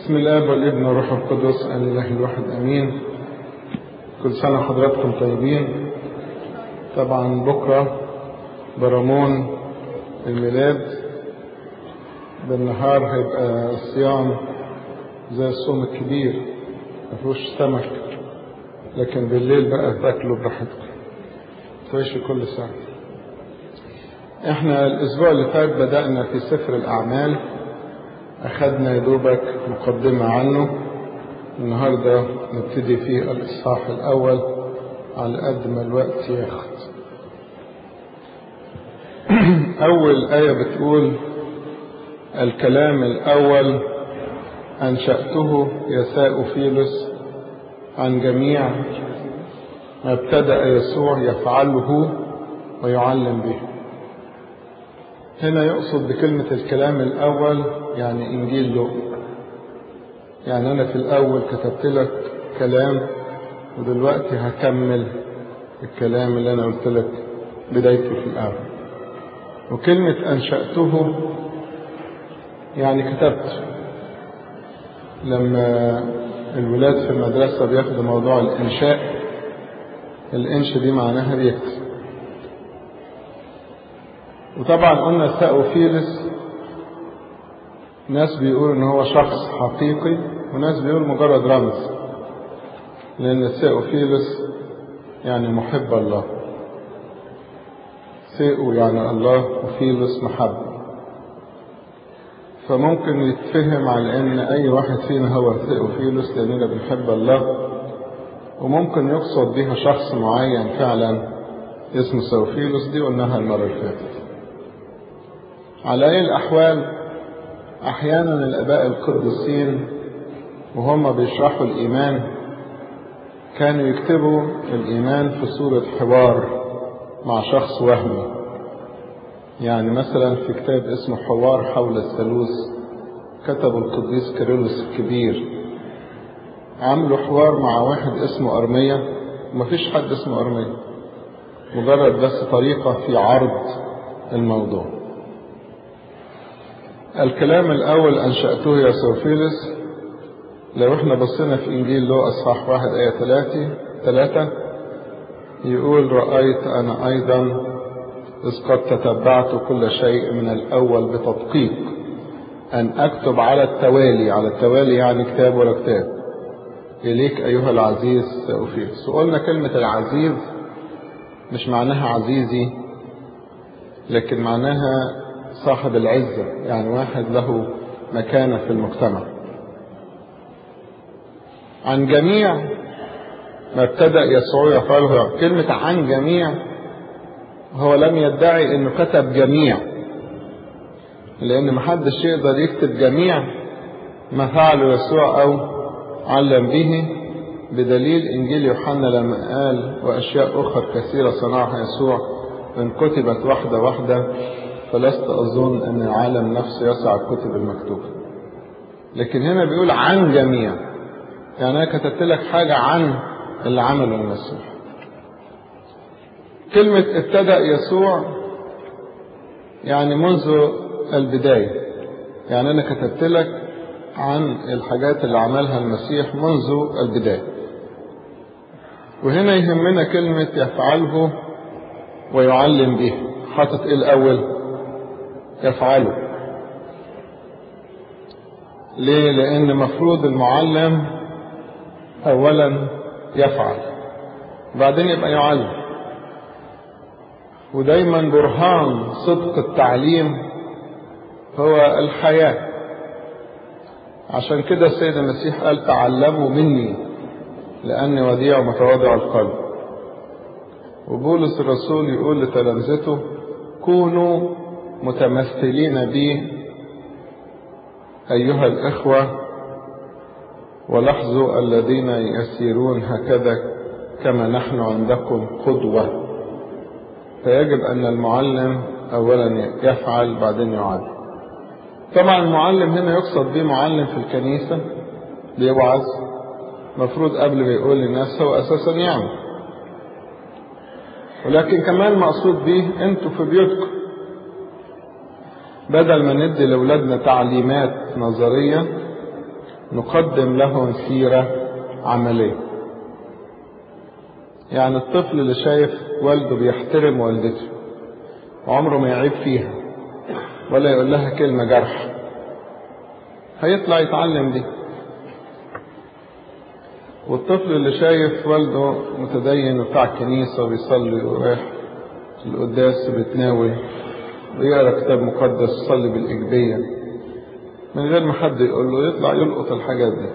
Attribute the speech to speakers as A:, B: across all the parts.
A: بسم الله والابن والروح القدس الاله الواحد امين كل سنه حضراتكم طيبين طبعا بكره برامون الميلاد بالنهار هيبقى الصيام زي الصوم الكبير ما فيهوش سمك لكن بالليل بقى تاكلوا براحتكم تعيشوا كل ساعه احنا الاسبوع اللي فات بدأنا في سفر الاعمال اخذنا يا دوبك مقدمة عنه النهاردة نبتدي في الاصحاح الاول على قد ما الوقت ياخد اول اية بتقول الكلام الاول انشأته يساء فيلس عن جميع ما ابتدأ يسوع يفعله ويعلم به هنا يقصد بكلمة الكلام الأول يعني إنجيل لوقا يعني أنا في الأول كتبت لك كلام ودلوقتي هكمل الكلام اللي أنا قلت لك بدايته في الأول وكلمة أنشأته يعني كتبت لما الولاد في المدرسة بياخدوا موضوع الإنشاء الإنش دي معناها بيكتب وطبعا قلنا ثاوفيلس ناس بيقولوا ان هو شخص حقيقي وناس بيقول مجرد رمز لان ثاوفيلس يعني محب الله ثيو يعني الله وفيلس محبة فممكن يتفهم على ان اي واحد فينا هو ثاوفيلس لاننا بنحب الله وممكن يقصد بها شخص معين فعلا اسمه ثاوفيلس دي قلناها المرة اللي فاتت على أي الأحوال أحيانا الآباء القديسين وهم بيشرحوا الإيمان كانوا يكتبوا الإيمان في صورة حوار مع شخص وهمي يعني مثلا في كتاب اسمه حوار حول الثالوث كتبه القديس كيرلس الكبير عملوا حوار مع واحد اسمه أرمية ومفيش حد اسمه أرمية مجرد بس طريقة في عرض الموضوع الكلام الأول أنشأته يا سوفيلس لو احنا بصينا في إنجيل لو أصحاح واحد آية ثلاثة ثلاثة يقول رأيت أنا أيضا إذ قد تتبعت كل شيء من الأول بتدقيق أن أكتب على التوالي على التوالي يعني كتاب ولا كتاب إليك أيها العزيز سوفيلس وقلنا كلمة العزيز مش معناها عزيزي لكن معناها صاحب العزة يعني واحد له مكانة في المجتمع عن جميع ما ابتدأ يسوع يفعله كلمة عن جميع هو لم يدعي انه كتب جميع لان محدش يقدر يكتب جميع ما فعله يسوع او علم به بدليل انجيل يوحنا لما قال واشياء اخرى كثيرة صنعها يسوع ان كتبت واحدة واحدة فلست أظن أن العالم نفسه يسع الكتب المكتوبة لكن هنا بيقول عن جميع يعني أنا كتبت لك حاجة عن اللي عمله المسيح كلمة ابتدأ يسوع يعني منذ البداية يعني أنا كتبت لك عن الحاجات اللي عملها المسيح منذ البداية وهنا يهمنا كلمة يفعله ويعلم به حاطط ايه الأول يفعله ليه لان مفروض المعلم اولا يفعل بعدين يبقى يعلم ودايما برهان صدق التعليم هو الحياة عشان كده السيد المسيح قال تعلموا مني لأني وديع متواضع القلب وبولس الرسول يقول لتلامذته كونوا متمثلين بي أيها الإخوة ولاحظوا الذين يسيرون هكذا كما نحن عندكم قدوة فيجب أن المعلم أولا يفعل بعدين يعلم طبعا المعلم هنا يقصد به معلم في الكنيسة بيوعظ مفروض قبل ما يقول للناس هو أساسا يعمل ولكن كمان مقصود به انتوا في بيوتكم بدل ما ندي لأولادنا تعليمات نظرية نقدم لهم سيرة عملية يعني الطفل اللي شايف والده بيحترم والدته وعمره ما يعيب فيها ولا يقول لها كلمة جرح هيطلع يتعلم دي والطفل اللي شايف والده متدين وبتاع كنيسة وبيصلي ورايح القداس بيتناول ويقرا كتاب مقدس يصلي بالإيجابية من غير ما حد يقول له يطلع يلقط الحاجات دي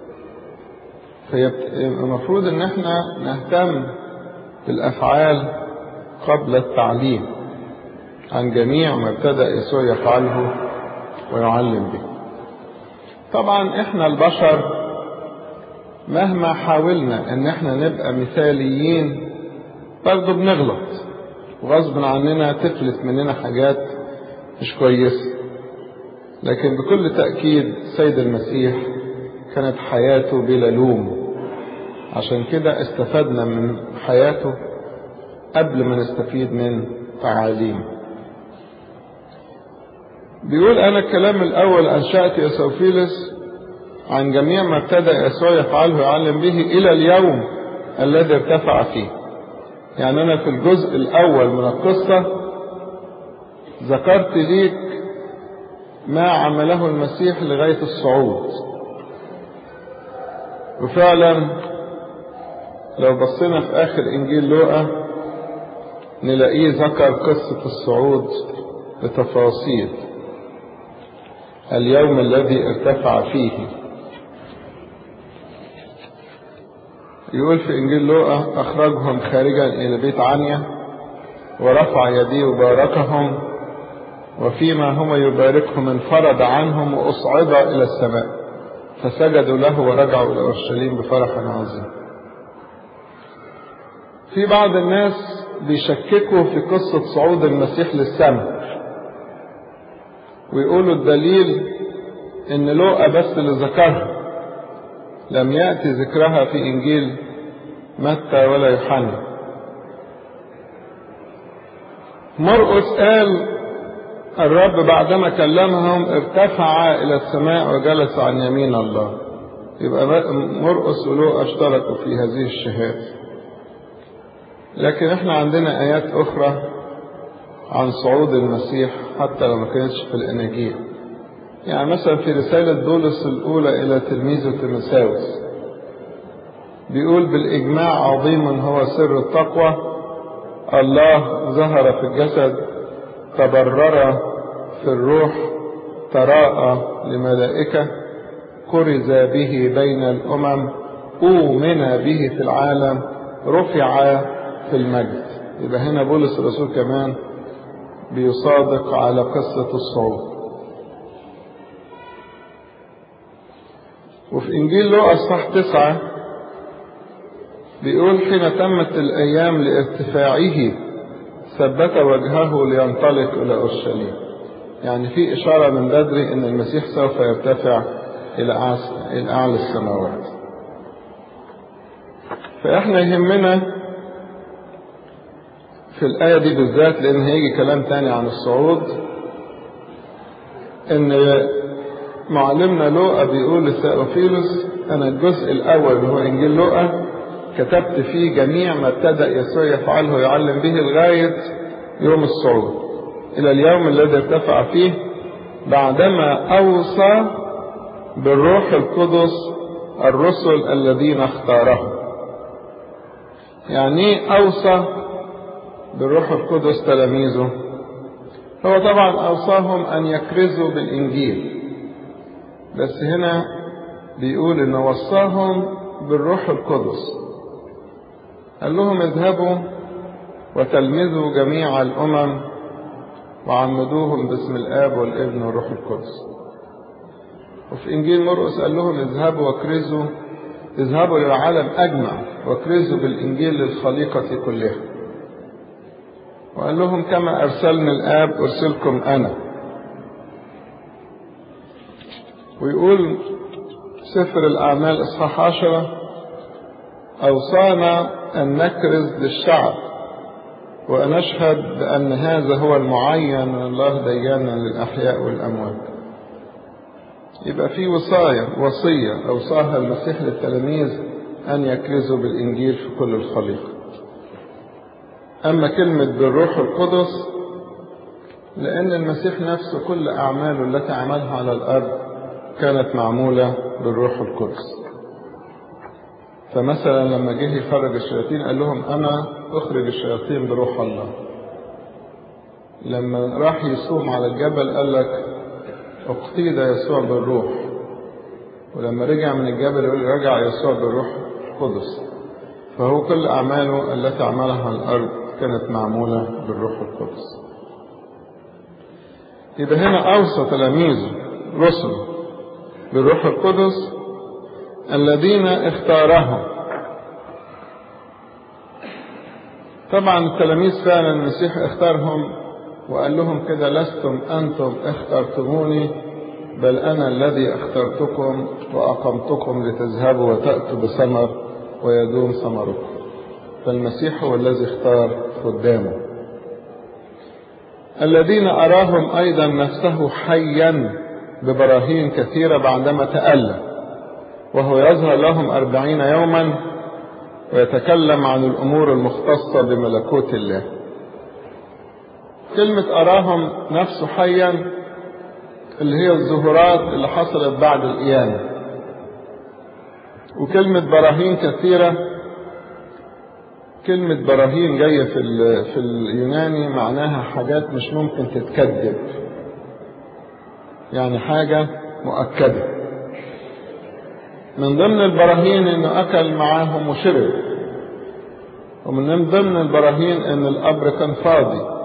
A: فالمفروض ان احنا نهتم بالافعال قبل التعليم عن جميع ما ابتدأ يسوع يفعله ويعلم به طبعا احنا البشر مهما حاولنا ان احنا نبقى مثاليين برضه بنغلط وغصب عننا تفلت مننا حاجات مش كويسة لكن بكل تأكيد سيد المسيح كانت حياته بلا لوم عشان كده استفدنا من حياته قبل ما نستفيد من تعاليمه بيقول أنا الكلام الأول أنشأت إسوفيلس عن جميع ما ابتدأ يسوع يفعله يعلم به إلى اليوم الذي ارتفع فيه يعني أنا في الجزء الأول من القصة ذكرت ليك ما عمله المسيح لغاية الصعود وفعلا لو بصينا في آخر إنجيل لوقا نلاقيه ذكر قصة الصعود بتفاصيل اليوم الذي ارتفع فيه يقول في إنجيل لوقا أخرجهم خارجا إلى بيت عنيا ورفع يديه وباركهم وفيما هما يباركهم انفرد عنهم وأصعد إلى السماء فسجدوا له ورجعوا إلى أورشليم بفرح عظيم في بعض الناس بيشككوا في قصة صعود المسيح للسماء ويقولوا الدليل ان لوقا بس اللي ذكرها لم يأتي ذكرها في إنجيل متى ولا يوحنا مرقس قال الرب بعدما كلمهم ارتفع إلى السماء وجلس عن يمين الله يبقى مرقس ولوقا اشتركوا في هذه الشهادة لكن احنا عندنا آيات أخرى عن صعود المسيح حتى لو ما كانتش في الأناجيل يعني مثلا في رسالة بولس الأولى إلى تلميذه تيموثاوس بيقول بالإجماع عظيم هو سر التقوى الله ظهر في الجسد تبرر في الروح تراءى لملائكة كرز به بين الأمم أؤمن به في العالم رفع في المجد يبقى هنا بولس الرسول كمان بيصادق على قصة الصعود وفي إنجيل لوقا الصح تسعة بيقول حين تمت الأيام لارتفاعه ثبت وجهه لينطلق إلى أورشليم يعني في إشارة من بدري أن المسيح سوف يرتفع إلى أعلى السماوات فإحنا يهمنا في الآية دي بالذات لأن هيجي كلام تاني عن الصعود إن معلمنا لوقا بيقول لثيوفيلوس أنا الجزء الأول اللي هو إنجيل لوقا كتبت فيه جميع ما ابتدأ يسوع يفعله ويعلم به لغاية يوم الصعود إلى اليوم الذي ارتفع فيه بعدما أوصى بالروح القدس الرسل الذين اختارهم يعني أوصى بالروح القدس تلاميذه هو طبعا أوصاهم أن يكرزوا بالإنجيل بس هنا بيقول إن وصاهم بالروح القدس قال لهم اذهبوا وتلمذوا جميع الأمم وعمدوهم باسم الآب والابن والروح القدس وفي إنجيل مرقس قال لهم اذهبوا واكرزوا اذهبوا للعالم أجمع واكرزوا بالإنجيل للخليقة كلها وقال لهم كما أرسلني الآب أرسلكم أنا ويقول سفر الأعمال إصحاح عشرة أوصانا أن نكرز للشعب وأن أشهد بأن هذا هو المعين من الله ديانا للأحياء والأموات يبقى في وصايا وصية أوصاها المسيح للتلاميذ أن يكرزوا بالإنجيل في كل الخليقة أما كلمة بالروح القدس لأن المسيح نفسه كل أعماله التي عملها على الأرض كانت معمولة بالروح القدس فمثلا لما جه يخرج الشياطين قال لهم أنا أخرج الشياطين بروح الله لما راح يصوم على الجبل قال لك اقتيد يسوع بالروح ولما رجع من الجبل يقول رجع يسوع بالروح القدس فهو كل أعماله التي عملها على الأرض كانت معمولة بالروح القدس يبقى هنا أوصى تلاميذه رسل بالروح القدس الذين اختارهم طبعا التلاميذ فعلا المسيح اختارهم وقال لهم كده لستم أنتم اخترتموني بل أنا الذي اخترتكم وأقمتكم لتذهبوا وتأتوا بثمر ويدوم ثمركم فالمسيح هو الذي اختار قدامه الذين أراهم أيضا نفسه حيا ببراهين كثيرة بعدما تألم وهو يظهر لهم أربعين يوما ويتكلم عن الأمور المختصة بملكوت الله كلمة أراهم نفسه حيا اللي هي الظهورات اللي حصلت بعد القيامة وكلمة براهين كثيرة كلمة براهين جاية في في اليوناني معناها حاجات مش ممكن تتكذب يعني حاجة مؤكدة من ضمن البراهين انه اكل معاهم وشرب ومن ضمن البراهين ان القبر كان فاضي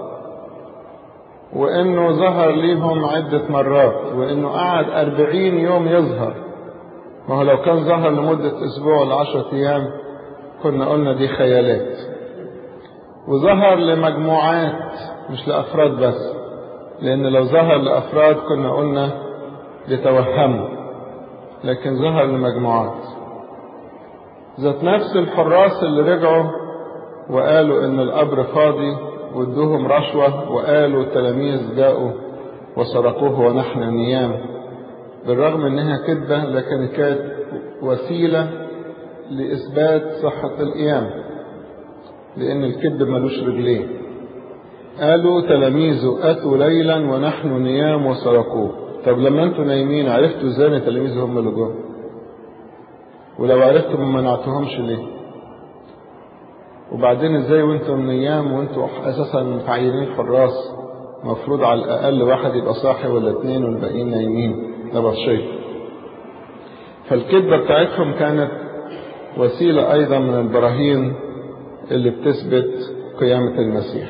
A: وانه ظهر ليهم عدة مرات وانه قعد اربعين يوم يظهر ما هو لو كان ظهر لمدة اسبوع ولا عشرة ايام كنا قلنا دي خيالات وظهر لمجموعات مش لافراد بس لان لو ظهر لافراد كنا قلنا يتوهموا لكن ظهر لمجموعات ذات نفس الحراس اللي رجعوا وقالوا ان القبر فاضي وادوهم رشوة وقالوا التلاميذ جاءوا وسرقوه ونحن نيام بالرغم انها كذبة لكن كانت وسيلة لإثبات صحة القيامة لأن الكذب ملوش رجلين قالوا تلاميذه أتوا ليلا ونحن نيام وسرقوه طب لما انتوا نايمين عرفتوا ازاي ان تلاميذه هم اللي جوه ولو عرفتم ما منعتهمش ليه وبعدين ازاي وانتم نيام وانتوا اساسا متعينين حراس مفروض على الاقل واحد يبقى صاحي ولا اتنين والباقيين نايمين ده بطشيه فالكذبة بتاعتهم كانت وسيلة أيضا من البراهين اللي بتثبت قيامة المسيح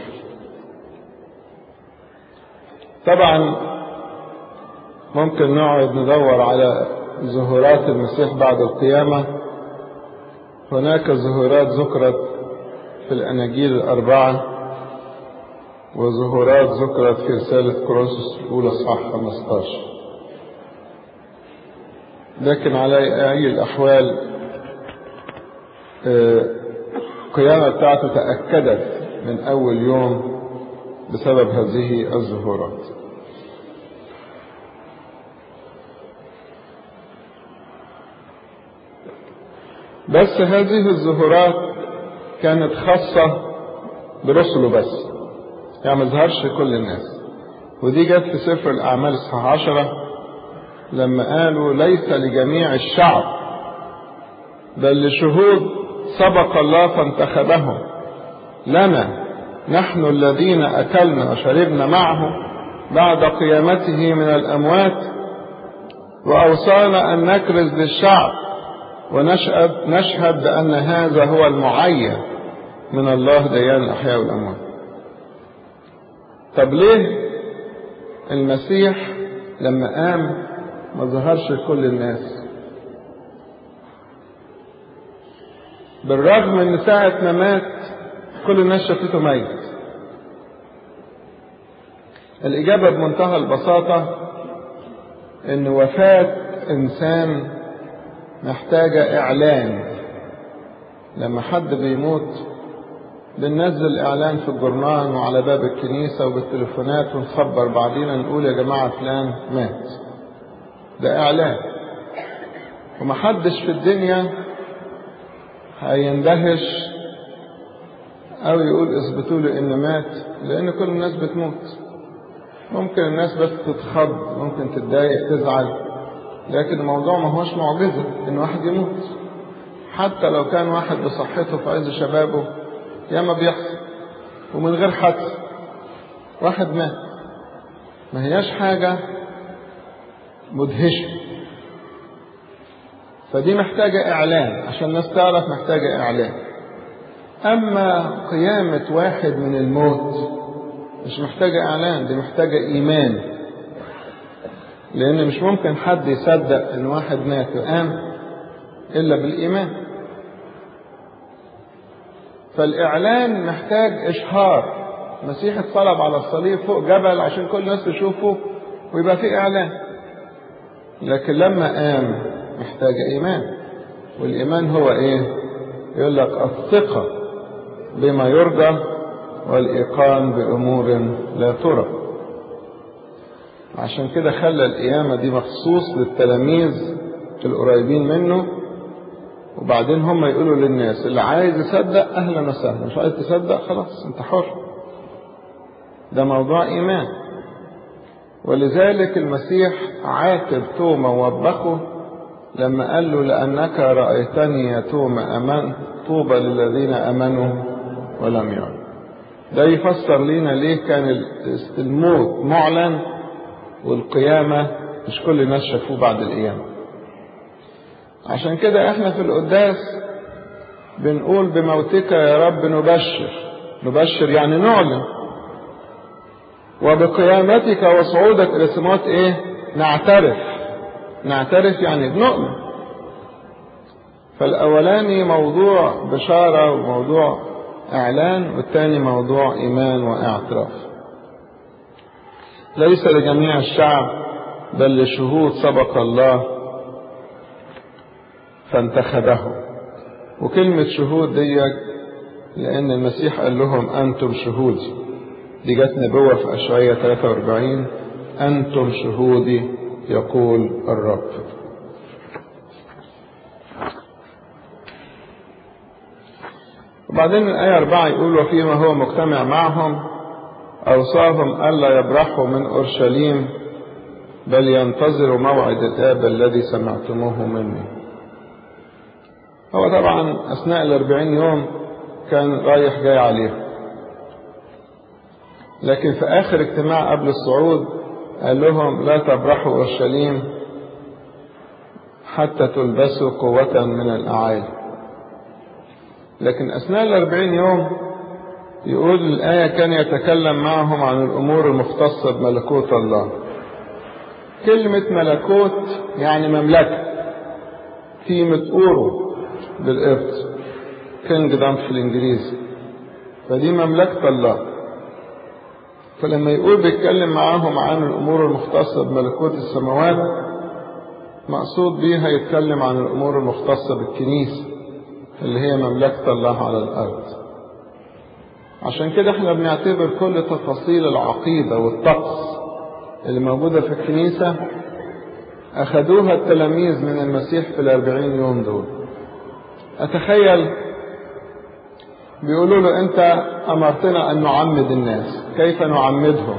A: طبعا ممكن نقعد ندور على ظهورات المسيح بعد القيامة هناك ظهورات ذكرت في الأناجيل الأربعة وظهورات ذكرت في رسالة كورنثوس الأولى صح 15 لكن على أي الأحوال القيامة بتاعته تأكدت من أول يوم بسبب هذه الظهورات بس هذه الظهورات كانت خاصة برسله بس يعني ما ظهرش لكل الناس ودي جت في سفر الأعمال الصحاح عشرة لما قالوا ليس لجميع الشعب بل لشهود سبق الله فانتخبهم لنا نحن الذين أكلنا وشربنا معه بعد قيامته من الأموات وأوصانا أن نكرز للشعب ونشهد نشهد بأن هذا هو المعين من الله ديان الأحياء والأموات طب ليه المسيح لما قام ما ظهرش لكل الناس بالرغم ان ساعة ما مات كل الناس شافته ميت الإجابة بمنتهى البساطة إن وفاة إنسان محتاجة إعلان لما حد بيموت بننزل إعلان في الجرنان وعلى باب الكنيسة وبالتليفونات ونخبر بعضينا نقول يا جماعة فلان مات ده إعلان ومحدش في الدنيا هيندهش أو يقول اثبتوا لي إن مات لأن كل الناس بتموت ممكن الناس بس تتخض ممكن تتضايق تزعل لكن الموضوع ما هوش معجزة إن واحد يموت حتى لو كان واحد بصحته في عز شبابه ياما بيحصل ومن غير حدث واحد مات ما هياش حاجة مدهشة فدي محتاجة إعلان عشان الناس تعرف محتاجة إعلان أما قيامة واحد من الموت مش محتاجة إعلان دي محتاجة إيمان لأن مش ممكن حد يصدق إن واحد مات وقام إلا بالإيمان فالإعلان محتاج إشهار المسيح اتصلب على الصليب فوق جبل عشان كل الناس تشوفه ويبقى فيه إعلان لكن لما قام محتاج إيمان والإيمان هو إيه؟ يقول لك الثقة بما يرجى والإيقان بأمور لا ترى عشان كده خلى القيامة دي مخصوص للتلاميذ القريبين منه وبعدين هم يقولوا للناس اللي عايز يصدق أهلا وسهلا مش عايز تصدق خلاص أنت حر ده موضوع إيمان ولذلك المسيح عاتب توما ووبخه لما قال له لأنك رأيتني يا توما أمن طوبى للذين أمنوا ولم يروا ده يفسر لنا ليه كان الموت معلن والقيامة مش كل الناس شافوه بعد القيامة عشان كده احنا في القداس بنقول بموتك يا رب نبشر نبشر يعني نعلن وبقيامتك وصعودك الى السماوات ايه نعترف نعترف يعني بنؤمن فالاولاني موضوع بشاره وموضوع اعلان والثاني موضوع ايمان واعتراف ليس لجميع الشعب بل لشهود سبق الله فانتخبه وكلمة شهود دي لأن المسيح قال لهم أنتم شهودي دي جت نبوة في أشعية 43 أنتم شهودي يقول الرب وبعدين الآية أربعة يقول وفيما هو مجتمع معهم أوصاهم ألا يبرحوا من أورشليم بل ينتظروا موعد الآب الذي سمعتموه مني هو طبعا أثناء الأربعين يوم كان رايح جاي عليهم لكن في آخر اجتماع قبل الصعود قال لهم لا تبرحوا أورشليم حتى تلبسوا قوة من الأعالي لكن أثناء الأربعين يوم يقول الآية كان يتكلم معهم عن الأمور المختصة بملكوت الله كلمة ملكوت يعني مملكة كلمة أورو بالقبط كينجدم في الإنجليزي فدي مملكة الله فلما يقول بيتكلم معاهم عن الأمور المختصة بملكوت السماوات مقصود بيها يتكلم عن الأمور المختصة بالكنيسة اللي هي مملكة الله على الأرض عشان كده احنا بنعتبر كل تفاصيل العقيدة والطقس اللي موجودة في الكنيسة أخذوها التلاميذ من المسيح في الأربعين يوم دول أتخيل بيقولوا له أنت أمرتنا أن نعمد الناس كيف نعمدهم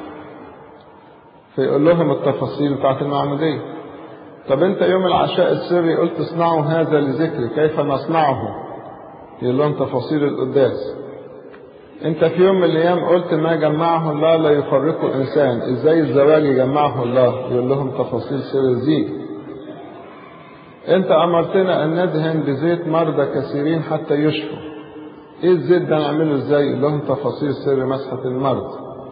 A: فيقول لهم التفاصيل بتاعت المعمودية طب أنت يوم العشاء السري قلت اصنعوا هذا لذكري كيف نصنعه يقول لهم تفاصيل القداس انت في يوم من الايام قلت ما جمعه الله لا يفرقه انسان ازاي الزواج يجمعه الله يقول لهم تفاصيل سر الزيج انت امرتنا ان ندهن بزيت مرضى كثيرين حتى يشفوا ايه الزيت ده نعمله ازاي يقول لهم تفاصيل سر مسحة المرض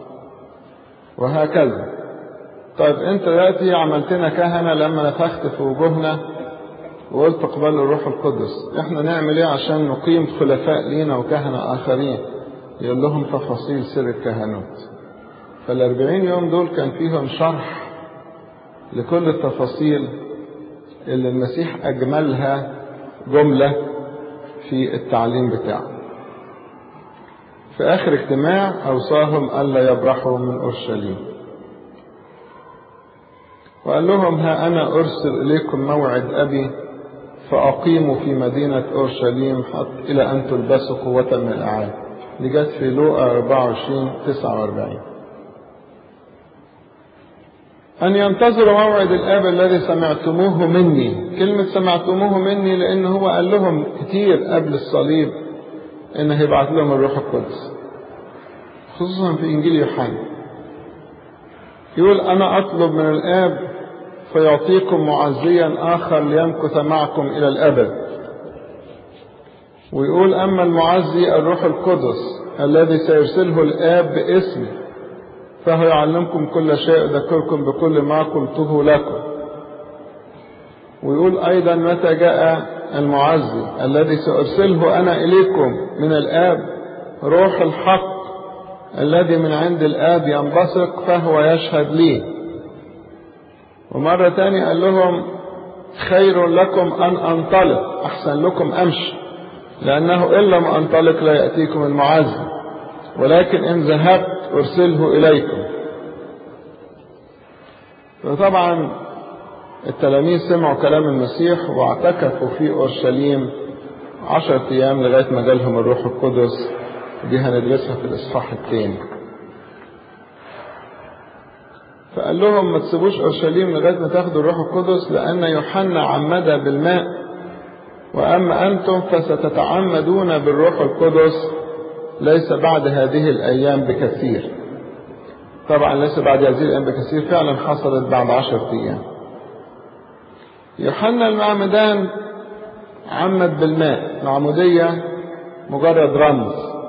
A: وهكذا طيب انت دلوقتي عملتنا كهنة لما نفخت في وجوهنا وقلت اقبلوا الروح القدس احنا نعمل ايه عشان نقيم خلفاء لينا وكهنة اخرين يقول لهم تفاصيل سر الكهنوت فالأربعين يوم دول كان فيهم شرح لكل التفاصيل اللي المسيح أجملها جملة في التعليم بتاعه في آخر اجتماع أوصاهم ألا يبرحوا من أورشليم وقال لهم ها أنا أرسل إليكم موعد أبي فأقيموا في مدينة أورشليم حتى إلى أن تلبسوا قوة من الأعالي دي جت في لوقا 24 49 أن ينتظروا موعد الآب الذي سمعتموه مني كلمة سمعتموه مني لأن هو قال لهم كتير قبل الصليب إن هيبعت لهم الروح القدس خصوصا في إنجيل يوحنا يقول أنا أطلب من الآب فيعطيكم معزيا آخر ليمكث معكم إلى الأبد ويقول أما المعزي الروح القدس الذي سيرسله الآب باسمي فهو يعلمكم كل شيء يذكركم بكل ما قلته لكم ويقول أيضا متى جاء المعزي الذي سأرسله أنا إليكم من الآب روح الحق الذي من عند الآب ينبثق فهو يشهد لي ومرة تانية قال لهم خير لكم أن أنطلق أحسن لكم أمشي لأنه إن لم أنطلق لا يأتيكم المعزي ولكن إن ذهبت أرسله إليكم فطبعا التلاميذ سمعوا كلام المسيح واعتكفوا في أورشليم عشرة أيام لغاية ما جالهم الروح القدس دي هندرسها في الإصحاح الثاني فقال لهم ما تسيبوش أورشليم لغاية ما تاخدوا الروح القدس لأن يوحنا عمد بالماء وأما أنتم فستتعمدون بالروح القدس ليس بعد هذه الأيام بكثير طبعا ليس بعد هذه الأيام بكثير فعلا حصلت بعد عشرة أيام يوحنا المعمدان عمد بالماء معمودية مجرد رمز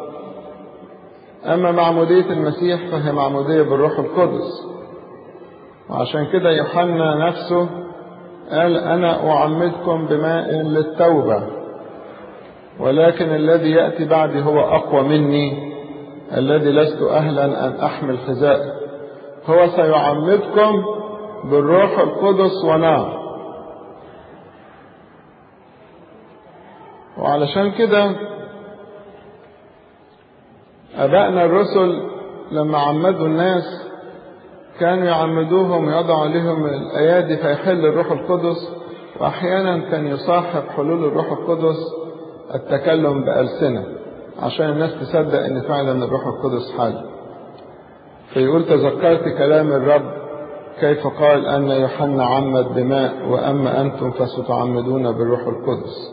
A: أما معمودية المسيح فهي معمودية بالروح القدس وعشان كده يوحنا نفسه قال أنا أعمدكم بماء للتوبة ولكن الذي يأتي بعدي هو أقوى مني الذي لست أهلا أن أحمل حذائه هو سيعمدكم بالروح القدس ونار وعلشان كده أبائنا الرسل لما عمدوا الناس كانوا يعمدوهم ويضعوا عليهم الأيادي فيحل الروح القدس وأحيانا كان يصاحب حلول الروح القدس التكلم بألسنة عشان الناس تصدق ان فعلا الروح القدس حل فيقول تذكرت كلام الرب كيف قال أن يوحنا عمد بماء وأما أنتم فستعمدون بالروح القدس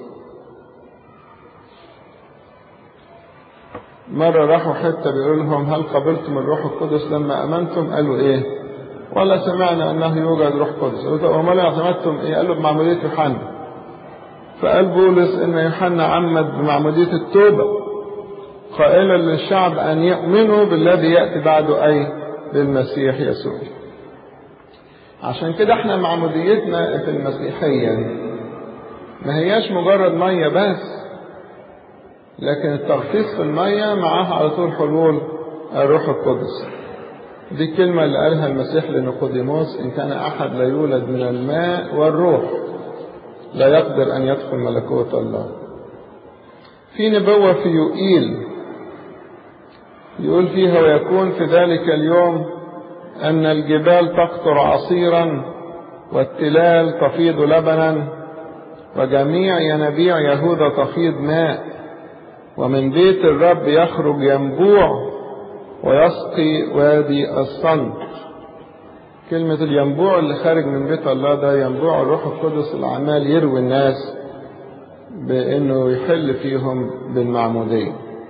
A: مرة راحوا حتة بيقول لهم هل قبلتم الروح القدس لما أمنتم قالوا إيه ولا سمعنا أنه يوجد روح قدس قالوا وما اعتمدتم إيه قالوا بمعمودية يوحنا فقال بولس ان يوحنا عمد بمعمودية التوبة قائلا للشعب ان يؤمنوا بالذي يأتي بعده اي بالمسيح يسوع عشان كده احنا معموديتنا في المسيحية ما هياش مجرد مية بس لكن التغطيس في المية معاها على طول حلول الروح القدس دي الكلمة اللي قالها المسيح لنيقوديموس إن كان أحد لا يولد من الماء والروح لا يقدر أن يدخل ملكوت الله في نبوة في يوئيل يقول فيها ويكون في ذلك اليوم أن الجبال تقطر عصيرا والتلال تفيض لبنا وجميع ينابيع يهوذا تفيض ماء ومن بيت الرب يخرج ينبوع ويسقي وادي الصمت كلمة الينبوع اللي خارج من بيت الله ده ينبوع الروح القدس اللي عمال يروي الناس بانه يحل فيهم بالمعمودية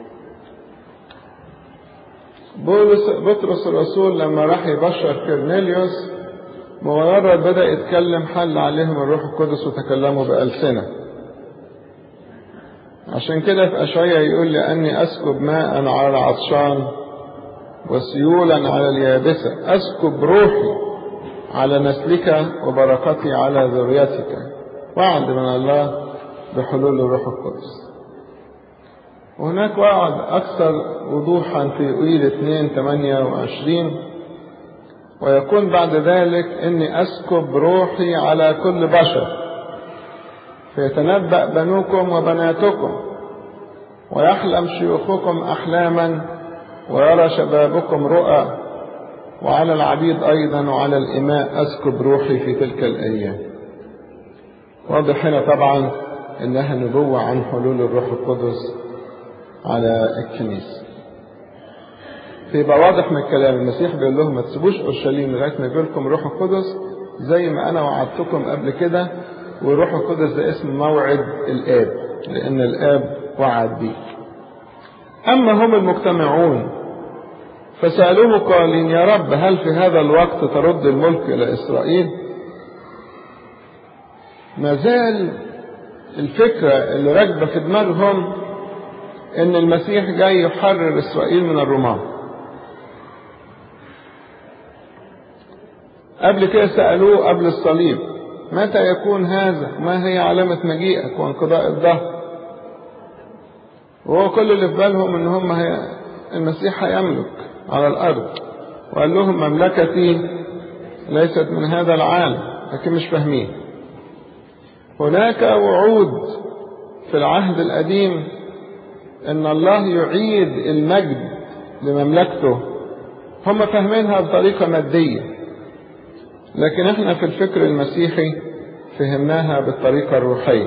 A: بولس بطرس الرسول لما راح يبشر كرنيليوس مجرد بدأ يتكلم حل عليهم الروح القدس وتكلموا بألسنة عشان كده في أشعية يقول لأني أسكب ماء على العطشان وسيولا على اليابسة أسكب روحي على نسلك وبركتي على ذريتك وعد من الله بحلول الروح القدس وهناك وعد أكثر وضوحا في يوئيل 2 28 ويكون بعد ذلك إني أسكب روحي على كل بشر فيتنبأ بنوكم وبناتكم ويحلم شيوخكم أحلاما ويرى شبابكم رؤى وعلى العبيد أيضا وعلى الإماء أسكب روحي في تلك الأيام واضح هنا طبعا إنها نبوة عن حلول الروح القدس على الكنيسة فيبقى واضح من الكلام المسيح بيقول لهم ما تسيبوش اورشليم لغايه ما يجيلكم الروح القدس زي ما انا وعدتكم قبل كده والروح القدس ده اسم موعد الاب لان الاب وعد بيه اما هم المجتمعون فسالوه قائلين يا رب هل في هذا الوقت ترد الملك الى اسرائيل ما زال الفكره اللي راكبه في دماغهم ان المسيح جاي يحرر اسرائيل من الرومان قبل كده سألوه قبل الصليب متى يكون هذا ما هي علامة مجيئك وانقضاء الظهر وهو كل اللي في بالهم ان هم هي المسيح هيملك على الارض وقال لهم مملكتي ليست من هذا العالم لكن مش فاهمين هناك وعود في العهد القديم ان الله يعيد المجد لمملكته هم فاهمينها بطريقة مادية لكن احنا في الفكر المسيحي فهمناها بالطريقة الروحية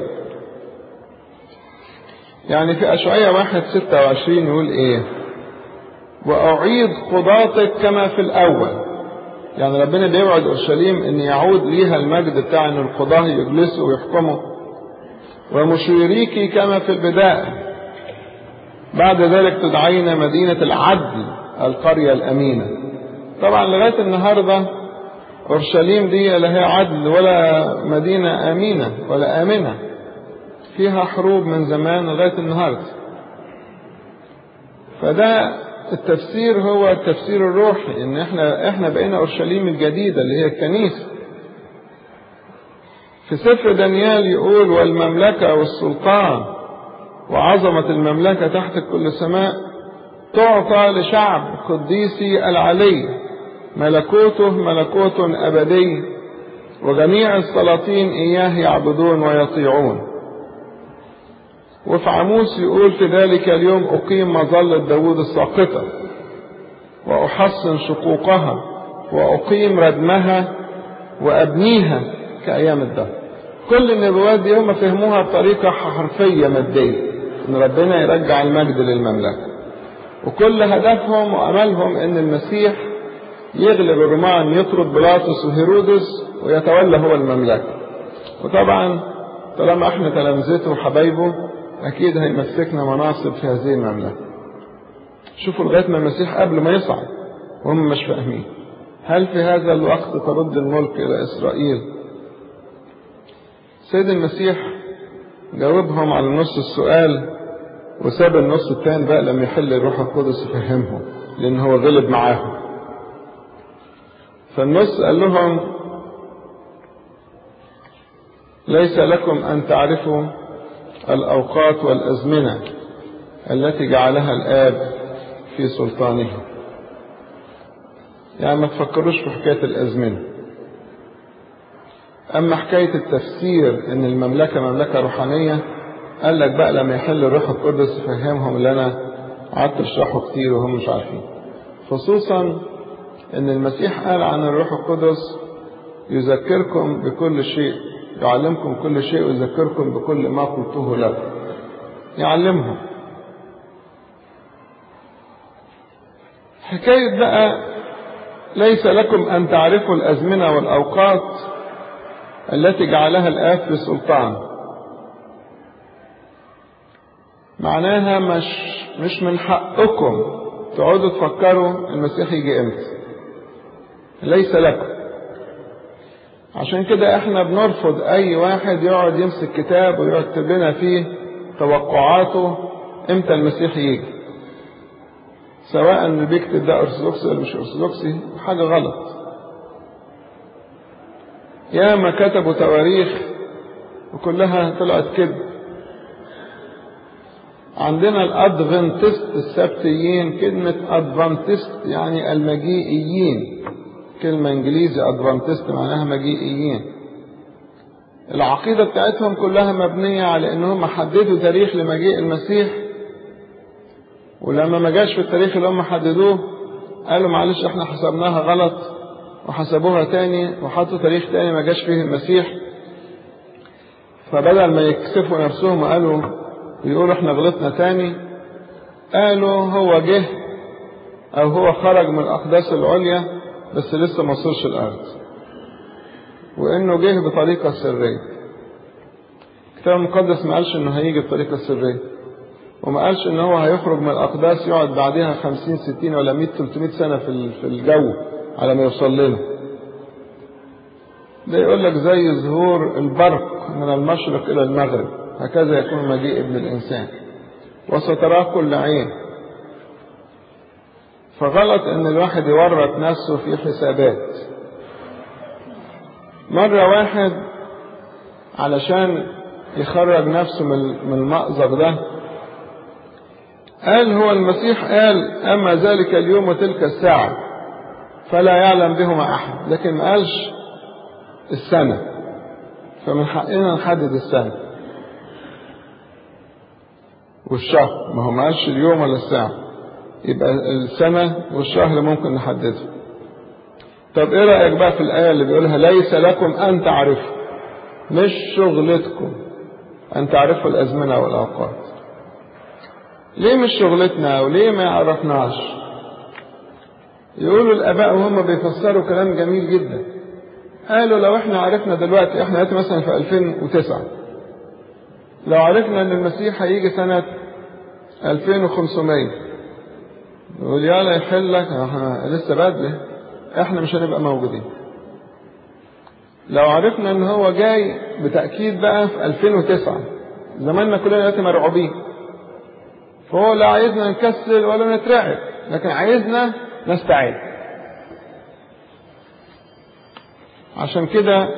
A: يعني في أشعية واحد ستة وعشرين يقول ايه وأعيد قضاتك كما في الأول يعني ربنا بيوعد أورشليم أن يعود ليها المجد بتاع أن القضاة يجلسوا ويحكموا ومشيريك كما في البداية بعد ذلك تدعين مدينة العدل القرية الأمينة طبعا لغاية النهاردة أورشليم دي لا هي عدل ولا مدينة أمينة ولا آمنة فيها حروب من زمان لغاية النهاردة فده التفسير هو التفسير الروحي ان احنا احنا بقينا اورشليم الجديده اللي هي الكنيسه في سفر دانيال يقول والمملكه والسلطان وعظمه المملكه تحت كل سماء تعطى لشعب قديسي العلي ملكوته ملكوت ابدي وجميع السلاطين اياه يعبدون ويطيعون وفي عاموس يقول في ذلك اليوم أقيم مظلة داود الساقطة وأحصن شقوقها وأقيم ردمها وأبنيها كأيام الدهر كل النبوات دي هم فهموها بطريقة حرفية مادية إن ربنا يرجع المجد للمملكة وكل هدفهم وأملهم إن المسيح يغلب الرومان يطرد بيلاطس وهيرودس ويتولى هو المملكة وطبعا طالما احنا تلامذته وحبايبه أكيد هيمسكنا مناصب في هذه المملكة شوفوا لغاية ما المسيح قبل ما يصعد وهم مش فاهمين هل في هذا الوقت ترد الملك إلى إسرائيل سيد المسيح جاوبهم على نص السؤال وساب النص الثاني بقى لما يحل الروح القدس يفهمهم لأن هو غلب معاهم فالنص قال لهم ليس لكم أن تعرفوا الأوقات والأزمنة التي جعلها الآب في سلطانه يعني ما تفكروش في حكاية الأزمنة أما حكاية التفسير إن المملكة مملكة روحانية قال لك بقى لما يحل الروح القدس يفهمهم اللي أنا قعدت أشرحه كتير وهم مش عارفين خصوصا إن المسيح قال عن الروح القدس يذكركم بكل شيء يعلمكم كل شيء ويذكركم بكل ما قلته لكم يعلمهم حكاية بقى ليس لكم أن تعرفوا الأزمنة والأوقات التي جعلها الآب في سلطان معناها مش مش من حقكم تقعدوا تفكروا المسيح يجي امتى ليس لكم عشان كده احنا بنرفض اي واحد يقعد يمسك كتاب ويكتب لنا فيه توقعاته امتى المسيح يجي سواء اللي بيكتب ده ارثوذكسي ولا مش ارثوذكسي حاجه غلط ياما كتبوا تواريخ وكلها طلعت كده عندنا الادفنتست السبتيين كلمة ادفنتست يعني المجيئيين كلمة انجليزي ادفنتست معناها مجيئيين العقيدة بتاعتهم كلها مبنية على انهم حددوا تاريخ لمجيء المسيح ولما ما جاش في التاريخ اللي هم حددوه قالوا معلش احنا حسبناها غلط وحسبوها تاني وحطوا تاريخ تاني ما جاش فيه المسيح فبدل ما يكسفوا نفسهم وقالوا يقولوا احنا غلطنا تاني قالوا هو جه او هو خرج من الاقداس العليا بس لسه ما وصلش الارض وانه جه بطريقة سرية الكتاب المقدس ما قالش انه هيجي بطريقة سرية وما قالش ان هو هيخرج من الاقداس يقعد بعدها خمسين ستين ولا مئة تلتمائة سنة في في الجو على ما يوصل لنا ده يقول لك زي ظهور البرق من المشرق الى المغرب هكذا يكون مجيء ابن الانسان وستراه كل عين فغلط ان الواحد يورط نفسه في حسابات مرة واحد علشان يخرج نفسه من المأزق ده قال هو المسيح قال أما ذلك اليوم وتلك الساعة فلا يعلم بهما أحد لكن ما قالش السنة فمن حقنا نحدد السنة والشهر ما هو ما قالش اليوم ولا الساعة يبقى السنة والشهر ممكن نحدده طب ايه رأيك بقى في الآية اللي بيقولها ليس لكم أن تعرفوا مش شغلتكم أن تعرفوا الأزمنة والأوقات ليه مش شغلتنا وليه ما عرفناش يقولوا الآباء وهم بيفسروا كلام جميل جدا قالوا لو احنا عرفنا دلوقتي احنا دلوقتي مثلا في 2009 لو عرفنا ان المسيح هيجي سنة 2500 نقول يلا يحلك احنا لسه بدري احنا مش هنبقى موجودين لو عرفنا ان هو جاي بتأكيد بقى في 2009 زماننا كلنا دلوقتي مرعوبين فهو لا عايزنا نكسل ولا نترعب لكن عايزنا نستعد عشان كده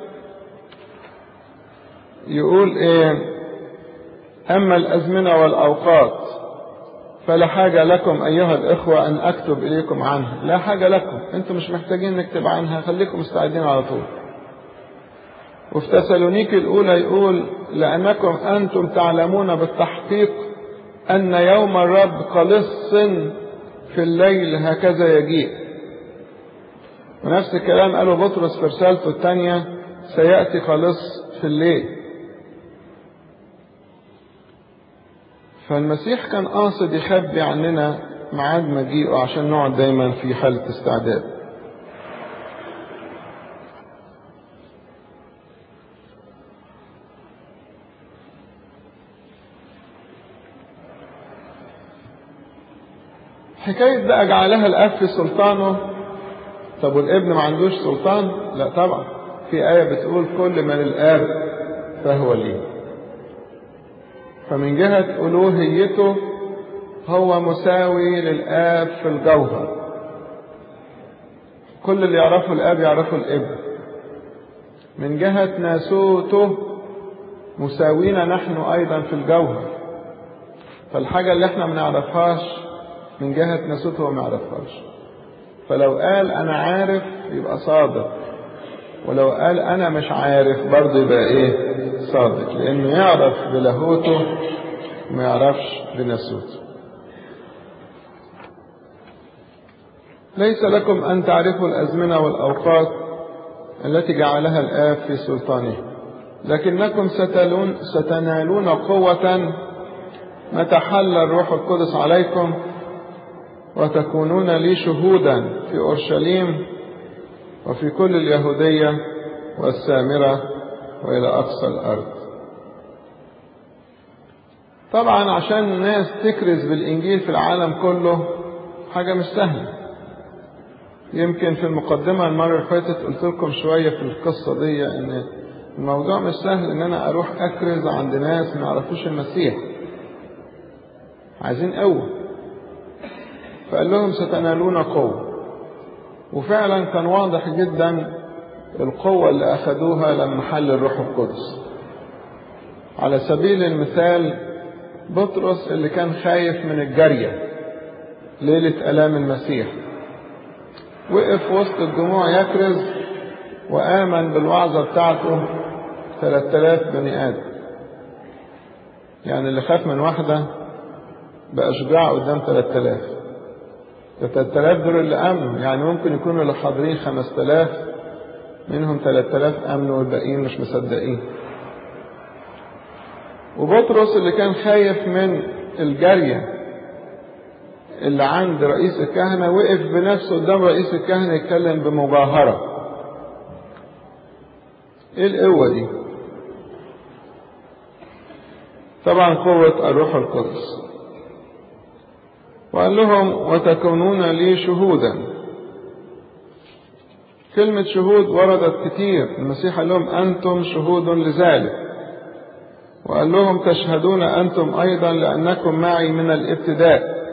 A: يقول ايه اما الازمنه والاوقات فلا حاجه لكم ايها الاخوه ان اكتب اليكم عنها لا حاجه لكم انتم مش محتاجين نكتب عنها خليكم مستعدين على طول وفي تسالونيكي الاولى يقول لانكم انتم تعلمون بالتحقيق ان يوم الرب قلص في الليل هكذا يجيء ونفس الكلام قاله بطرس في رسالته الثانية سيأتي خالص في الليل فالمسيح كان قاصد يخبي عننا ميعاد مجيئه عشان نقعد دايما في حالة استعداد حكاية بقى جعلها الأب في سلطانه طب والابن ما عندوش سلطان لا طبعا في آية بتقول كل من الآب فهو لي فمن جهة ألوهيته هو مساوي للآب في الجوهر كل اللي يعرفه الآب يعرفه الابن من جهة ناسوته مساوينا نحن أيضا في الجوهر فالحاجة اللي احنا ما نعرفهاش من جهة ناسوته ما يعرفهاش فلو قال أنا عارف يبقى صادق ولو قال أنا مش عارف برضه يبقى إيه صادق لأنه يعرف بلاهوته وما يعرفش بناسوته ليس لكم أن تعرفوا الأزمنة والأوقات التي جعلها الآب في سلطانه لكنكم ستلون ستنالون قوة متى حل الروح القدس عليكم وتكونون لي شهودا في أورشليم وفي كل اليهودية والسامرة وإلى أقصى الأرض طبعا عشان الناس تكرز بالإنجيل في العالم كله حاجة مش سهلة يمكن في المقدمة المرة اللي فاتت قلت لكم شوية في القصة دي إن الموضوع مش سهل إن أنا أروح أكرز عند ناس ما يعرفوش المسيح عايزين قوة فقال لهم ستنالون قوة وفعلا كان واضح جدا القوة اللي أخذوها لما حل الروح القدس على سبيل المثال بطرس اللي كان خايف من الجارية ليلة ألام المسيح وقف وسط الجموع يكرز وآمن بالوعظة بتاعته 3000 بني آدم يعني اللي خاف من واحدة بقى شجاع قدام 3000 ده 3000 دول اللي امنوا يعني ممكن يكونوا اللي حاضرين 5000 منهم 3000 امنوا والباقيين مش مصدقين وبطرس اللي كان خايف من الجارية اللي عند رئيس الكهنة وقف بنفسه قدام رئيس الكهنة يتكلم بمجاهرة ايه القوة دي طبعا قوة الروح القدس وقال لهم وتكونون لي شهودا كلمة شهود وردت كتير المسيح قال لهم أنتم شهود لذلك وقال لهم تشهدون أنتم أيضا لأنكم معي من الابتداء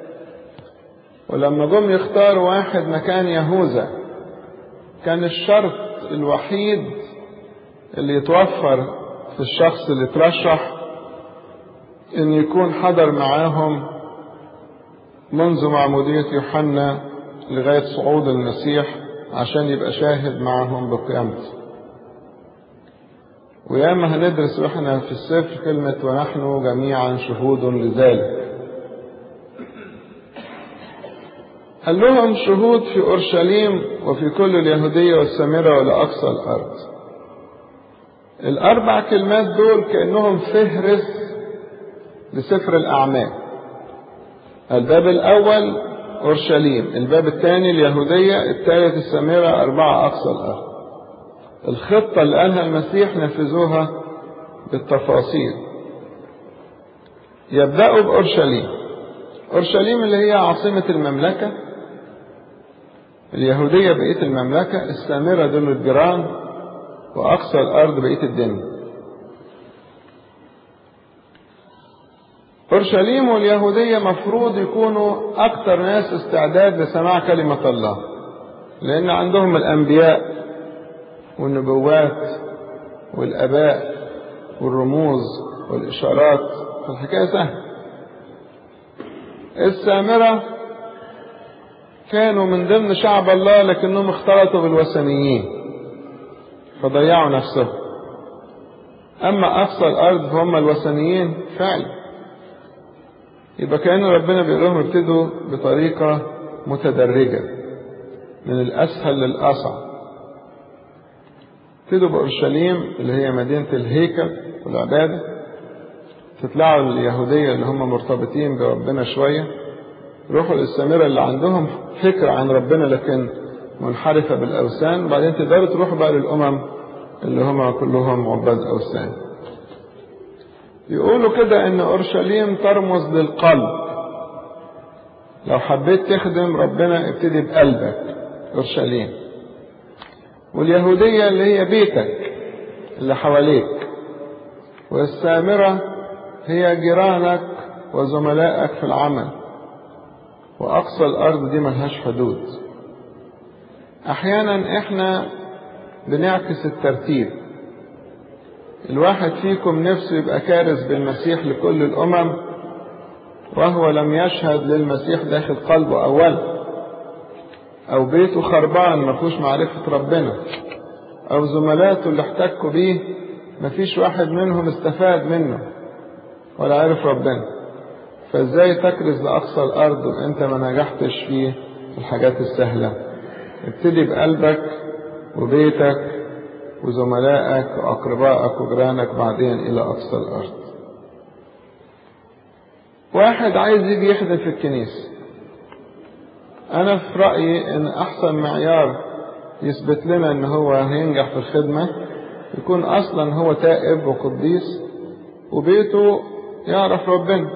A: ولما جم يختاروا واحد مكان يهوذا كان الشرط الوحيد اللي يتوفر في الشخص اللي ترشح ان يكون حضر معاهم منذ معمودية يوحنا لغاية صعود المسيح عشان يبقى شاهد معهم بقيامته وياما هندرس واحنا في السفر كلمة ونحن جميعا شهود لذلك قال لهم شهود في أورشليم وفي كل اليهودية والسامرة ولأقصى الأرض الأربع كلمات دول كأنهم فهرس لسفر الأعمال الباب الأول أورشليم الباب الثاني اليهودية الثالث السامرة أربعة أقصى الأرض الخطة اللي قالها المسيح نفذوها بالتفاصيل يبدأوا بأورشليم أورشليم اللي هي عاصمة المملكة اليهودية بقية المملكة السامرة دول الجيران وأقصى الأرض بقية الدنيا أورشليم واليهودية مفروض يكونوا أكثر ناس استعداد لسماع كلمة الله لأن عندهم الأنبياء والنبوات والآباء والرموز والإشارات فالحكاية سهلة السامرة كانوا من ضمن شعب الله لكنهم اختلطوا بالوثنيين فضيعوا نفسهم أما أقصى الأرض فهم الوثنيين فعلا يبقى كأن ربنا بيقول لهم ابتدوا بطريقة متدرجة من الأسهل للأصعب ابتدوا بأورشليم اللي هي مدينة الهيكل والعبادة تطلعوا لليهودية اللي هم مرتبطين بربنا شوية روحوا للسامرة اللي عندهم فكرة عن ربنا لكن منحرفة بالأوثان بعدين تقدروا تروحوا بقى للأمم اللي هم كلهم عباد أوثان يقولوا كده ان اورشليم ترمز للقلب لو حبيت تخدم ربنا ابتدي بقلبك اورشليم واليهودية اللي هي بيتك اللي حواليك والسامرة هي جيرانك وزملائك في العمل وأقصى الأرض دي ملهاش حدود أحيانا إحنا بنعكس الترتيب الواحد فيكم نفسه يبقى كارث بالمسيح لكل الأمم وهو لم يشهد للمسيح داخل قلبه أولا أو بيته خربان ما فيهوش معرفة ربنا أو زملاته اللي احتكوا بيه ما فيش واحد منهم استفاد منه ولا عرف ربنا فازاي تكرز لأقصى الأرض وأنت ما نجحتش في الحاجات السهلة ابتدي بقلبك وبيتك وزملائك وأقربائك وجيرانك بعدين إلى أقصى الأرض واحد عايز يجي يخدم في الكنيسة أنا في رأيي إن أحسن معيار يثبت لنا إن هو هينجح في الخدمة يكون أصلا هو تائب وقديس وبيته يعرف ربنا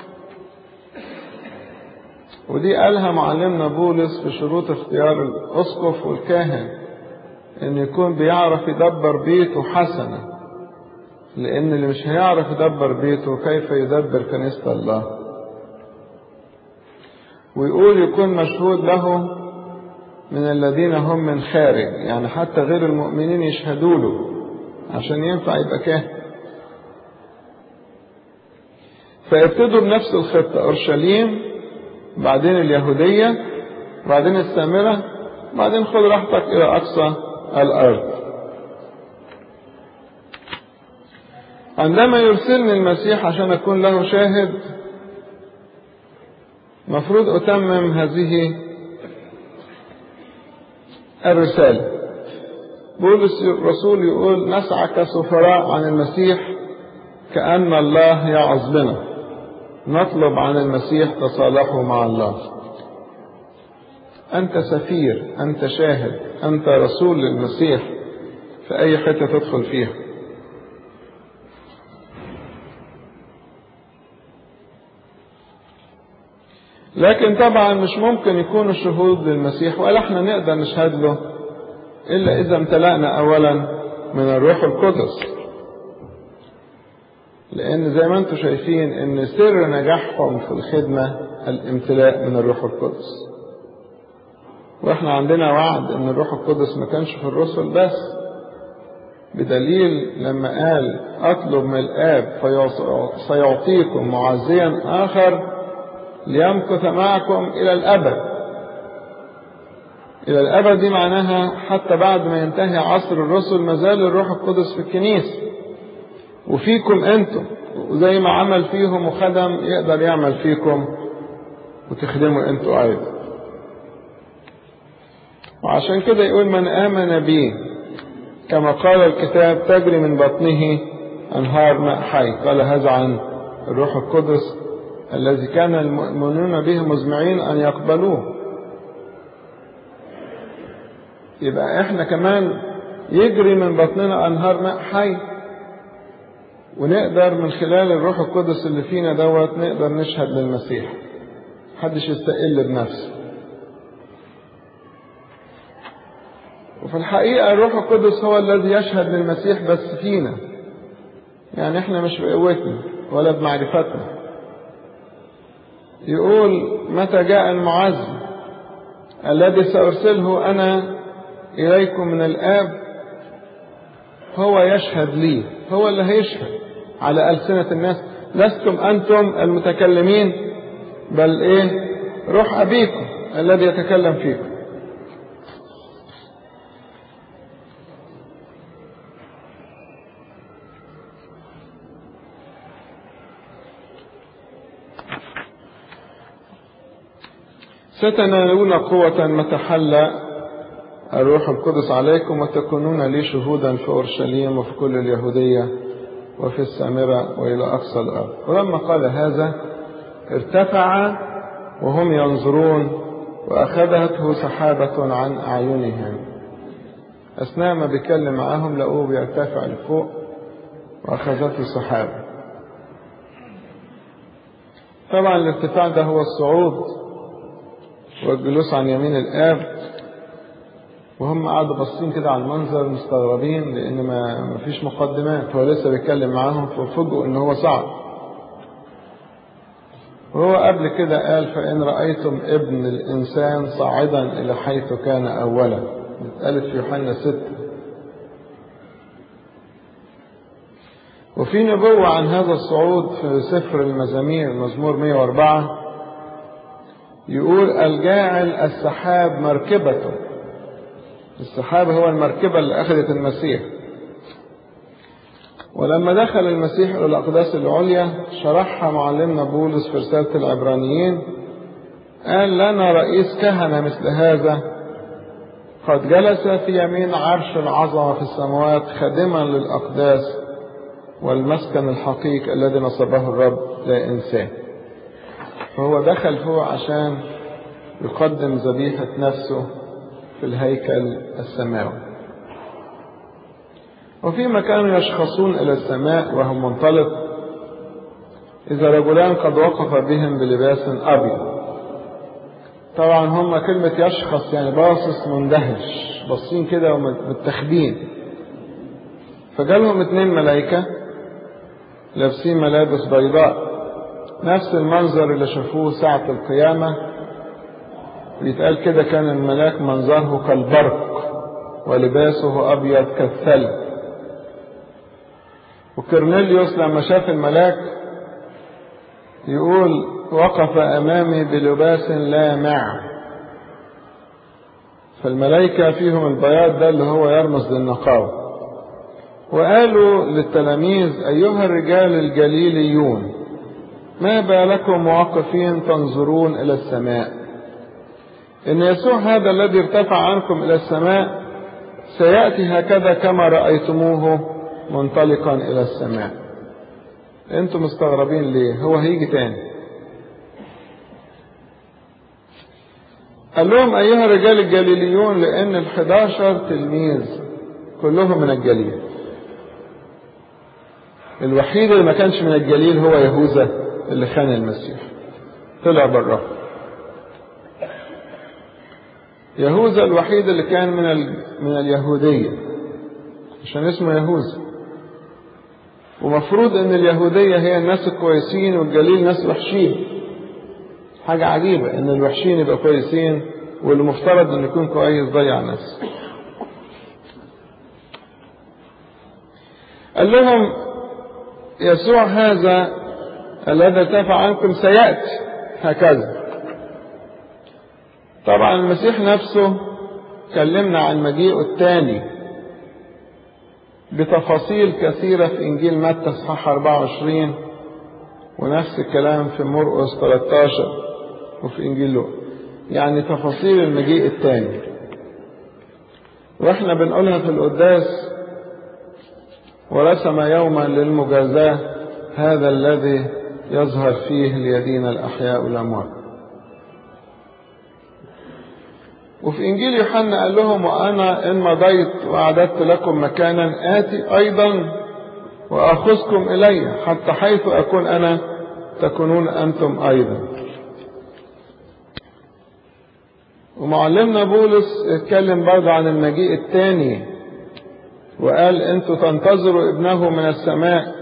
A: ودي قالها معلمنا بولس في شروط اختيار الأسقف والكاهن إن يكون بيعرف يدبر بيته حسنا لأن اللي مش هيعرف يدبر بيته كيف يدبر كنيسة الله ويقول يكون مشهود له من الذين هم من خارج يعني حتى غير المؤمنين يشهدوا له عشان ينفع يبقى كاهن فيبتدوا بنفس الخطة أورشليم بعدين اليهودية بعدين السامرة بعدين خد راحتك إلى أقصى الأرض عندما يرسلني المسيح عشان أكون له شاهد مفروض أتمم هذه الرسالة بولس الرسول يقول نسعى كسفراء عن المسيح كأن الله يعظ بنا نطلب عن المسيح تصالحوا مع الله أنت سفير أنت شاهد أنت رسول للمسيح في أي حتة تدخل فيها لكن طبعا مش ممكن يكون الشهود للمسيح ولا احنا نقدر نشهد له إلا إذا امتلأنا أولا من الروح القدس لأن زي ما انتم شايفين إن سر نجاحهم في الخدمة الامتلاء من الروح القدس واحنا عندنا وعد ان الروح القدس ما كانش في الرسل بس بدليل لما قال اطلب من الاب فسيعطيكم معزيا اخر ليمكث معكم الى الابد الى الابد دي معناها حتى بعد ما ينتهي عصر الرسل ما زال الروح القدس في الكنيسه وفيكم انتم وزي ما عمل فيهم وخدم يقدر يعمل فيكم وتخدموا انتوا ايضا وعشان كده يقول من آمن بي كما قال الكتاب تجري من بطنه أنهار ماء حي قال هذا عن الروح القدس الذي كان المؤمنون به مزمعين أن يقبلوه يبقى احنا كمان يجري من بطننا أنهار ماء حي ونقدر من خلال الروح القدس اللي فينا دوت نقدر نشهد للمسيح محدش يستقل بنفسه وفي الحقيقة الروح القدس هو الذي يشهد للمسيح بس فينا يعني احنا مش بقوتنا ولا بمعرفتنا يقول متى جاء المعز الذي سأرسله أنا إليكم من الآب هو يشهد لي هو اللي هيشهد على ألسنة الناس لستم أنتم المتكلمين بل إيه روح أبيكم الذي يتكلم فيكم ستنالون قوة متى حل الروح القدس عليكم وتكونون لي شهودا في أورشليم وفي كل اليهودية وفي السامرة وإلى أقصى الأرض ولما قال هذا ارتفع وهم ينظرون وأخذته سحابة عن أعينهم أثناء ما بيكلم معاهم لقوه بيرتفع لفوق وأخذته سحابة طبعا الارتفاع ده هو الصعود والجلوس عن يمين الآب وهم قعدوا باصين كده على المنظر مستغربين لأن ما فيش مقدمات هو لسه بيتكلم معاهم ففوجئوا إن هو صعد وهو قبل كده قال فإن رأيتم ابن الإنسان صاعدا إلى حيث كان أولا اتقالت في يوحنا ستة وفي نبوة عن هذا الصعود في سفر المزامير مزمور 104 يقول الجاعل السحاب مركبته السحاب هو المركبة اللي أخذت المسيح ولما دخل المسيح إلى الأقداس العليا شرحها معلمنا بولس في رسالة العبرانيين قال لنا رئيس كهنة مثل هذا قد جلس في يمين عرش العظمة في السماوات خادما للأقداس والمسكن الحقيقي الذي نصبه الرب لا إنسان فهو دخل فوق عشان يقدم ذبيحة نفسه في الهيكل السماوي وفيما كانوا يشخصون إلى السماء وهم منطلق إذا رجلان قد وقف بهم بلباس أبيض طبعا هم كلمة يشخص يعني باصص مندهش باصين كده ومتخبين فجالهم اتنين ملايكة لابسين ملابس بيضاء نفس المنظر اللي شافوه ساعة القيامة بيتقال كده كان الملاك منظره كالبرق ولباسه أبيض كالثلج وكرنيليوس لما شاف الملاك يقول وقف أمامي بلباس لامع فالملائكة فيهم البياض ده اللي هو يرمز للنقاوة وقالوا للتلاميذ أيها الرجال الجليليون ما بالكم واقفين تنظرون إلى السماء إن يسوع هذا الذي ارتفع عنكم إلى السماء سيأتي هكذا كما رأيتموه منطلقا إلى السماء أنتم مستغربين ليه هو هيجي تاني قال لهم أيها الرجال الجليليون لأن الحداشر تلميذ كلهم من الجليل الوحيد اللي ما كانش من الجليل هو يهوذا اللي خان المسيح طلع بره يهوذا الوحيد اللي كان من ال... من اليهودية عشان اسمه يهوذا ومفروض ان اليهودية هي الناس الكويسين والجليل ناس وحشين حاجة عجيبة ان الوحشين يبقى كويسين واللي مفترض انه يكون كويس ضيع نفسه قال لهم يسوع هذا الذي ارتفع عنكم سيأتي هكذا طبعا المسيح نفسه كلمنا عن مجيئه الثاني بتفاصيل كثيرة في إنجيل متى اصحاح 24 ونفس الكلام في مرقس 13 وفي إنجيل لوقا يعني تفاصيل المجيء الثاني واحنا بنقولها في القداس ورسم يوما للمجازاة هذا الذي يظهر فيه ليدين الأحياء والأموات وفي إنجيل يوحنا قال لهم وأنا إن مضيت وأعددت لكم مكانا آتي أيضا وأخذكم إلي حتى حيث أكون أنا تكونون أنتم أيضا ومعلمنا بولس اتكلم برضه عن المجيء الثاني وقال انتوا تنتظروا ابنه من السماء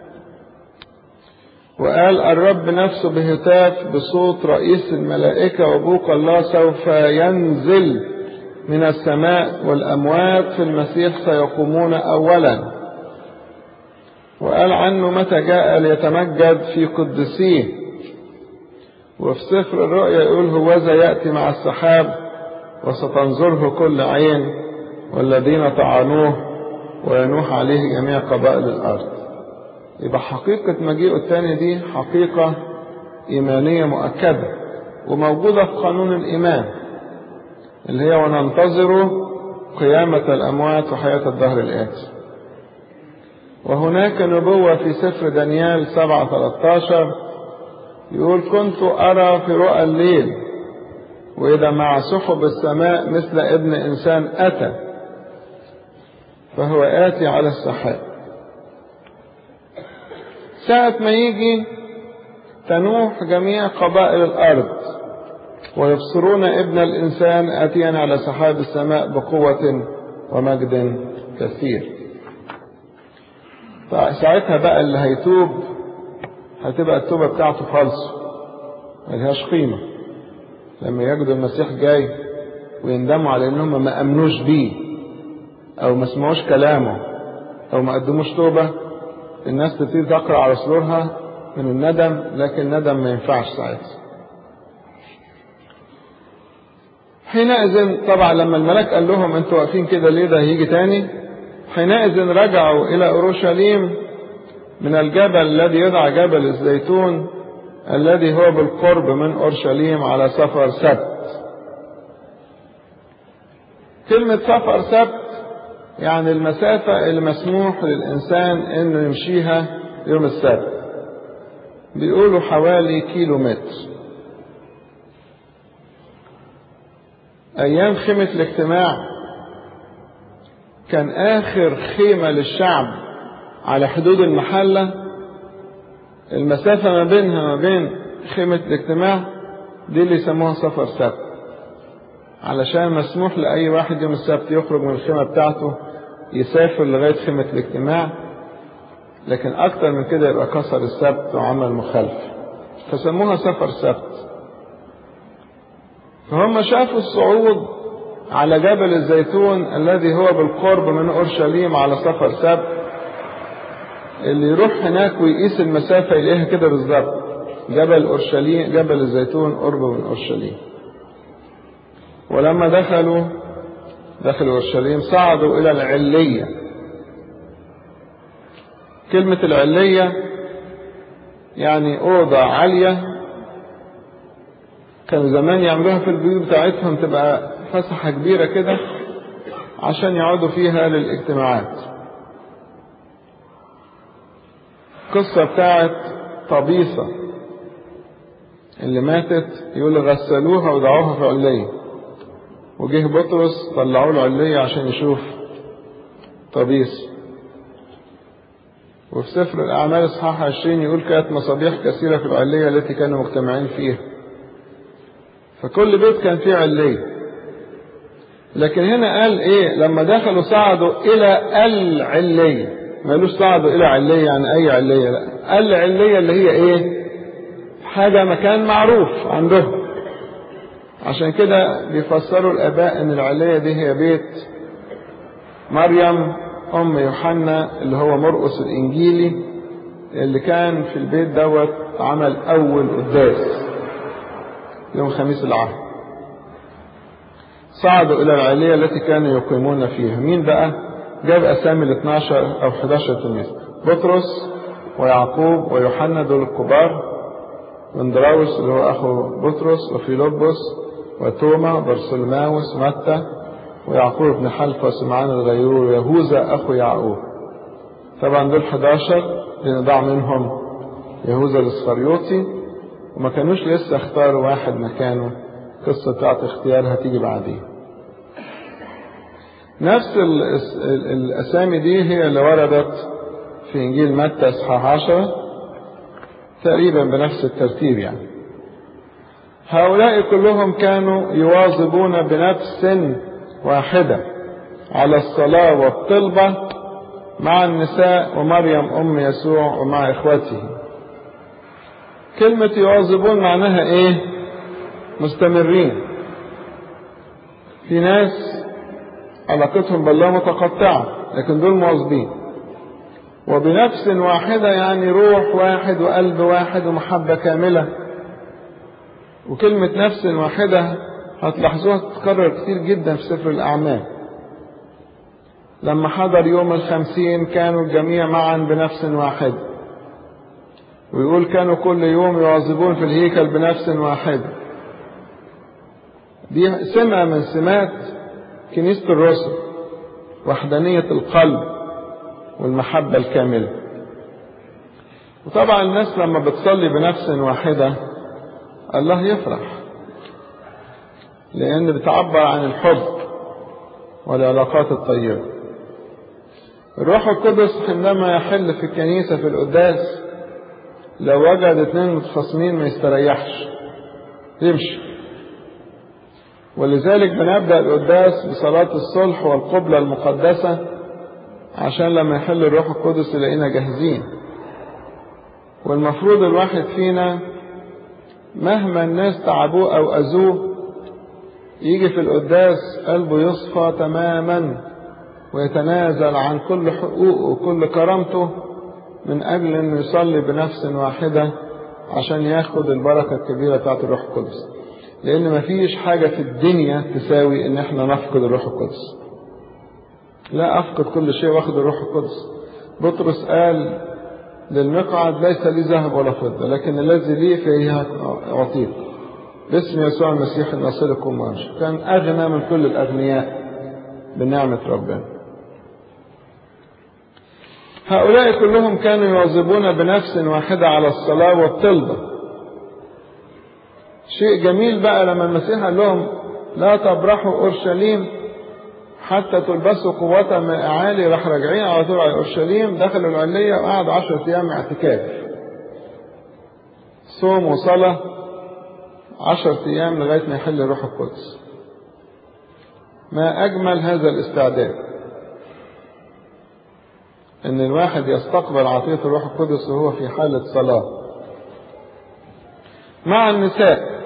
A: وقال الرب نفسه بهتاف بصوت رئيس الملائكة وبوق الله سوف ينزل من السماء والأموات في المسيح سيقومون أولا وقال عنه متى جاء ليتمجد في قدسيه وفي سفر الرؤيا يقول هوذا يأتي مع السحاب وستنظره كل عين والذين طعنوه وينوح عليه جميع قبائل الأرض يبقى حقيقة مجيئه الثاني دي حقيقة إيمانية مؤكدة وموجودة في قانون الإيمان اللي هي وننتظر قيامة الأموات وحياة الدهر الآتي وهناك نبوة في سفر دانيال 7 13 يقول كنت أرى في رؤى الليل وإذا مع سحب السماء مثل ابن إنسان أتى فهو آتي على السحاب ساعة ما يجي تنوح جميع قبائل الأرض ويبصرون ابن الإنسان آتيا على سحاب السماء بقوة ومجد كثير فساعتها بقى اللي هيتوب هتبقى التوبة بتاعته خالصة ملهاش قيمة لما يجدوا المسيح جاي ويندموا على انهم ما امنوش بيه او ما سمعوش كلامه او ما قدموش توبة الناس تبتدي تقرا على صدورها من الندم لكن الندم ما ينفعش ساعتها حينئذ طبعا لما الملاك قال لهم انتوا واقفين كده ليه ده هيجي تاني حينئذ رجعوا الى اورشليم من الجبل الذي يدعى جبل الزيتون الذي هو بالقرب من اورشليم على سفر سبت كلمة سفر سبت يعني المسافة اللي مسموح للإنسان إنه يمشيها يوم السبت بيقولوا حوالي كيلو متر أيام خيمة الاجتماع كان آخر خيمة للشعب على حدود المحلة المسافة ما بينها ما بين خيمة الاجتماع دي اللي يسموها سفر سبت علشان مسموح لأي واحد يوم السبت يخرج من الخيمة بتاعته يسافر لغاية خيمة الاجتماع لكن أكتر من كده يبقى كسر السبت وعمل مخالفة فسموها سفر سبت فهم شافوا الصعود على جبل الزيتون الذي هو بالقرب من أورشليم على سفر سبت اللي يروح هناك ويقيس المسافة يلاقيها كده بالظبط جبل أورشليم جبل الزيتون قرب من أورشليم ولما دخلوا دخلوا أورشليم صعدوا إلى العلية كلمة العلية يعني أوضة عالية كانوا زمان يعملوها في البيوت بتاعتهم تبقى فسحة كبيرة كده عشان يقعدوا فيها للاجتماعات القصة بتاعت طبيصة اللي ماتت يقول غسلوها ودعوها في علية وجه بطرس طلعوا له علية عشان يشوف طبيس وفي سفر الأعمال إصحاح 20 يقول كانت مصابيح كثيرة في العلية التي كانوا مجتمعين فيها فكل بيت كان فيه علية لكن هنا قال إيه لما دخلوا صعدوا إلى العلية ما قالوش صعدوا إلى علية يعني أي علية لا العلية اللي هي إيه حاجة مكان معروف عندهم عشان كده بيفسروا الآباء إن العلية دي هي بيت مريم أم يوحنا اللي هو مرقس الإنجيلي اللي كان في البيت دوت عمل أول قداس يوم خميس العهد صعدوا إلى العلية التي كانوا يقيمون فيها مين بقى جاب أسامي ال 12 أو 11 تلميذ بطرس ويعقوب ويوحنا دول الكبار واندراوس اللي هو أخو بطرس وفيلبس وتوما برسلماوس متى ويعقوب بن حلفة وسمعان الغيور ويهوذا أخو يعقوب طبعا دول 11 لأن ضاع منهم يهوذا الإسخريوطي وما كانوش لسه اختاروا واحد مكانه القصة بتاعت اختيار هتيجي بعدين نفس الأسامي دي هي اللي وردت في إنجيل متى إصحاح 10 تقريبا بنفس الترتيب يعني هؤلاء كلهم كانوا يواظبون بنفس واحدة على الصلاة والطلبة مع النساء ومريم أم يسوع ومع إخوته كلمة يواظبون معناها إيه مستمرين في ناس علاقتهم بالله متقطعة لكن دول مواظبين وبنفس واحدة يعني روح واحد وقلب واحد ومحبة كاملة وكلمة نفس واحدة هتلاحظوها تتكرر كتير جدا في سفر الأعمال لما حضر يوم الخمسين كانوا الجميع معا بنفس واحدة ويقول كانوا كل يوم يواظبون في الهيكل بنفس واحدة دي سمة من سمات كنيسة الرسل وحدانية القلب والمحبة الكاملة وطبعا الناس لما بتصلي بنفس واحدة الله يفرح لأن بتعبر عن الحب والعلاقات الطيبة الروح القدس حينما يحل في الكنيسة في القداس لو وجد اتنين متخاصمين ما يستريحش يمشي ولذلك بنبدأ القداس بصلاة الصلح والقبلة المقدسة عشان لما يحل الروح القدس يلاقينا جاهزين والمفروض الواحد فينا مهما الناس تعبوه أو أذوه يجي في القداس قلبه يصفى تماما ويتنازل عن كل حقوقه وكل كرامته من أجل أنه يصلي بنفس واحدة عشان ياخد البركة الكبيرة بتاعت الروح القدس لأن مفيش حاجة في الدنيا تساوي إن احنا نفقد الروح القدس لا أفقد كل شيء واخد الروح القدس بطرس قال للمقعد ليس لي ذهب ولا فضة لكن الذي لي فإياه أعطيك باسم يسوع المسيح نصلكم وانشر كان أغنى من كل الأغنياء بنعمة ربنا هؤلاء كلهم كانوا يواظبون بنفس واحدة على الصلاة والطلبة شيء جميل بقى لما المسيح قال لهم لا تبرحوا أورشليم حتى تلبسوا قوة من أعالي راح راجعين على طول على أورشليم دخلوا العلية وقعدوا عشرة أيام اعتكاف صوم وصلاة عشرة أيام لغاية ما يحل الروح القدس ما أجمل هذا الاستعداد إن الواحد يستقبل عطية الروح القدس وهو في حالة صلاة مع النساء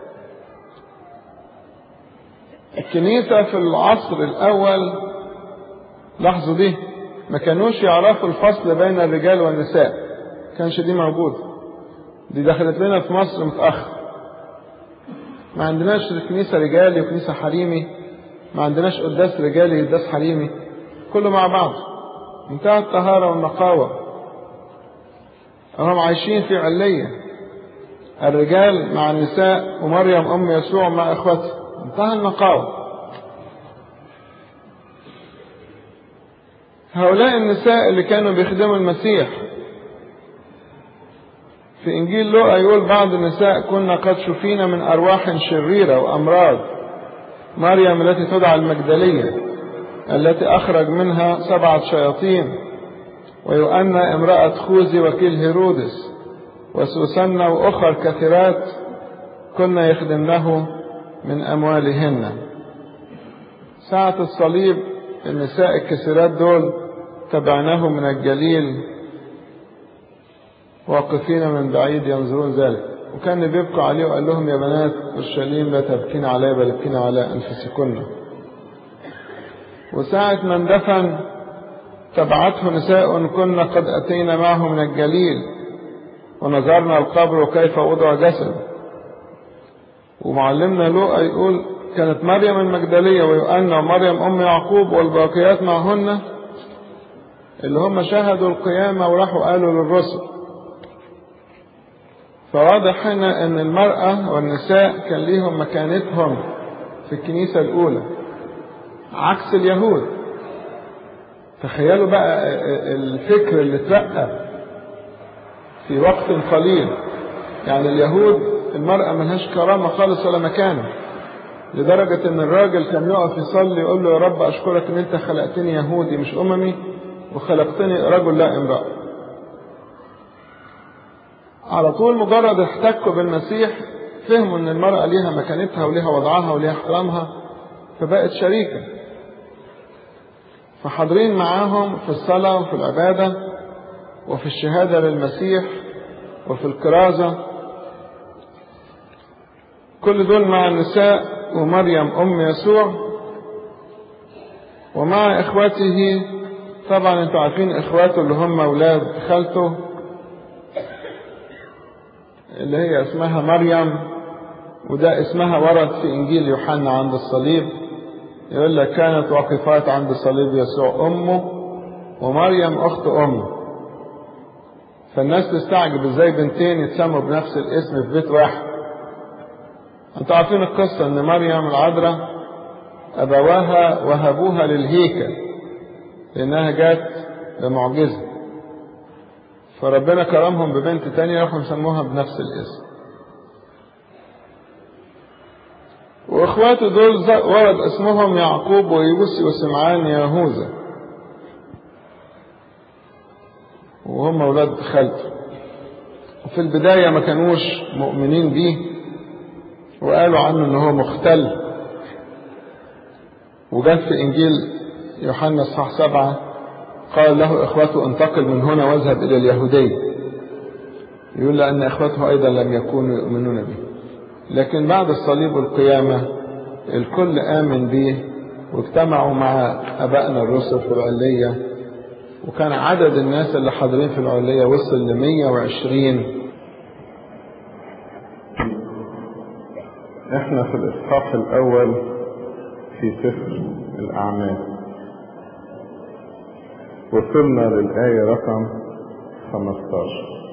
A: الكنيسة في العصر الأول لاحظوا دي ما كانوش يعرفوا الفصل بين الرجال والنساء كانش دي موجود دي دخلت لنا في مصر متأخر ما عندناش كنيسة رجالي وكنيسة حريمي ما عندناش قداس رجالي وقداس حريمي كله مع بعض منتهى الطهارة والنقاوة هم عايشين في علية الرجال مع النساء ومريم أم يسوع مع إخوته انتهى النقاوة هؤلاء النساء اللي كانوا بيخدموا المسيح في إنجيل لوقا يقول بعض النساء كنا قد شفينا من أرواح شريرة وأمراض مريم التي تدعى المجدلية التي أخرج منها سبعة شياطين ويؤنى امرأة خوذي وكيل هيرودس وسوسنة وأخر كثيرات كنا يخدمنه من أموالهن ساعة الصليب النساء الكثيرات دول تبعناه من الجليل واقفين من بعيد ينظرون ذلك وكان بيبقى عليه وقال لهم يا بنات اورشليم لا تبكين علي بل ابكين على انفسكن وساعة ما اندفن تبعته نساء كنا قد أتينا معه من الجليل ونظرنا القبر وكيف وضع جسد ومعلمنا لوقا يقول كانت مريم المجدلية ويؤنى ومريم أم يعقوب والباقيات معهن اللي هم شاهدوا القيامة وراحوا قالوا للرسل فواضح هنا ان المرأة والنساء كان ليهم مكانتهم في الكنيسة الأولى عكس اليهود تخيلوا بقى الفكر اللي اترقى في وقت قليل يعني اليهود المرأة ملهاش كرامة خالص ولا مكانة لدرجة ان الراجل كان يقف يصلي يقول له يا رب اشكرك ان انت خلقتني يهودي مش اممي وخلقتني رجل لا امرأة على طول مجرد احتكوا بالمسيح فهموا ان المرأة ليها مكانتها وليها وضعها وليها احترامها فبقت شريكة فحاضرين معاهم في الصلاة وفي العبادة وفي الشهادة للمسيح وفي الكرازة كل دول مع النساء ومريم أم يسوع ومع إخوته طبعا انتوا عارفين إخواته اللي هم أولاد خالته اللي هي اسمها مريم وده اسمها ورد في إنجيل يوحنا عند الصليب يقول لك كانت واقفات عند صليب يسوع أمه ومريم أخت أمه فالناس تستعجب ازاي بنتين يتسموا بنفس الاسم في بيت واحد انتوا عارفين القصة ان مريم العذراء ابواها وهبوها للهيكل لانها جات بمعجزة فربنا كرمهم ببنت تانية راحوا يسموها بنفس الاسم واخواته دول ورد اسمهم يعقوب ويوسي وسمعان يهوذا وهم اولاد خالته وفي البداية ما كانوش مؤمنين بيه وقالوا عنه ان هو مختل وجاء في انجيل يوحنا اصحاح سبعة قال له اخوته انتقل من هنا واذهب الى اليهودية يقول لان اخوته ايضا لم يكونوا يؤمنون به لكن بعد الصليب والقيامة الكل آمن به واجتمعوا مع أبائنا الرسل في العلية وكان عدد الناس اللي حاضرين في العلية وصل ل 120
B: احنا في الإصحاح الأول في سفر الأعمال وصلنا للآية رقم 15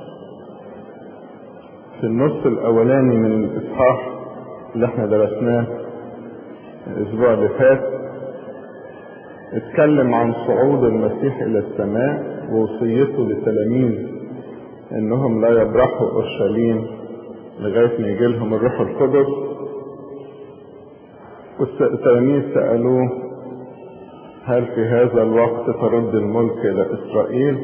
B: في النص الأولاني من الإصحاح اللي احنا درسناه الأسبوع اللي فات اتكلم عن صعود المسيح إلى السماء ووصيته للتلاميذ إنهم لا يبرحوا أورشليم لغاية ما يجي لهم الروح القدس والتلاميذ سألوه هل في هذا الوقت ترد الملك إلى إسرائيل؟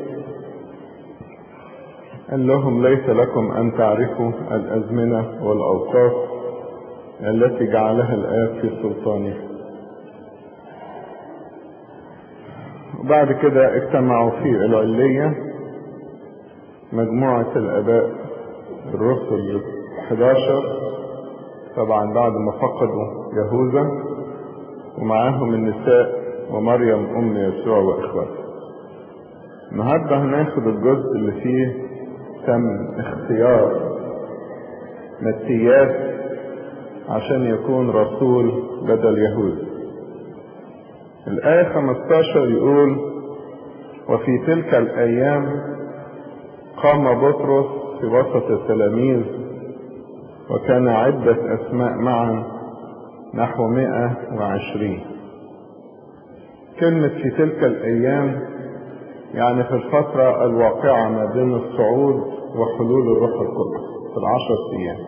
B: قال لهم ليس لكم أن تعرفوا الأزمنة والأوقات التي جعلها الآب في سلطانه وبعد كده اجتمعوا في العلية مجموعة الآباء الرسل 11 طبعا بعد ما فقدوا يهوذا ومعاهم النساء ومريم أم يسوع وإخواته النهاردة هناخد الجزء اللي فيه تم اختيار متياس عشان يكون رسول بدل يهود الآية 15 يقول وفي تلك الأيام قام بطرس في وسط التلاميذ وكان عدة أسماء معا نحو مئة وعشرين كلمة في تلك الأيام يعني في الفترة الواقعة ما بين الصعود وحلول الروح القدس في العشر أيام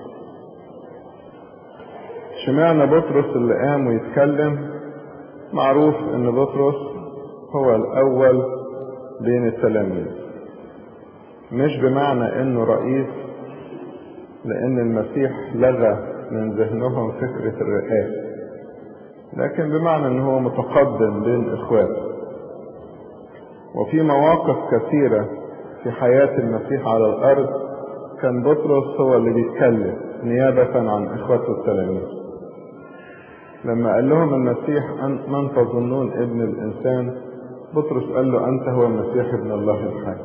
B: اشمعنى بطرس اللي قام ويتكلم معروف ان بطرس هو الاول بين التلاميذ مش بمعنى انه رئيس لان المسيح لغى من ذهنهم فكرة الرئاسة لكن بمعنى ان هو متقدم بين اخواته وفي مواقف كثيرة في حياة المسيح على الارض كان بطرس هو اللي بيتكلم نيابة عن اخواته التلاميذ لما قال لهم المسيح من تظنون ابن الانسان بطرس قال له انت هو المسيح ابن الله الحي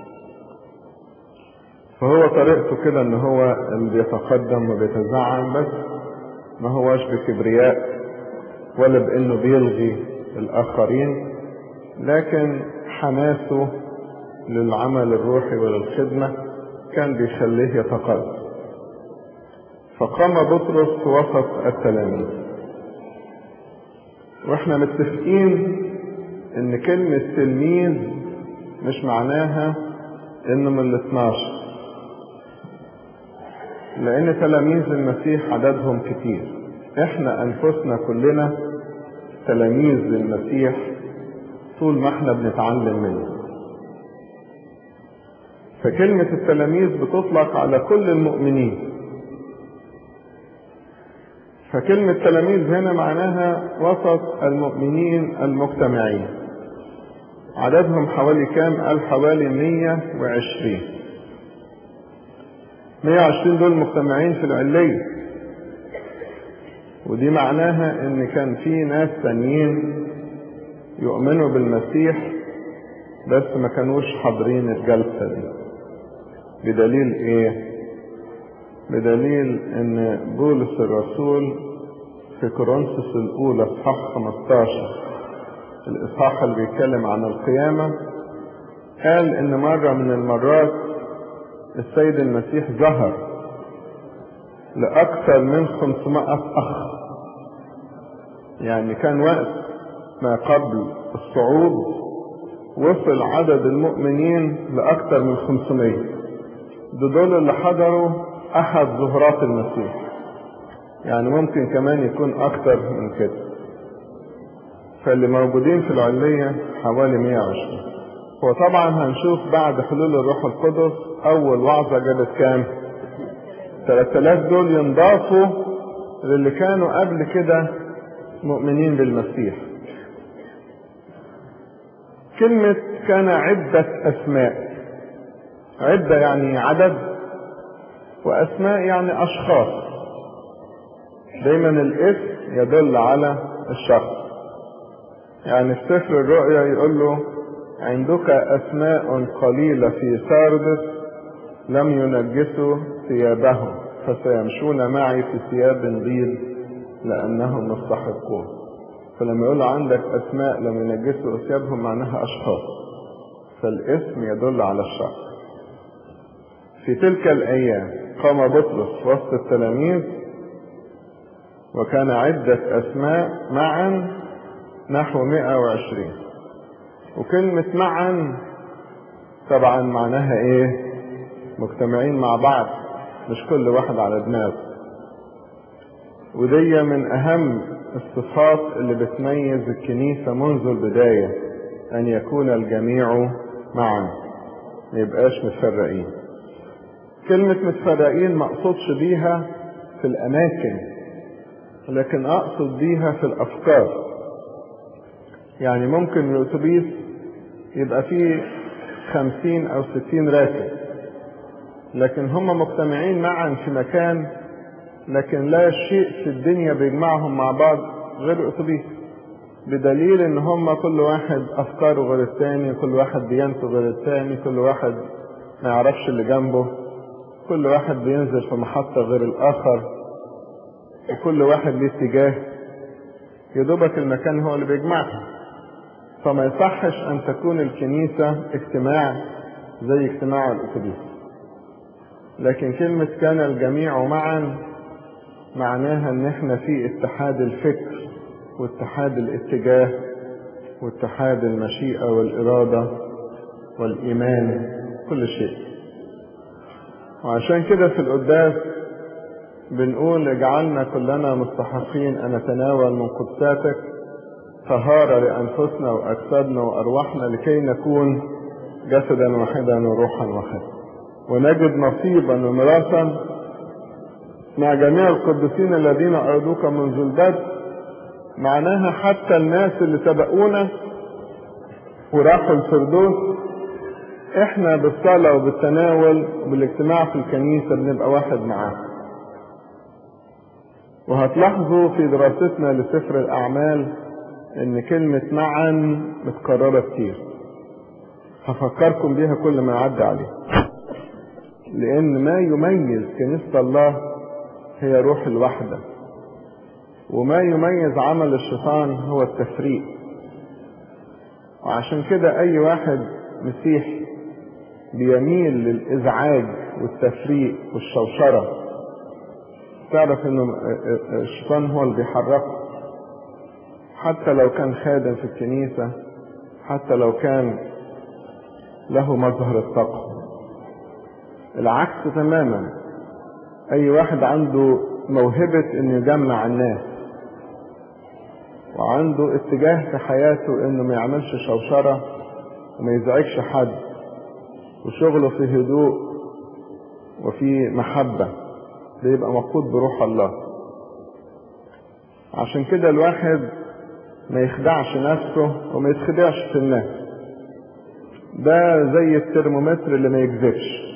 B: فهو طريقته كده ان هو اللي بيتقدم وبيتزعم بس ما هواش بكبرياء ولا بانه بيلغي الاخرين لكن حماسه للعمل الروحي وللخدمة كان بيخليه يتقدم فقام بطرس في وسط التلاميذ واحنا متفقين ان كلمة تلميذ مش معناها انه من الاثناشر لان تلاميذ المسيح عددهم كتير احنا انفسنا كلنا تلاميذ للمسيح طول ما احنا بنتعلم منه فكلمة التلاميذ بتطلق على كل المؤمنين فكلمة تلاميذ هنا معناها وسط المؤمنين المجتمعين عددهم حوالي كام قال حوالي 120 120 دول مجتمعين في العلية ودي معناها ان كان في ناس تانيين يؤمنوا بالمسيح بس ما كانوش حاضرين الجلسة دي بدليل ايه بدليل ان بولس الرسول في كورنثوس الاولى اصحاح 15 الاصحاح اللي بيتكلم عن القيامة قال ان مرة من المرات السيد المسيح ظهر لأكثر من 500 أخ يعني كان وقت ما قبل الصعود وصل عدد المؤمنين لأكثر من 500 ده دول اللي حضروا أحد ظهورات المسيح يعني ممكن كمان يكون أكثر من كده فاللي موجودين في العلية حوالي 120 هو طبعا هنشوف بعد حلول الروح القدس أول وعظة جابت كام 3000 دول ينضافوا للي كانوا قبل كده مؤمنين بالمسيح كلمة كان عدة أسماء عدة يعني عدد وأسماء يعني أشخاص دايما الاسم يدل على الشخص يعني في سفر الرؤيا يقول له عندك أسماء قليلة في ساردس لم ينجسوا ثيابهم فسيمشون معي في ثياب بيض لأنهم مستحقون فلما يقول عندك أسماء لم ينجسوا ثيابهم معناها أشخاص فالاسم يدل على الشخص في تلك الأيام قام بطرس وسط التلاميذ وكان عدة أسماء معا نحو 120 وكلمة معا طبعا معناها ايه مجتمعين مع بعض مش كل واحد على دماغه ودي من اهم الصفات اللي بتميز الكنيسة منذ البداية ان يكون الجميع معا ما يبقاش متفرقين كلمة متفرقين ما اقصدش بيها في الاماكن لكن اقصد بيها في الافكار يعني ممكن الاتوبيس يبقى فيه خمسين او ستين راكب لكن هم مجتمعين معا في مكان لكن لا شيء في الدنيا بيجمعهم مع بعض غير الاتوبيس بدليل ان هم كل واحد افكاره غير التاني كل واحد ديانته غير التاني كل واحد ما يعرفش اللي جنبه كل واحد بينزل في محطة غير الاخر وكل واحد ليه اتجاه يدوبك المكان هو اللي بيجمعهم فما يصحش ان تكون الكنيسة اجتماع زي اجتماع الأتوبيس لكن كلمة كان الجميع معا معناها ان احنا في اتحاد الفكر واتحاد الاتجاه واتحاد المشيئة والإرادة والإيمان كل شيء وعشان كده في القداس بنقول اجعلنا كلنا مستحقين أن نتناول من قدساتك طهارة لأنفسنا وأجسادنا وأرواحنا لكي نكون جسدا واحدا وروحا واحدا ونجد نصيبا وميراثا مع جميع القديسين الذين أرادوك منذ البدء معناها حتى الناس اللي سبقونا وراحوا الفردوس احنا بالصلاة وبالتناول وبالاجتماع في الكنيسة بنبقى واحد معاه وهتلاحظوا في دراستنا لسفر الأعمال إن كلمة معا متكررة كتير هفكركم بيها كل ما يعدي عليه لأن ما يميز كنيسة الله هي روح الوحدة وما يميز عمل الشيطان هو التفريق وعشان كده أي واحد مسيحي بيميل للإزعاج والتفريق والشوشرة تعرف إنه الشيطان هو اللي بيحركه حتى لو كان خادم في الكنيسة حتى لو كان له مظهر التقوى العكس تماما أي واحد عنده موهبة إنه يجمع الناس وعنده اتجاه في حياته إنه ما يعملش شوشرة وما يزعجش حد وشغله في هدوء وفي محبة ده يبقى مقود بروح الله عشان كده الواحد ما يخدعش نفسه وما يتخدعش في الناس ده زي الترمومتر اللي ما يكذبش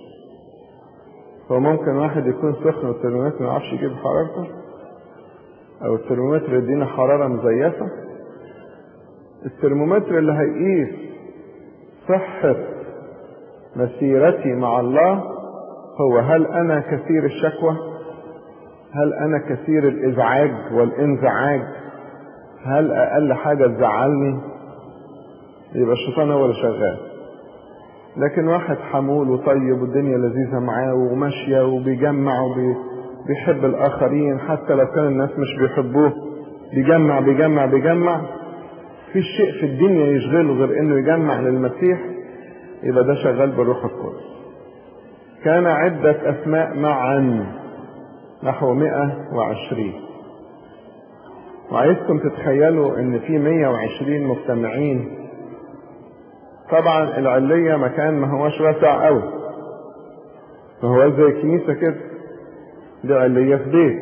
B: هو ممكن واحد يكون سخن والترمومتر ما يعرفش يجيب حرارته او الترمومتر يدينا حرارة مزيفة الترمومتر اللي هيقيس صحة مسيرتي مع الله هو هل انا كثير الشكوى هل انا كثير الازعاج والانزعاج هل اقل حاجة تزعلني يبقى الشيطان هو اللي شغال لكن واحد حمول وطيب والدنيا لذيذة معاه وماشية وبيجمع وبيحب الآخرين حتى لو كان الناس مش بيحبوه بيجمع بيجمع بيجمع في شيء في الدنيا يشغله غير انه يجمع للمسيح يبقى ده شغال بالروح القدس كان عدة أسماء معا نحو 120 وعايزكم تتخيلوا ان في 120 مجتمعين طبعا العلية مكان ما هوش واسع قوي ما هو زي الكنيسة كده دي علية في بيت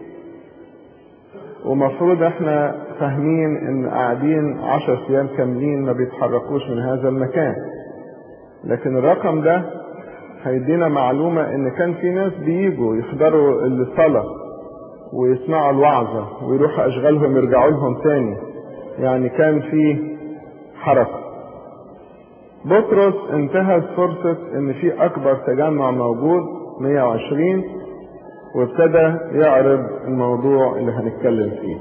B: ومفروض احنا فاهمين ان قاعدين عشر ايام كاملين ما بيتحركوش من هذا المكان لكن الرقم ده هيدينا معلومة ان كان في ناس بيجوا يحضروا الصلاة ويسمعوا الوعظة ويروحوا اشغالهم يرجعوا لهم تاني يعني كان في حركة بطرس انتهز فرصة ان في اكبر تجمع موجود 120 وابتدى يعرض الموضوع اللي هنتكلم فيه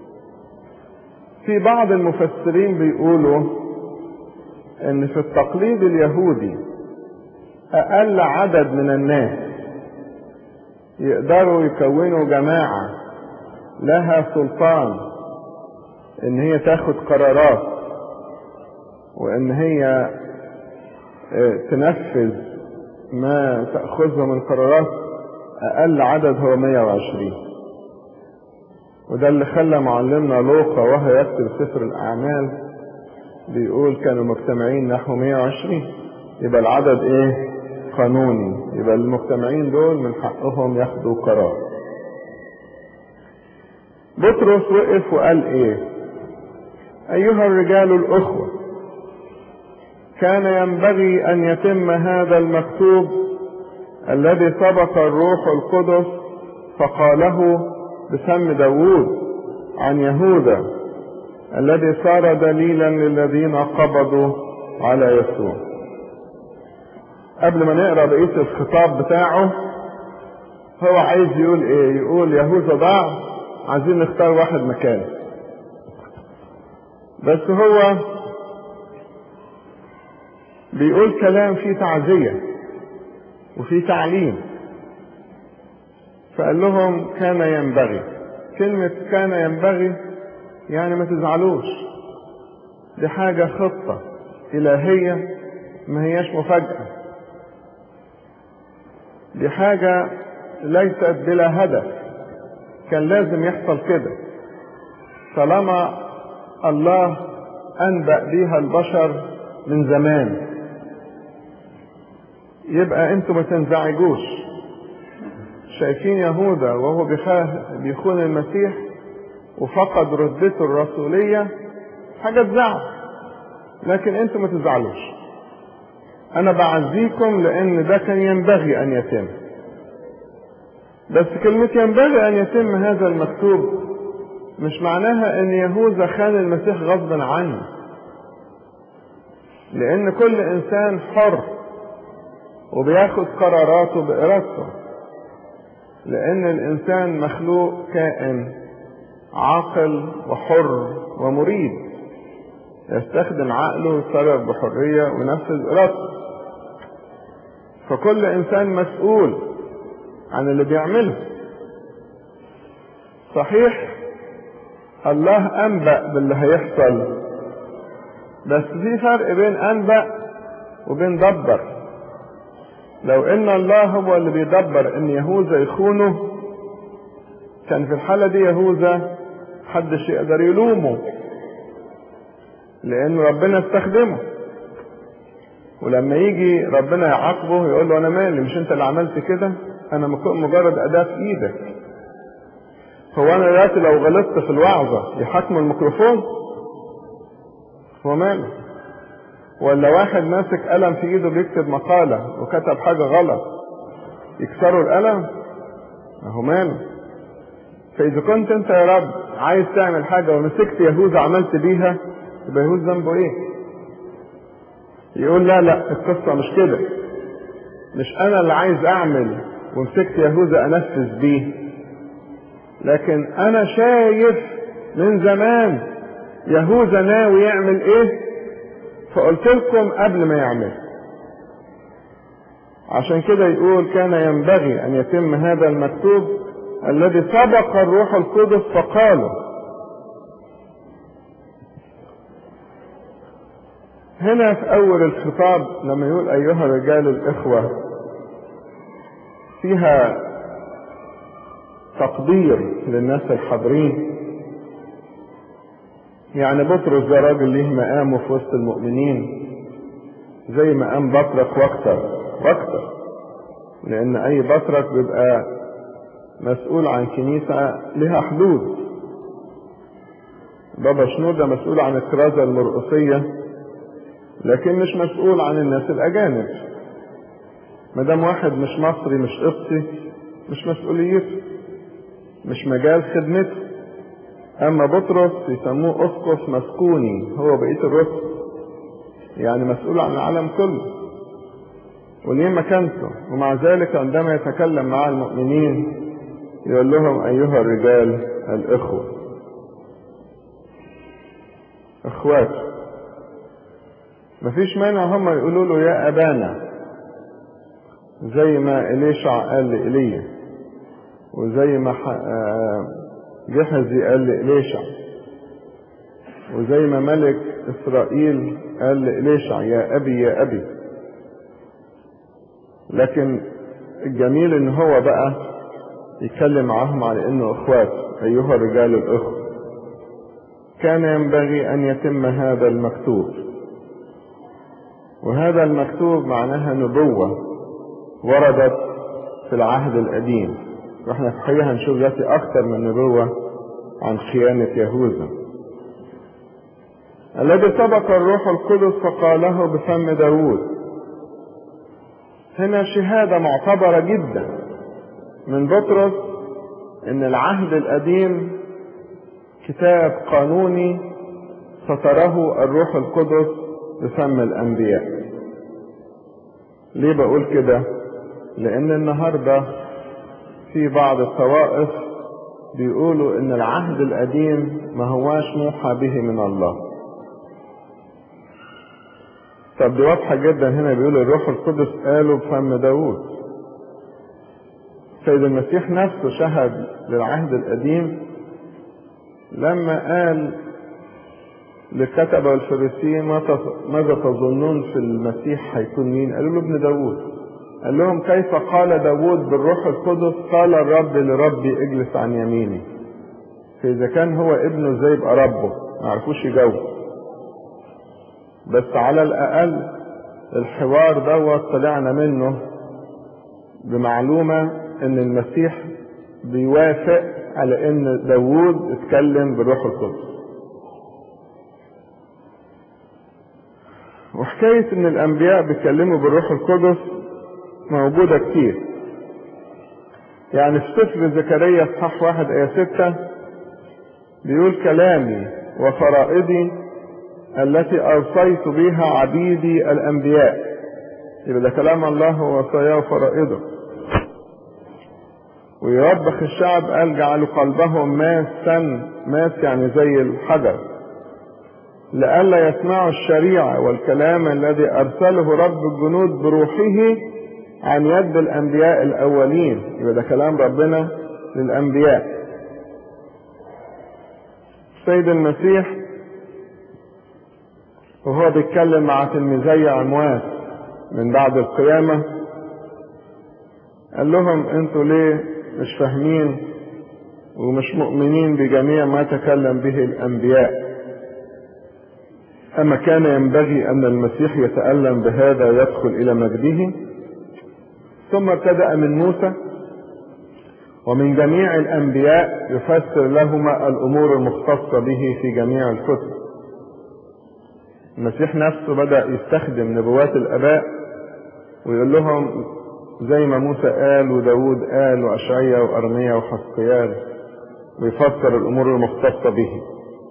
B: في بعض المفسرين بيقولوا ان في التقليد اليهودي اقل عدد من الناس يقدروا يكونوا جماعة لها سلطان ان هي تاخد قرارات وان هي تنفذ ما تأخذه من قرارات أقل عدد هو 120 وده اللي خلى معلمنا لوقا وهو يكتب سفر الأعمال بيقول كانوا مجتمعين نحو 120 يبقى العدد إيه؟ قانوني يبقى المجتمعين دول من حقهم ياخدوا قرار بطرس وقف وقال إيه؟ أيها الرجال الأخوة كان ينبغي أن يتم هذا المكتوب الذي سبق الروح القدس فقاله بفم داوود عن يهوذا الذي صار دليلا للذين قبضوا على يسوع قبل ما نقرا بقيه الخطاب بتاعه هو عايز يقول ايه يقول يهوذا ضاع عايزين نختار واحد مكانه بس هو بيقول كلام فيه تعزية وفيه تعليم فقال لهم كان ينبغي كلمة كان ينبغي يعني ما تزعلوش دي حاجة خطة إلهية ما هياش مفاجأة دي حاجة ليست بلا هدف كان لازم يحصل كده طالما الله أنبأ بيها البشر من زمان يبقى انتوا ما تنزعجوش شايفين يهوذا وهو بيخون المسيح وفقد ردته الرسولية حاجة تزعل لكن انتوا ما تزعلوش انا بعزيكم لان ده كان ينبغي ان يتم بس كلمة ينبغي ان يتم هذا المكتوب مش معناها ان يهوذا خان المسيح غصبا عنه لان كل انسان حر وبياخد قراراته بارادته لان الانسان مخلوق كائن عاقل وحر ومريد يستخدم عقله ويتصرف بحرية وينفذ إرادته فكل إنسان مسؤول عن اللي بيعمله صحيح الله أنبأ باللي هيحصل بس في فرق بين أنبأ وبين دبر لو إن الله هو اللي بيدبر إن يهوذا يخونه كان في الحالة دي يهوذا محدش يقدر يلومه لأن ربنا استخدمه ولما يجي ربنا يعاقبه يقول له أنا مالي مش أنت اللي عملت كده أنا مجرد أداة في إيدك هو أنا دلوقتي لو غلطت في الوعظة يحاكموا الميكروفون هو ماله ولا واحد ماسك قلم في ايده بيكتب مقالة وكتب حاجة غلط يكسروا القلم اهو ماله فإذا كنت أنت يا رب عايز تعمل حاجة ومسكت يهوذا عملت بيها يبقى يهوذا ذنبه إيه؟ يقول لا لا القصة مش كده مش أنا اللي عايز أعمل ومسكت يهوذا أنفذ بيه لكن أنا شايف من زمان يهوذا ناوي يعمل إيه فقلت لكم قبل ما يعمل عشان كده يقول كان ينبغي أن يتم هذا المكتوب الذي سبق الروح القدس فقاله هنا في أول الخطاب لما يقول أيها الرجال الإخوة فيها تقدير للناس الحاضرين يعني بطرس ده راجل ليه مقامه في وسط المؤمنين زي مقام بطرك واكتر واكتر لأن أي بطرك بيبقى مسؤول عن كنيسة لها حدود بابا شنودة مسؤول عن الكرازة المرقصية لكن مش مسؤول عن الناس الأجانب مدام واحد مش مصري مش قبطي مش مسؤوليته مش مجال خدمته أما بطرس يسموه أسقف مسكوني هو بقية الرسل يعني مسؤول عن العالم كله وليه مكانته ومع ذلك عندما يتكلم مع المؤمنين يقول لهم أيها الرجال الإخوة إخوات مفيش مانع هم يقولوا له يا أبانا زي ما إليشع قال لإيليا وزي ما جحزي قال لإليشع وزي ما ملك إسرائيل قال لإليشع يا أبي يا أبي لكن الجميل إن هو بقى يتكلم معاهم على إنه إخوات أيها الرجال الإخوة كان ينبغي أن يتم هذا المكتوب وهذا المكتوب معناها نبوة وردت في العهد القديم واحنا في الحقيقة هنشوف دلوقتي أكثر من نبوة عن خيانة يهوذا الذي سبق الروح القدس فقاله بفم داوود هنا شهادة معتبرة جدا من بطرس ان العهد القديم كتاب قانوني سطره الروح القدس بفم الانبياء ليه بقول كده لان النهارده في بعض الطوائف بيقولوا ان العهد القديم ما هواش موحى به من الله طب دي واضحة جدا هنا بيقول الروح القدس قالوا بفم داوود سيد المسيح نفسه شهد للعهد القديم لما قال للكتبة والفريسيين ماذا تظنون في المسيح هيكون مين قالوا له ابن داوود قال لهم كيف قال داوود بالروح القدس قال الرب لربي اجلس عن يميني فإذا كان هو ابنه ازاي يبقى ربه ما عرفوش يجاوب بس على الأقل الحوار دوت طلعنا منه بمعلومة ان المسيح بيوافق على ان داوود اتكلم بالروح القدس وحكاية ان الانبياء بيتكلموا بالروح القدس موجودة كتير يعني في سفر زكريا اصحاح واحد ايه ستة بيقول كلامي وفرائضي التي اوصيت بها عبيدي الانبياء يبقى ده كلام الله ووصاياه وفرائضه ويوبخ الشعب قال جعلوا قلبهم ماسا ماس يعني زي الحجر لئلا يسمعوا الشريعة والكلام الذي أرسله رب الجنود بروحه عن يد الأنبياء الأولين يبقى ده كلام ربنا للأنبياء السيد المسيح وهو بيتكلم مع تلميذي عمواس من بعد القيامة قال لهم انتوا ليه مش فاهمين ومش مؤمنين بجميع ما تكلم به الأنبياء أما كان ينبغي أن المسيح يتألم بهذا يدخل إلى مجده ثم ابتدأ من موسى ومن جميع الأنبياء يفسر لهما الأمور المختصة به في جميع الكتب المسيح نفسه بدأ يستخدم نبوات الآباء ويقول لهم زي ما موسى قال وداود قال وأشعيا وأرميا وحسقيال ويفسر الأمور المختصة به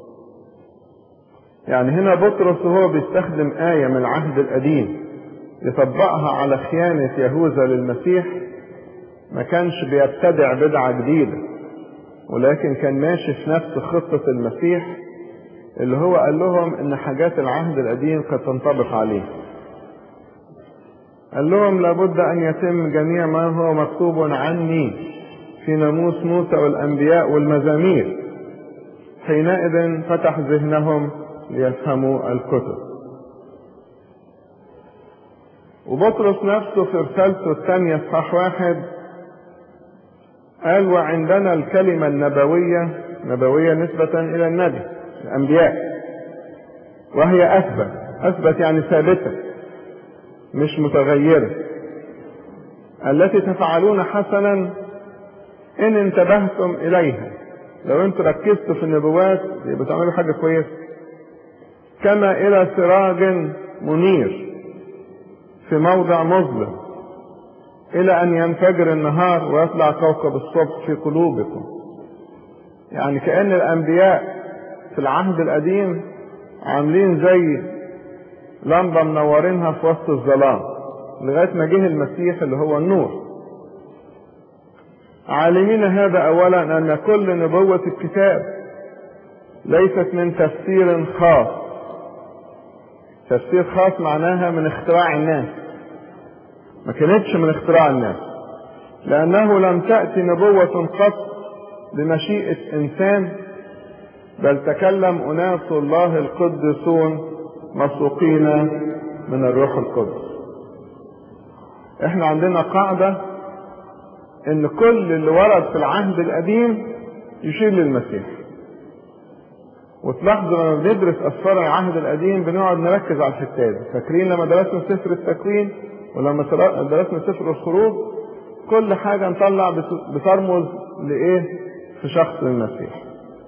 B: يعني هنا بطرس وهو بيستخدم آية من العهد القديم يطبقها على خيانة يهوذا للمسيح ما كانش بيبتدع بدعة جديدة ولكن كان ماشي في نفس خطة المسيح اللي هو قال لهم ان حاجات العهد القديم قد تنطبق عليه قال لهم لابد ان يتم جميع ما هو مكتوب عني في ناموس موسى والانبياء والمزامير حينئذ فتح ذهنهم ليفهموا الكتب وبطرس نفسه في رسالته الثانية صح واحد قال وعندنا الكلمة النبوية نبوية نسبة إلى النبي الأنبياء وهي أثبت أثبت يعني ثابتة مش متغيرة التي تفعلون حسنا إن انتبهتم إليها لو انتوا ركزتوا في النبوات يبقى تعملوا حاجة كويسة كما إلى سراج منير في موضع مظلم إلى أن ينفجر النهار ويطلع كوكب الصبح في قلوبكم يعني كأن الأنبياء في العهد القديم عاملين زي لمبة منورينها في وسط الظلام لغاية ما جه المسيح اللي هو النور عالمين هذا أولا أن كل نبوة الكتاب ليست من تفسير خاص تفسير خاص معناها من اختراع الناس ما كانتش من اختراع الناس لأنه لم تأتي نبوة قط بمشيئة إنسان بل تكلم أناس الله القدسون مسوقين من الروح القدس احنا عندنا قاعدة ان كل اللي ورد في العهد القديم يشير للمسيح وتلاحظوا لما بندرس اسفار العهد القديم بنقعد نركز على الحته دي فاكرين لما درسنا سفر التكوين ولما درسنا سفر الخروج كل حاجه نطلع بترمز لايه في شخص المسيح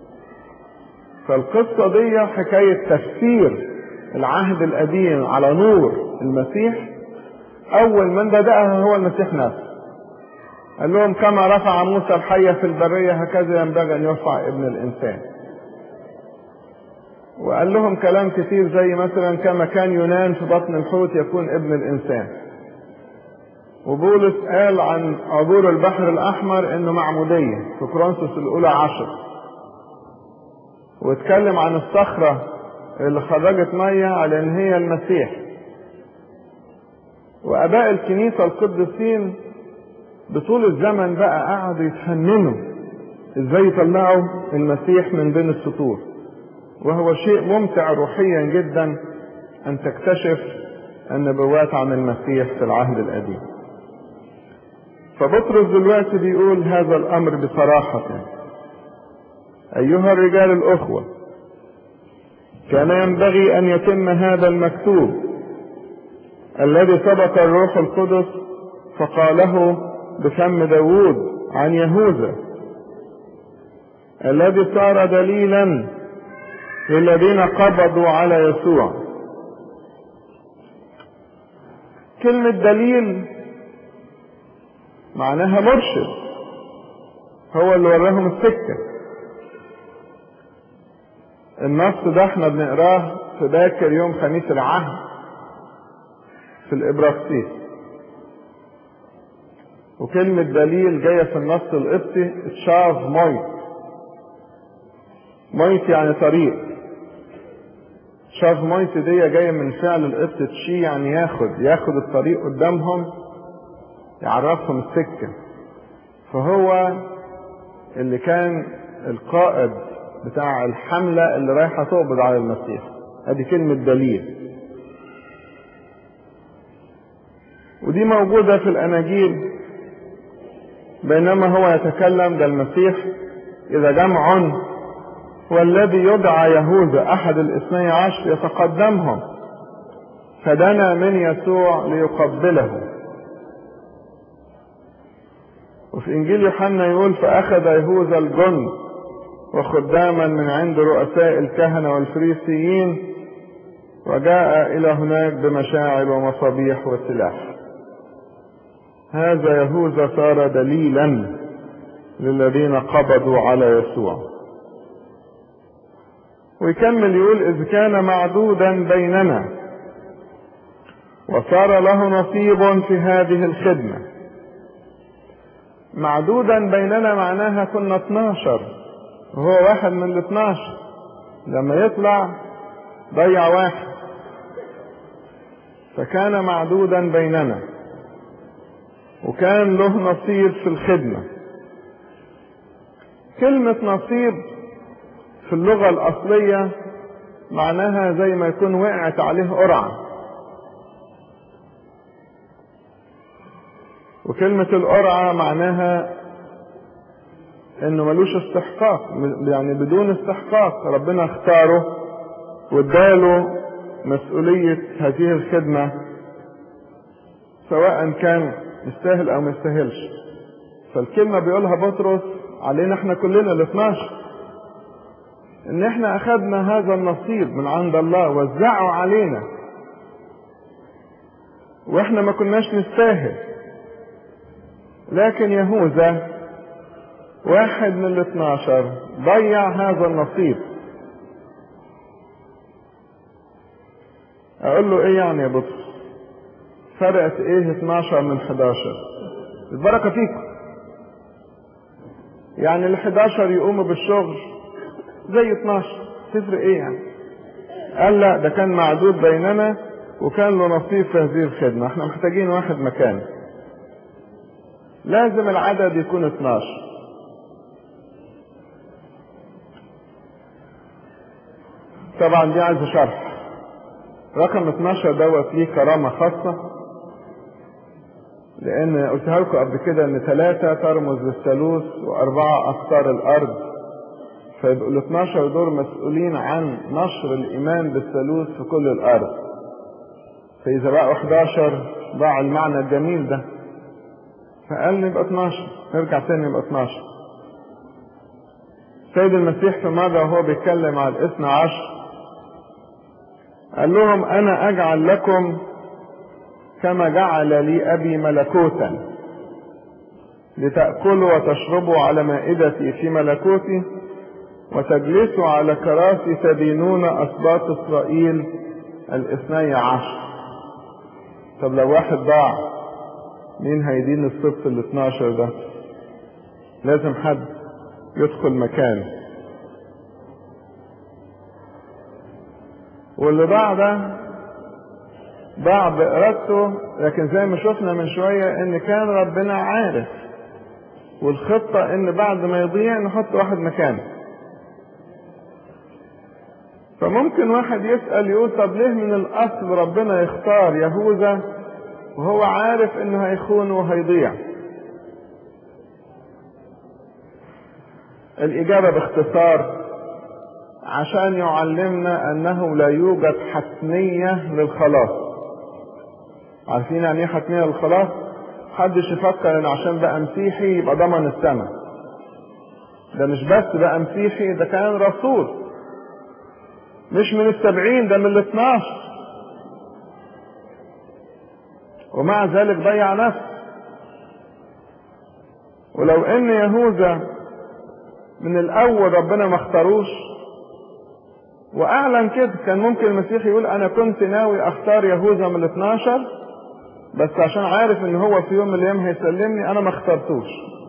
B: فالقصه دي حكايه تفسير العهد القديم على نور المسيح اول من بداها هو المسيح نفسه قال لهم كما رفع موسى الحية في البرية هكذا ينبغي أن يرفع ابن الإنسان وقال لهم كلام كتير زي مثلا كما كان يونان في بطن الحوت يكون ابن الإنسان وبولس قال عن عبور البحر الأحمر إنه معمودية في كورنثوس الأولى عشر واتكلم عن الصخرة اللي خرجت مية على إن هي المسيح واباء الكنيسة القديسين بطول الزمن بقى قعدوا يتفننوا ازاي يطلعوا المسيح من بين السطور وهو شيء ممتع روحيا جدا ان تكتشف النبوات عن المسيح في العهد القديم فبطرس دلوقتي بيقول هذا الامر بصراحة ايها الرجال الاخوة كان ينبغي ان يتم هذا المكتوب الذي سبق الروح القدس فقاله بفم داوود عن يهوذا الذي صار دليلا للذين قبضوا على يسوع كلمة دليل معناها مرشد هو اللي وراهم السكة النص ده احنا بنقراه في باكر يوم خميس العهد في الإبراكسيس وكلمة دليل جاية في النص القبطي تشاف ميت ميت يعني طريق شاف ميت دي جاية من فعل القبط تشي يعني ياخد ياخد الطريق قدامهم يعرفهم السكة فهو اللي كان القائد بتاع الحملة اللي رايحة تقبض على المسيح ادي كلمة دليل ودي موجودة في الأناجيل بينما هو يتكلم ده المسيح إذا جمع والذي يدعى يهوذا أحد الاثني عشر يتقدمهم فدنا من يسوع ليقبله وفي إنجيل يوحنا يقول فأخذ يهوذا الجند وخداما من عند رؤساء الكهنة والفريسيين وجاء إلى هناك بمشاعل ومصابيح وسلاح هذا يهوذا صار دليلا للذين قبضوا على يسوع ويكمل يقول إذ كان معدودا بيننا وصار له نصيب في هذه الخدمة معدودا بيننا معناها كنا 12 وهو واحد من ال 12 لما يطلع ضيع واحد فكان معدودا بيننا وكان له نصيب في الخدمة كلمة نصيب في اللغة الأصلية معناها زي ما يكون وقعت عليه قرعة وكلمة القرعة معناها انه ملوش استحقاق يعني بدون استحقاق ربنا اختاره واداله مسؤولية هذه الخدمة سواء كان يستاهل او ما يستاهلش فالكلمة بيقولها بطرس علينا احنا كلنا ال 12 ان احنا اخذنا هذا النصيب من عند الله وزعه علينا واحنا ما كناش نستاهل لكن يهوذا واحد من ال 12 ضيع هذا النصيب اقول له ايه يعني يا بطرس فرقت ايه 12 من 11 البركة فيكم يعني ال 11 يقوموا بالشغل زي 12 تفرق ايه يعني قال لا ده كان معدود بيننا وكان له نصيب في هذه الخدمة احنا محتاجين واحد مكانه لازم العدد يكون 12 طبعا دي عايزه شرح رقم 12 دوت ليه كرامة خاصة لأن قلتها لكم قبل كده إن ثلاثة ترمز للثالوث وأربعة أقطار الأرض فيبقوا ال 12 دول مسؤولين عن نشر الإيمان بالثالوث في كل الأرض فإذا بقوا 11 ضاع المعنى الجميل ده فقال نبقى 12 نرجع تاني نبقى 12 سيد المسيح في مرة وهو بيتكلم على الاثنى عشر قال لهم أنا أجعل لكم كما جعل لي أبي ملكوتا لتأكلوا وتشربوا على مائدتي في ملكوتي وتجلسوا على كراسي تدينون أسباط إسرائيل الاثني عشر طب لو واحد ضاع مين هيدين الصف ال 12 ده لازم حد يدخل مكانه واللي ضاع ده ضاع بإرادته لكن زي ما شفنا من شوية ان كان ربنا عارف والخطة ان بعد ما يضيع نحط واحد مكانه فممكن واحد يسأل يقول طب ليه من الأصل ربنا يختار يهوذا وهو عارف انه هيخون وهيضيع الإجابة باختصار عشان يعلمنا أنه لا يوجد حتمية للخلاص عارفين يعني ايه حتمية للخلاص؟ محدش يفكر ان عشان بقى مسيحي يبقى ضمن السماء ده مش بس بقى مسيحي ده كان رسول مش من السبعين ده من الاثناشر ومع ذلك ضيع نفسه ولو ان يهوذا من الاول ربنا ما اختاروش واعلن كده كان ممكن المسيح يقول انا كنت ناوي اختار يهوذا من الاثناشر بس عشان عارف ان هو في يوم من الايام هيسلمني انا ما اخترتوش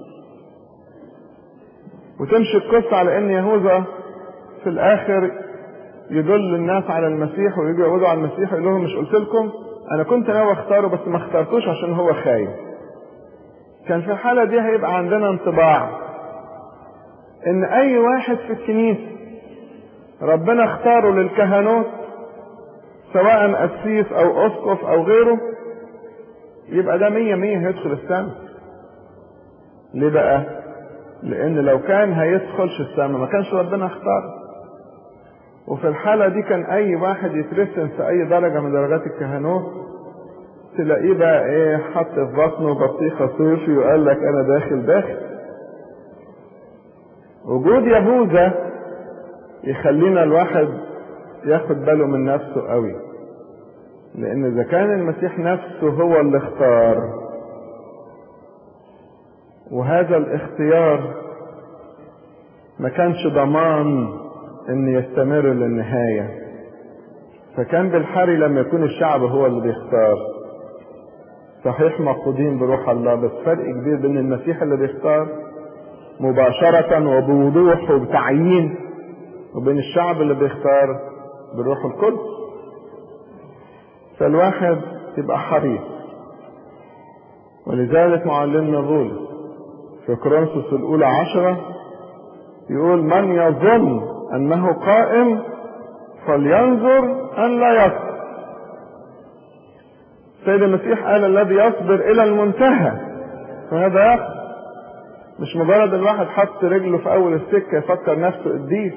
B: وتمشي القصة على ان يهوذا في الاخر يدل الناس على المسيح ويجوا يقولوا على المسيح ويقول لهم مش قلت لكم انا كنت ناوي اختاره بس ما اخترتوش عشان هو خايف كان في الحالة دي هيبقى عندنا انطباع ان اي واحد في الكنيسة ربنا اختاره للكهنوت سواء قسيس او اسقف او غيره يبقى ده مية مية هيدخل السماء ليه بقى لان لو كان هيدخلش السماء ما كانش ربنا اختاره وفي الحالة دي كان اي واحد يترسم في اي درجة من درجات الكهنوت تلاقيه بقى ايه حط في بطنه بطيخة صوفي وقال لك انا داخل داخل وجود يهوذا يخلينا الواحد ياخد باله من نفسه قوي لان اذا كان المسيح نفسه هو اللي اختار وهذا الاختيار ما كانش ضمان ان يستمر للنهاية فكان بالحري لما يكون الشعب هو اللي بيختار صحيح مقودين بروح الله بس فرق كبير بين المسيح اللي بيختار مباشرة وبوضوح وبتعيين وبين الشعب اللي بيختار بروح القدس فالواحد يبقى حريص ولذلك معلمنا بولس في كورنثوس الأولى عشرة يقول من يظن أنه قائم فلينظر أن لا يصبر سيد المسيح قال الذي يصبر إلى المنتهى فهذا يصبر مش مجرد الواحد حط رجله في أول السكة يفكر نفسه قديس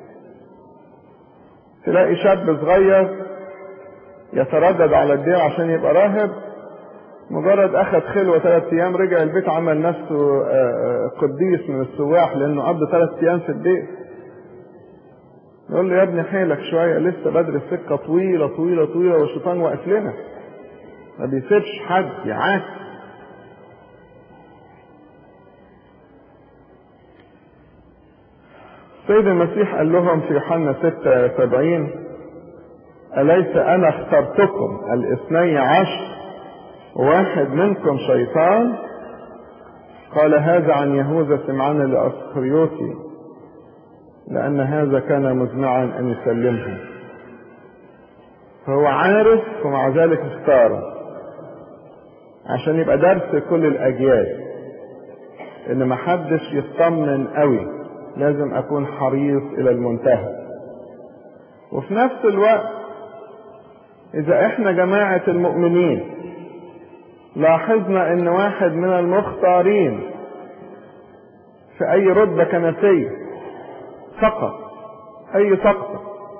B: تلاقي شاب صغير يتردد على الدير عشان يبقى راهب مجرد اخذ خلوة ثلاث ايام رجع البيت عمل نفسه قديس من السواح لانه قضى ثلاث ايام في الدير يقول له يا ابني حيلك شوية لسه بدري السكة طويلة طويلة طويلة والشيطان واقف لنا ما بيسيبش حد يعاك سيد المسيح قال لهم في يوحنا 76 أليس أنا اخترتكم الاثني عشر واحد منكم شيطان قال هذا عن يهوذا سمعان الأسخريوطي لأن هذا كان مزمعا أن يسلمه فهو عارف ومع ذلك اختاره عشان يبقى درس كل الأجيال إن محدش يطمن قوي لازم أكون حريص إلى المنتهى وفي نفس الوقت إذا إحنا جماعة المؤمنين لاحظنا إن واحد من المختارين في أي رتبة كنسية سقط أي سقطة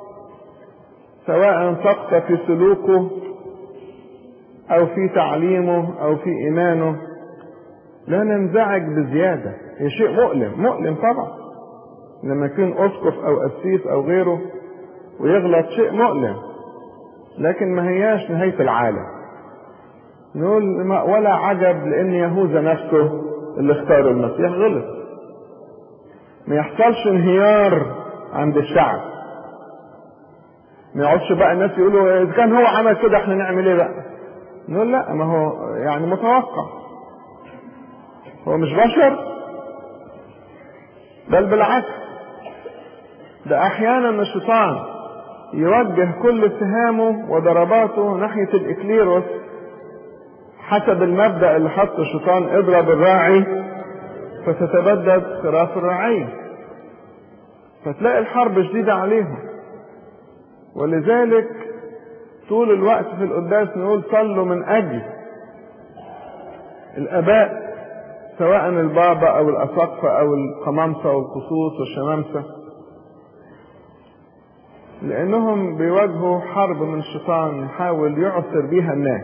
B: سواء سقط في سلوكه أو في تعليمه أو في إيمانه لا ننزعج بزيادة هي شيء مؤلم مؤلم طبعا لما يكون أسقف أو قسيس أو غيره ويغلط شيء مؤلم لكن ما هياش نهاية العالم نقول ما ولا عجب لأن يهوذا نفسه اللي اختار المسيح غلط ما يحصلش انهيار عند الشعب ما يقعدش بقى الناس يقولوا اذا كان هو عمل كده احنا نعمل ايه بقى نقول لا ما هو يعني متوقع هو مش بشر بل بالعكس ده احيانا الشيطان يوجه كل سهامه وضرباته ناحية الإكليروس حسب المبدأ اللي حطه الشيطان اضرب الراعي فتتبدد خراف الرعية فتلاقي الحرب شديدة عليهم ولذلك طول الوقت في القداس نقول صلوا من أجل الآباء سواء البابا أو الأساقفة أو القمامسة والقصوص والشمامسة لأنهم بيواجهوا حرب من الشيطان يحاول يعثر بيها الناس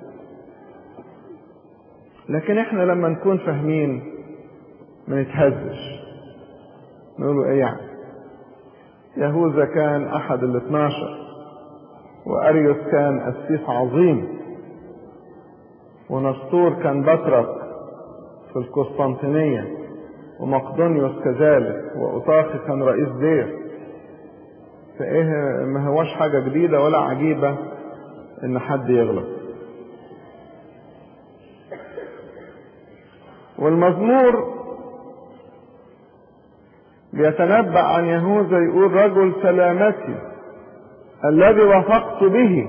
B: لكن احنا لما نكون فاهمين ما نتهزش نقولوا ايه يعني يهوذا كان احد الاثناشر واريوس كان قسيس عظيم ونسطور كان بطرك في القسطنطينية ومقدونيوس كذلك وأوطاخي كان رئيس دير فايه ما هواش حاجة جديدة ولا عجيبة ان حد يغلط والمزمور بيتنبأ عن يهوذا يقول رجل سلامتي الذي وثقت به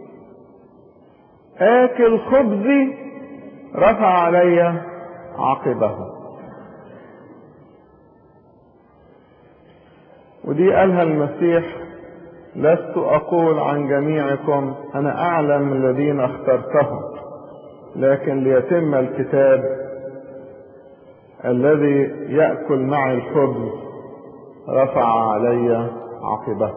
B: آكل خبزي رفع علي عقبه ودي قالها المسيح لست أقول عن جميعكم أنا أعلم الذين اخترتهم لكن ليتم الكتاب الذي يأكل معي الخبز رفع علي عقبه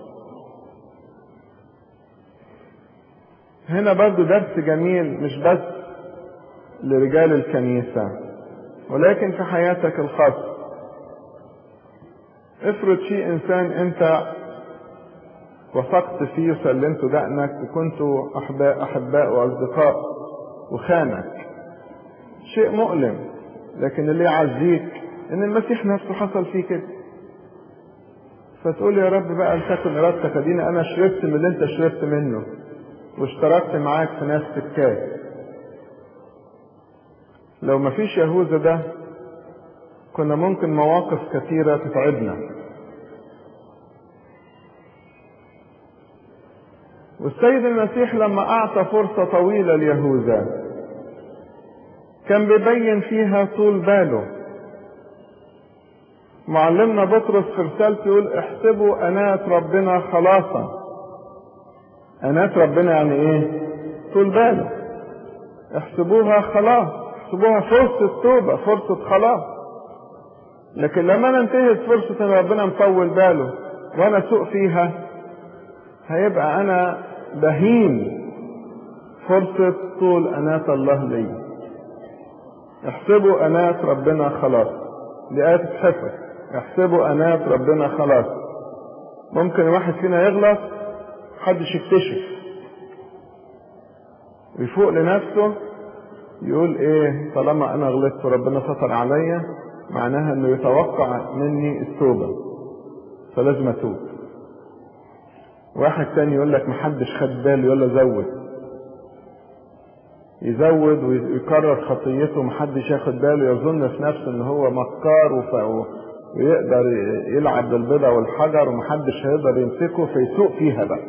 B: هنا برضو درس جميل مش بس لرجال الكنيسة ولكن في حياتك الخاصة افرض في انسان انت وثقت فيه وسلمت دقنك وكنتوا احباء احباء واصدقاء وخانك شيء مؤلم لكن اللي يعزيك ان المسيح نفسه حصل فيه كده فتقول يا رب بقى لتكن ارادتك اديني انا شربت من اللي انت شربت منه واشتركت معاك في نفس الكاس لو مفيش يهوذا ده كنا ممكن مواقف كثيرة تتعبنا والسيد المسيح لما أعطى فرصة طويلة ليهوذا كان بيبين فيها طول باله معلمنا بطرس في رسالته يقول احسبوا أنات ربنا خلاصا أنات ربنا يعني إيه؟ طول باله احسبوها خلاص احسبوها فرصة توبة فرصة خلاص لكن لما انا انتهت فرصة ان ربنا مطول باله وانا سوء فيها هيبقى انا بهين فرصة طول انات الله لي احسبوا انات ربنا خلاص دي آية تتحفظ احسبوا انات ربنا خلاص ممكن واحد فينا يغلط محدش يكتشف ويفوق لنفسه يقول ايه طالما انا غلطت وربنا ستر عليا معناها انه يتوقع مني التوبة فلازم اتوب واحد تاني يقول لك محدش خد باله يلا زود يزود ويكرر خطيته محدش ياخد باله يظن في نفسه ان هو مكار وف... ويقدر يلعب بالبيضة والحجر ومحدش هيقدر يمسكه فيسوق فيها بقى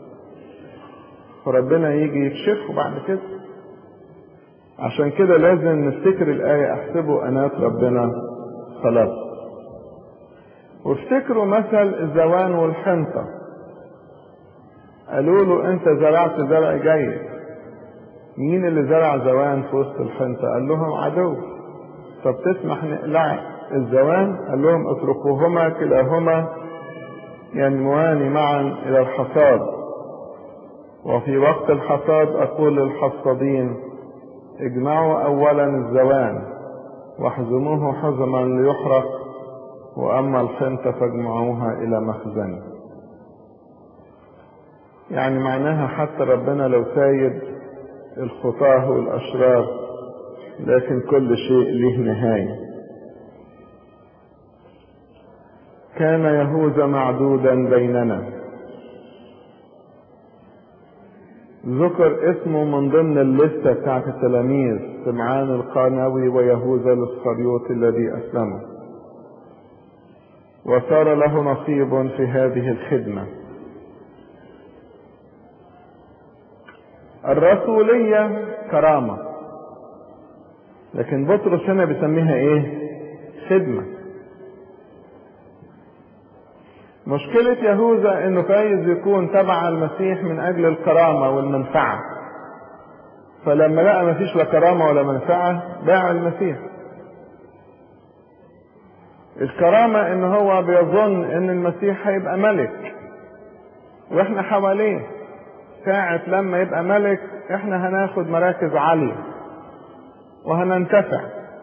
B: فربنا يجي يكشفه بعد كده عشان كده لازم نفتكر الآية احسبوا أنات ربنا خلاص وافتكروا مثل الزوان والحنطة قالوا له انت زرعت زرع جيد مين اللي زرع زوان في وسط الحنطة قال لهم عدو طب تسمح نقلع الزوان قال لهم اتركوهما كلاهما ينموان معا الى الحصاد وفي وقت الحصاد اقول للحصادين اجمعوا اولا الزوان واحزموه حزما ليحرق واما الحنطة فاجمعوها الى مخزن يعني معناها حتى ربنا لو سايب الخطاه والاشرار لكن كل شيء له نهايه كان يهوذا معدودا بيننا ذكر اسمه من ضمن الليستة بتاعت التلاميذ سمعان القانوي ويهوذا الاسخريوط الذي أسلمه وصار له نصيب في هذه الخدمة الرسولية كرامة لكن بطرس هنا بيسميها ايه خدمة مشكلة يهوذا انه فايز يكون تبع المسيح من اجل الكرامة والمنفعة فلما لقى مفيش لا كرامة ولا منفعة باع المسيح الكرامة ان هو بيظن ان المسيح هيبقى ملك واحنا حواليه ساعة لما يبقى ملك احنا هناخد مراكز عالية وهننتفع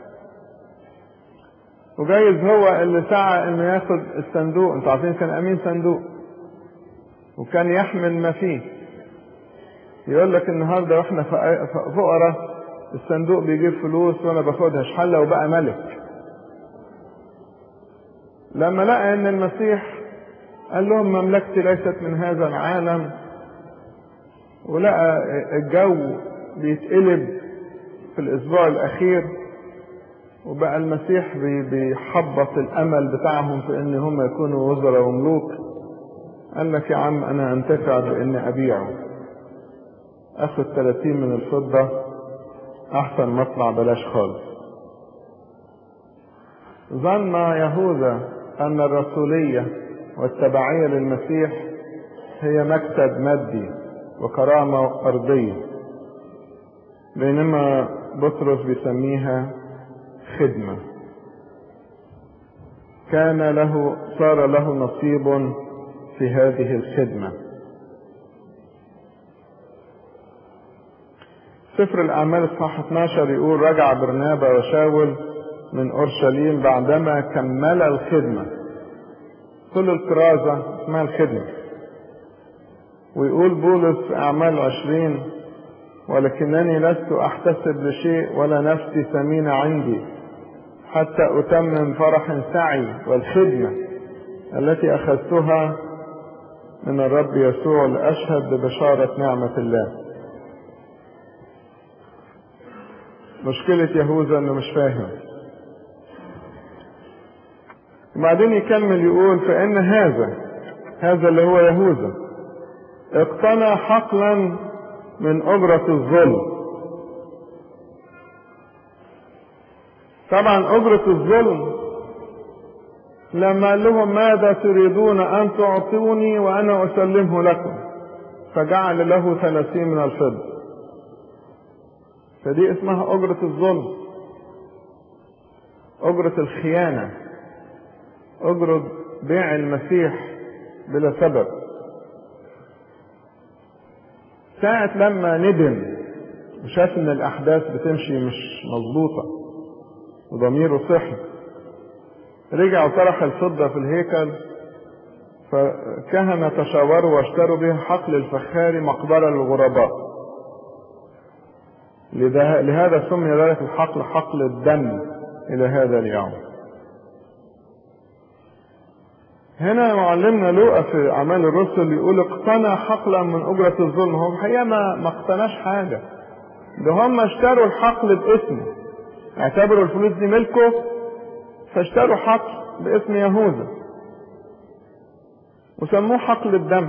B: وجايز هو اللي سعى انه ياخد الصندوق انتوا عارفين كان امين صندوق وكان يحمل ما فيه يقول لك النهارده واحنا فقراء الصندوق بيجيب فلوس وانا باخدها شحله وبقى ملك لما لقى ان المسيح قال لهم مملكتي ليست من هذا العالم ولقى الجو بيتقلب في الاسبوع الاخير وبقى المسيح بيحبط الامل بتاعهم في ان هم يكونوا وزراء وملوك قال لك يا عم انا انتفع باني ابيعه اخد 30 من الفضة احسن ما اطلع بلاش خالص ظن يهوذا ان الرسولية والتبعية للمسيح هي مكسب مادي وكرامة ارضية بينما بطرس بيسميها خدمة كان له صار له نصيب في هذه الخدمة سفر الأعمال الصح 12 يقول رجع برنابا وشاول من أورشليم بعدما كمل الخدمة كل الكرازة اسمها الخدمة ويقول بولس في أعمال عشرين ولكنني لست أحتسب لشيء ولا نفسي ثمينة عندي حتى أتمم فرح سعي والخدمة التي أخذتها من الرب يسوع لأشهد ببشارة نعمة الله مشكلة يهوذا انه مش فاهم وبعدين يكمل يقول فإن هذا هذا اللي هو يهوذا اقتنى حقلا من أجرة الظلم طبعا أجرة الظلم لما قال لهم ماذا تريدون أن تعطوني وأنا أسلمه لكم فجعل له ثلاثين من الفضة فدي اسمها أجرة الظلم أجرة الخيانة أجرة بيع المسيح بلا سبب ساعة لما ندم وشاف ان الاحداث بتمشي مش مظبوطة وضميره صحي رجع وطرح الفضة في الهيكل فكهنة تشاوروا واشتروا بها حقل الفخاري مقبرة للغرباء لهذا سمي ذلك الحقل حقل الدم إلى هذا اليوم هنا معلمنا لوقا في أعمال الرسل يقول اقتنى حقلا من أجرة الظلم هو الحقيقة ما ما اقتناش حاجة ده هم اشتروا الحقل باسمه اعتبروا الفلوس دي ملكه فاشتروا حقل باسم يهوذا وسموه حقل الدم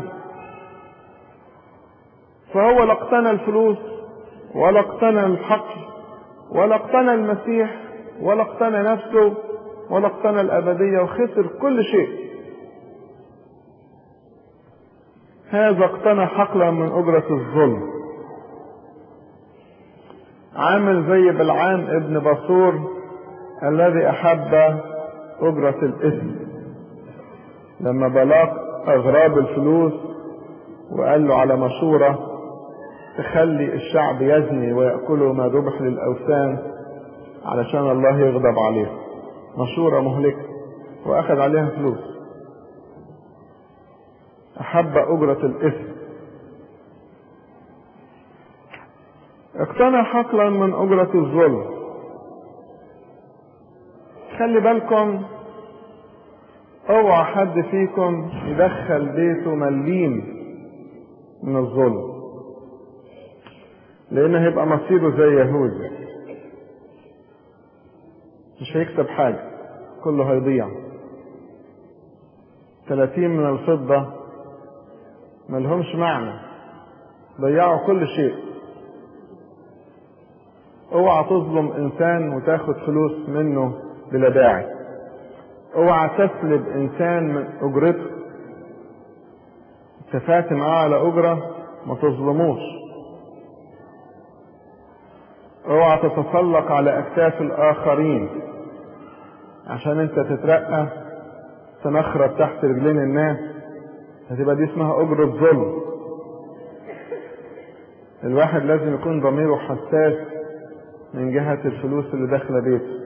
B: فهو لا اقتنى الفلوس ولا اقتنى الحقل ولا اقتنى المسيح ولا اقتنى نفسه ولا اقتنى الأبدية وخسر كل شيء هذا اقتنى حقلا من أجرة الظلم عامل زي بلعام ابن بصور الذي أحب أجرة الإثم لما بلاق أغراب الفلوس وقال له على مشورة تخلي الشعب يزني ويأكلوا ما ذبح للأوثان علشان الله يغضب عليه مشورة مهلكة وأخذ عليها فلوس أحب أجرة الإثم اقتنى حقلا من أجرة الظلم خلي بالكم اوعى حد فيكم يدخل بيته مليم من الظلم لان هيبقى مصيره زي يهوذا مش هيكسب حاجة كله هيضيع ثلاثين من الفضة ملهمش معنى ضيعوا كل شيء اوعى تظلم انسان وتاخد فلوس منه بلا داعي اوعى تسلب انسان من اجرته اتفقت معاه على اجره ما تظلموش اوعى تتسلق على اكتاف الاخرين عشان انت تترقى تنخرب تحت رجلين الناس هتبقى دي اسمها اجرة ظلم الواحد لازم يكون ضميره حساس من جهة الفلوس اللي داخلة بيته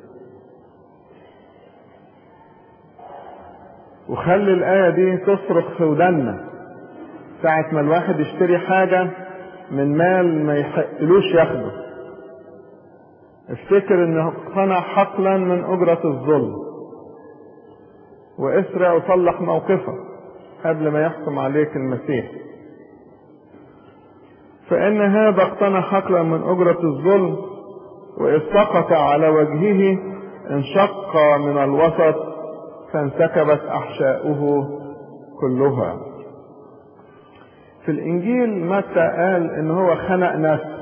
B: وخلي الآية دي تصرخ في ودنا ساعة ما الواحد يشتري حاجة من مال ما يحقلوش ياخده افتكر انه اقتنع حقلا من اجرة الظلم واسرع وصلح موقفك قبل ما يحكم عليك المسيح فإن هذا اقتنع حقلا من أجرة الظلم وإذ سقط على وجهه انشق من الوسط فانسكبت أحشاؤه كلها في الإنجيل متى قال إن هو خنق نفسه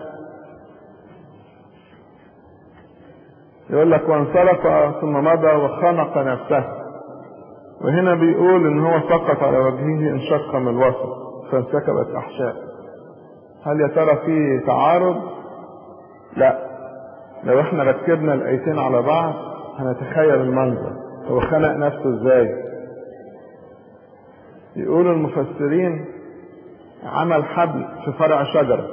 B: يقول لك وانصرف ثم مضى وخنق نفسه وهنا بيقول ان هو سقط على وجهه انشق من الوسط فانسكبت احشاء هل يا ترى في تعارض لا لو احنا ركبنا الايتين على بعض هنتخيل المنظر هو خنق نفسه ازاي يقول المفسرين عمل حبل في فرع شجرة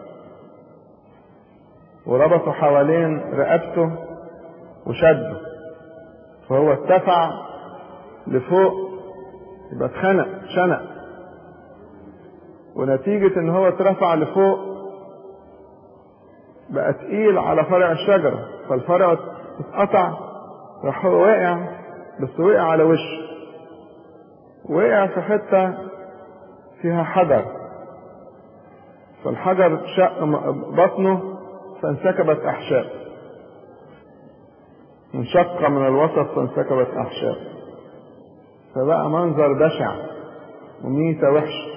B: وربطه حوالين رقبته وشده فهو ارتفع لفوق يبقى اتخنق شنق ونتيجة ان هو اترفع لفوق بقى تقيل على فرع الشجرة فالفرع اتقطع راح هو واقع بس وقع على وشه وقع في حتة فيها حجر فالحجر شق بطنه فانسكبت أحشاء انشق من الوسط فانسكبت أحشاء فبقى منظر بشع وميتة وحش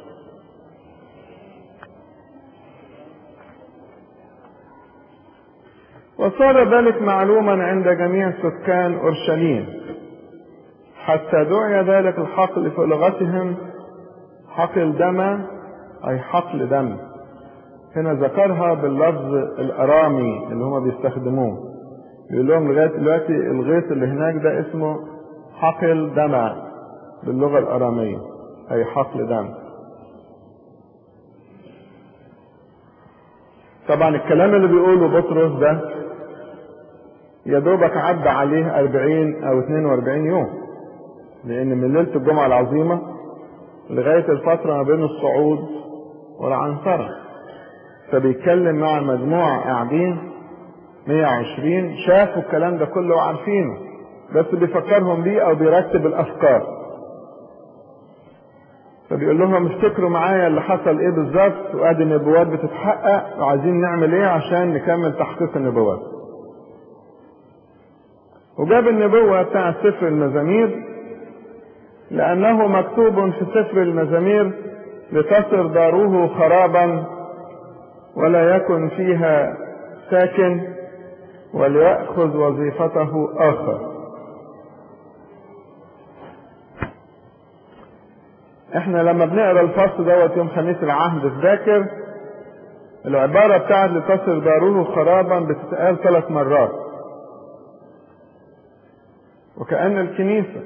B: وصار ذلك معلوما عند جميع سكان أورشليم حتى دعي ذلك الحقل في لغتهم حقل دم أي حقل دم هنا ذكرها باللفظ الأرامي اللي هما بيستخدموه بيقول لهم لغاية دلوقتي الغيط اللي هناك ده اسمه حقل دم باللغة الأرامية أي حقل دم طبعا الكلام اللي بيقوله بطرس ده يا دوبك عدى عليه 40 أو 42 يوم لأن من ليلة الجمعة العظيمة لغاية الفترة ما بين الصعود والعنصرة فبيتكلم مع مجموعة قاعدين 120 شافوا الكلام ده كله وعارفينه بس بيفكرهم بيه او بيرتب الافكار فبيقول لهم افتكروا معايا اللي حصل ايه بالظبط وادي النبوات بتتحقق وعايزين نعمل ايه عشان نكمل تحقيق النبوات وجاب النبوة بتاع سفر المزامير لأنه مكتوب في سفر المزامير لتصر داره خرابا ولا يكن فيها ساكن وليأخذ وظيفته آخر احنا لما بنقرا الفصل دوت يوم خميس العهد في ذاكر العبارة بتاعت لتصل داره خرابا بتتقال ثلاث مرات وكأن الكنيسة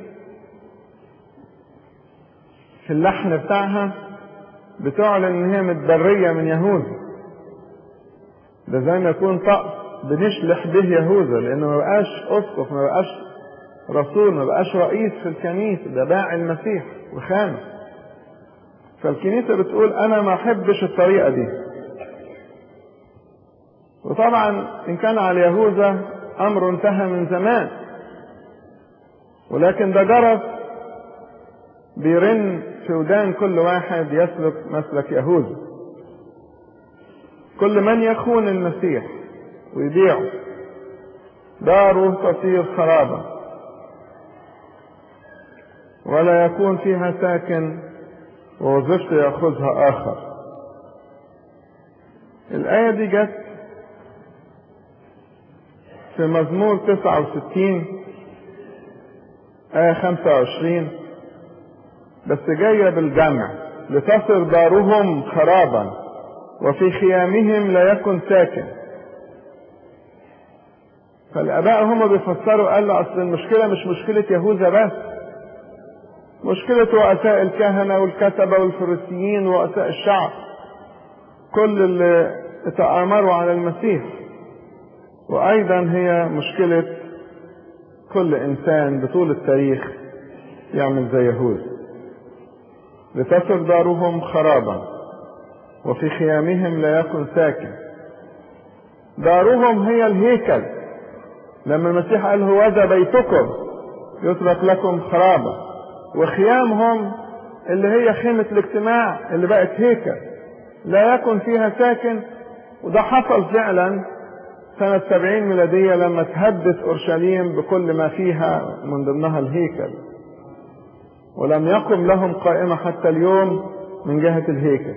B: في اللحن بتاعها بتعلن ان هي متبرية من يهوذا ده زي ما يكون طقس بنشلح به يهوذا لانه ما بقاش اسقف ما بقاش رسول ما بقاش رئيس في الكنيسة ده باع المسيح وخانه فالكنيسة بتقول انا ما احبش الطريقة دي وطبعا ان كان على يهوذا امر انتهى من زمان ولكن ده جرس بيرن في ودان كل واحد يسلك مسلك يهوذا كل من يخون المسيح ويبيعه داره تصير خرابا ولا يكون فيها ساكن ووظيفته يأخذها آخر الآية دي جت في مزمور 69 آية 25 بس جاية بالجمع لتصر دارهم خرابا وفي خيامهم لا يكن ساكن فالآباء هم بيفسروا قال له أصل المشكلة مش مشكلة يهوذا بس مشكلة رؤساء الكهنة والكتبة والفريسيين ورؤساء الشعب كل اللي تآمروا على المسيح وأيضا هي مشكلة كل إنسان بطول التاريخ يعمل زي يهوذا لتصر دارهم خرابا وفي خيامهم لا يكن ساكن دارهم هي الهيكل لما المسيح قال هو ذا بيتكم يترك لكم خرابا وخيامهم اللي هي خيمة الاجتماع اللي بقت هيكل لا يكن فيها ساكن وده حصل فعلا سنة سبعين ميلادية لما تهدت أورشليم بكل ما فيها من ضمنها الهيكل ولم يقم لهم قائمة حتى اليوم من جهة الهيكل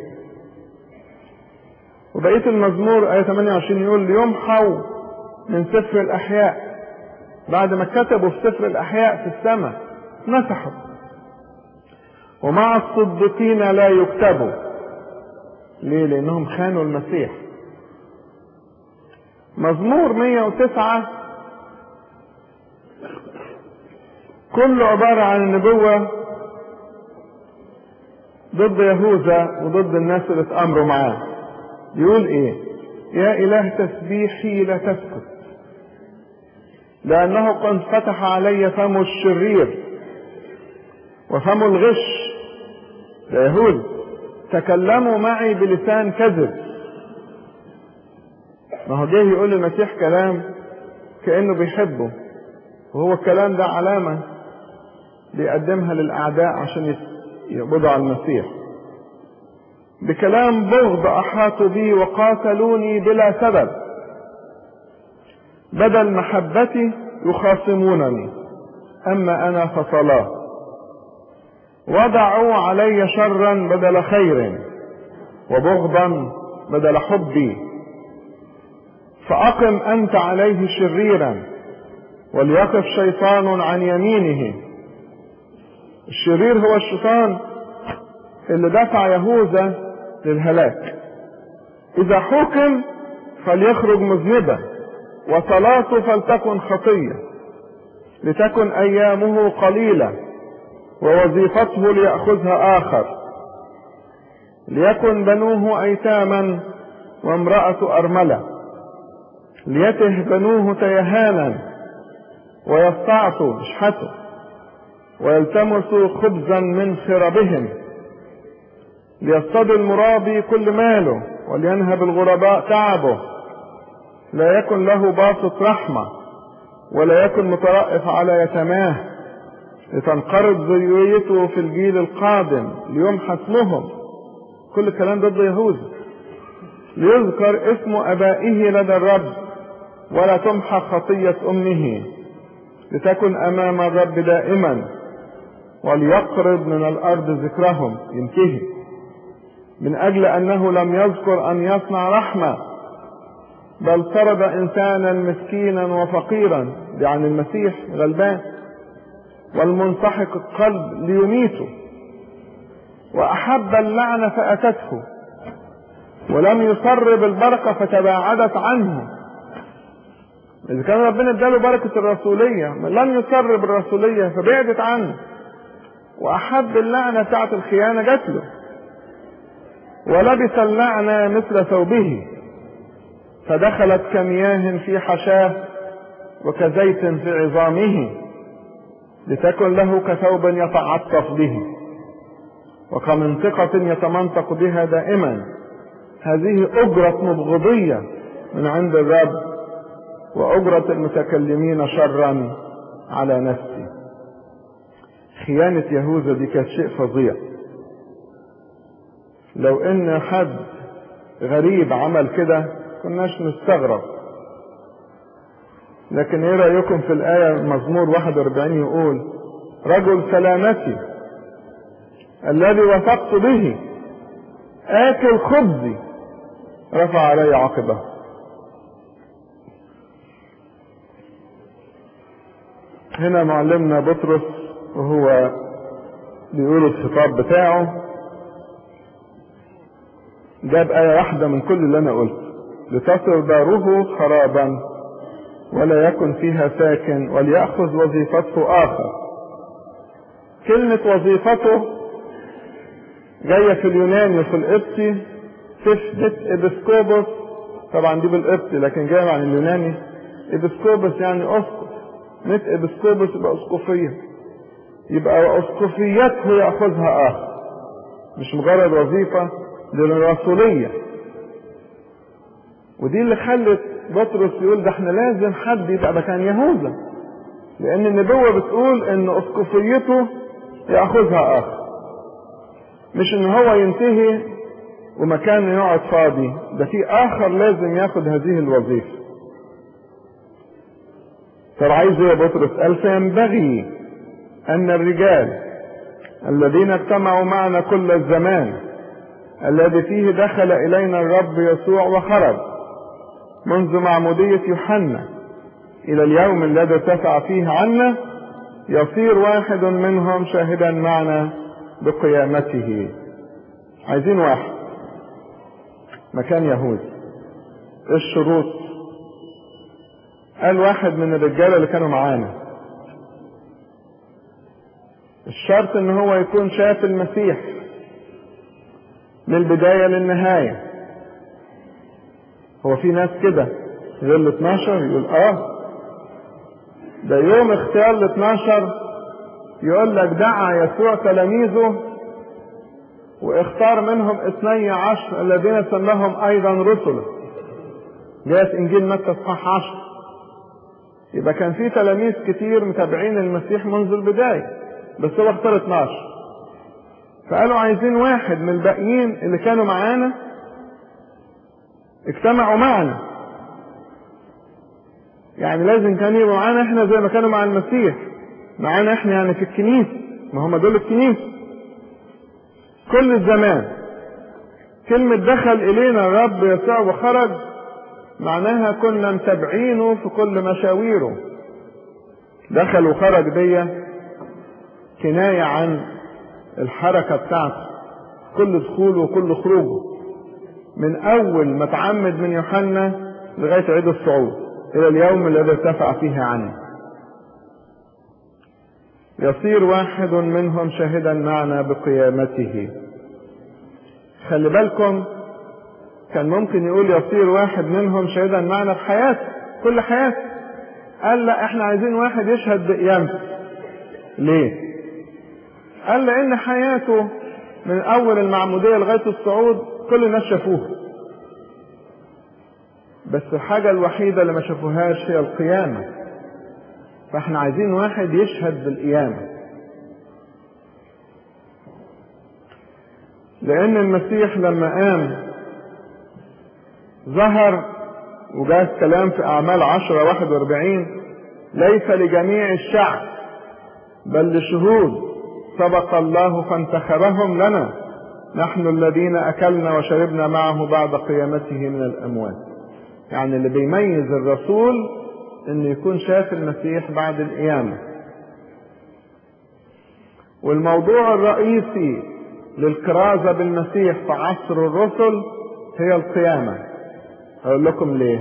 B: وبقية المزمور آية 28 يقول يمحوا من سفر الأحياء بعد ما كتبوا في سفر الأحياء في السماء مسحوا ومع الصديقين لا يكتبوا ليه لأنهم خانوا المسيح مزمور 109 كله عبارة عن النبوة ضد يهوذا وضد الناس اللي اتأمروا معاه يقول ايه يا اله تسبيحي لا تسكت لانه قد فتح علي فم الشرير وفم الغش يا يهود تكلموا معي بلسان كذب ما هو جه يقول للمسيح كلام كانه بيحبه وهو الكلام ده علامه بيقدمها للاعداء عشان يقبضوا على المسيح بكلام بغض احاطوا بي وقاتلوني بلا سبب بدل محبتي يخاصمونني اما انا فصلاه وضعوا علي شرا بدل خير وبغضا بدل حبي فاقم انت عليه شريرا وليقف شيطان عن يمينه الشرير هو الشيطان اللي دفع يهوذا للهلاك اذا حكم فليخرج مذنبا وصلاته فلتكن خطيه لتكن ايامه قليله ووظيفته ليأخذها آخر ليكن بنوه أيتاما وامرأة أرملة ليته بنوه تيهانا ويستعصوا اشحته ويلتمسوا خبزا من خربهم ليصطاد المرابي كل ماله ولينهب الغرباء تعبه لا يكن له باسط رحمة ولا يكن مترأف على يتماه لتنقرض ذريته في الجيل القادم ليمحى اسمهم كل الكلام ضد يهوذا ليذكر اسم ابائه لدى الرب ولا تمحى خطية امه لتكن امام الرب دائما وليقرب من الارض ذكرهم ينتهي من اجل انه لم يذكر ان يصنع رحمة بل طرد انسانا مسكينا وفقيرا يعني المسيح غلبان والمنسحق القلب ليميته واحب اللعنه فاتته ولم يصر بالبركه فتباعدت عنه اذا كان ربنا اداله بركه الرسوليه لم يصر بالرسوليه فبعدت عنه واحب اللعنه بتاعت الخيانه جات له ولبس اللعنه مثل ثوبه فدخلت كمياه في حشاه وكزيت في عظامه لتكن له كثوب يتعطف به وكمنطقة يتمنطق بها دائما هذه أجرة مبغضية من عند الرب وأجرة المتكلمين شرا على نفسي خيانة يهوذا دي كانت شيء فظيع لو ان حد غريب عمل كده كناش نستغرب لكن ايه رأيكم في الآية مزمور 41 يقول رجل سلامتي الذي وثقت به آكل خبزي رفع علي عقبه هنا معلمنا بطرس وهو بيقول الخطاب بتاعه جاب آية واحدة من كل اللي أنا قلته لتصر داره خرابا ولا يكن فيها ساكن وليأخذ وظيفته آخر كلمة وظيفته جاية في اليوناني وفي القبطي تثبت ابسكوبوس طبعا دي بالقبطي لكن جاية عن اليوناني ابسكوبوس يعني اسقف مت ابسكوبوس يبقى اسقفية يبقى اسقفيته ياخذها اخر مش مجرد وظيفة دي الرسولية ودي اللي خلت بطرس يقول ده احنا لازم حد يبقى مكان يهوذا لان النبوة بتقول ان اسقفيته ياخذها اخر مش ان هو ينتهي ومكانه يقعد فاضي ده في اخر لازم ياخد هذه الوظيفة طب عايز ايه يا بطرس قال فينبغي ان الرجال الذين اجتمعوا معنا كل الزمان الذي فيه دخل الينا الرب يسوع وخرج منذ معمودية يوحنا الى اليوم الذي ارتفع فيه عنا يصير واحد منهم شاهدا معنا بقيامته عايزين واحد مكان يهودي الشروط قال واحد من الرجاله اللي كانوا معانا الشرط ان هو يكون شاف المسيح من البداية للنهاية هو في ناس كده غير ال 12 يقول اه ده يوم اختيار ال 12 يقول لك دعا يسوع تلاميذه واختار منهم اثني عشر الذين سماهم ايضا رسلا جاءت انجيل متى اصحاح عشر يبقى كان في تلاميذ كتير متابعين المسيح منذ البداية بس هو اختار 12 فقالوا عايزين واحد من الباقيين اللي كانوا معانا اجتمعوا معنا يعني لازم كانوا يبقوا معانا احنا زي ما كانوا مع المسيح معانا احنا يعني في الكنيسة ما هم دول الكنيسة كل الزمان كلمة دخل إلينا الرب يسوع وخرج معناها كنا متابعينه في كل مشاويره دخل وخرج دي كناية عن الحركة بتاعته كل دخوله وكل خروجه من أول ما اتعمد من يوحنا لغاية عيد الصعود إلى اليوم الذي ارتفع فيه عنه يصير واحد منهم شاهدا معنا بقيامته خلي بالكم كان ممكن يقول يصير واحد منهم شاهدا معنا في حياته كل حياته قال لا احنا عايزين واحد يشهد بقيامته ليه قال لان حياته من اول المعمودية لغاية الصعود كل الناس شافوها بس الحاجة الوحيدة اللي ما شافوهاش هي القيامة فاحنا عايزين واحد يشهد بالقيامة لأن المسيح لما قام ظهر وجاء الكلام في أعمال عشرة واحد واربعين ليس لجميع الشعب بل لشهود سبق الله فانتخبهم لنا نحن الذين أكلنا وشربنا معه بعد قيامته من الأموات يعني اللي بيميز الرسول انه يكون شاف المسيح بعد القيامة والموضوع الرئيسي للكرازة بالمسيح في عصر الرسل هي القيامة اقول لكم ليه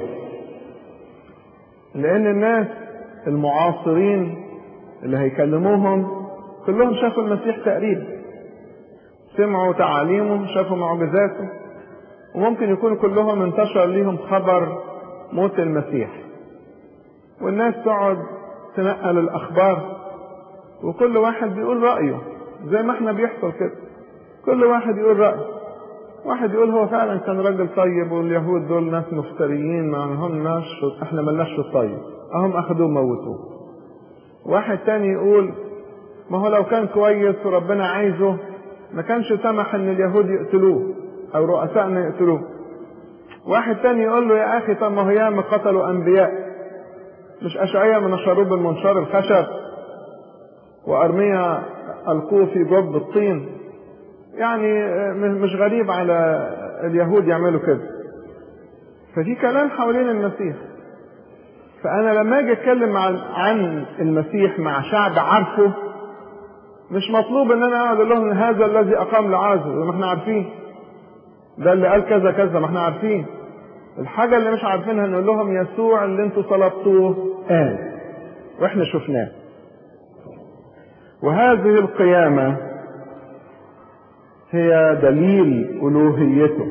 B: لان الناس المعاصرين اللي هيكلموهم كلهم شافوا المسيح تقريبا سمعوا تعاليمه شافوا معجزاته وممكن يكون كلهم انتشر ليهم خبر موت المسيح والناس تقعد تنقل الاخبار وكل واحد بيقول رايه زي ما احنا بيحصل كده كل واحد يقول رايه واحد يقول هو فعلا كان راجل طيب واليهود دول ناس مفتريين ما همناش احنا ملناش في الطيب اهم اخدوه موتوه واحد تاني يقول ما هو لو كان كويس وربنا عايزه ما كانش سمح ان اليهود يقتلوه او رؤسائنا يقتلوه واحد تاني يقول له يا اخي طب ما هو ياما قتلوا انبياء مش اشعياء من الشروب المنشار الخشب وارميا القوه في جب الطين يعني مش غريب على اليهود يعملوا كده ففي كلام حوالين المسيح فأنا لما أجي أتكلم عن عن المسيح مع شعب عارفه مش مطلوب إن أنا أقعد أقول لهم هذا الذي أقام لعازر ما إحنا عارفين ده اللي قال كذا كذا ما إحنا عارفين الحاجة اللي مش عارفينها نقول لهم يسوع اللي انتوا طلبتوه قال واحنا شفناه وهذه القيامة هي دليل ألوهيته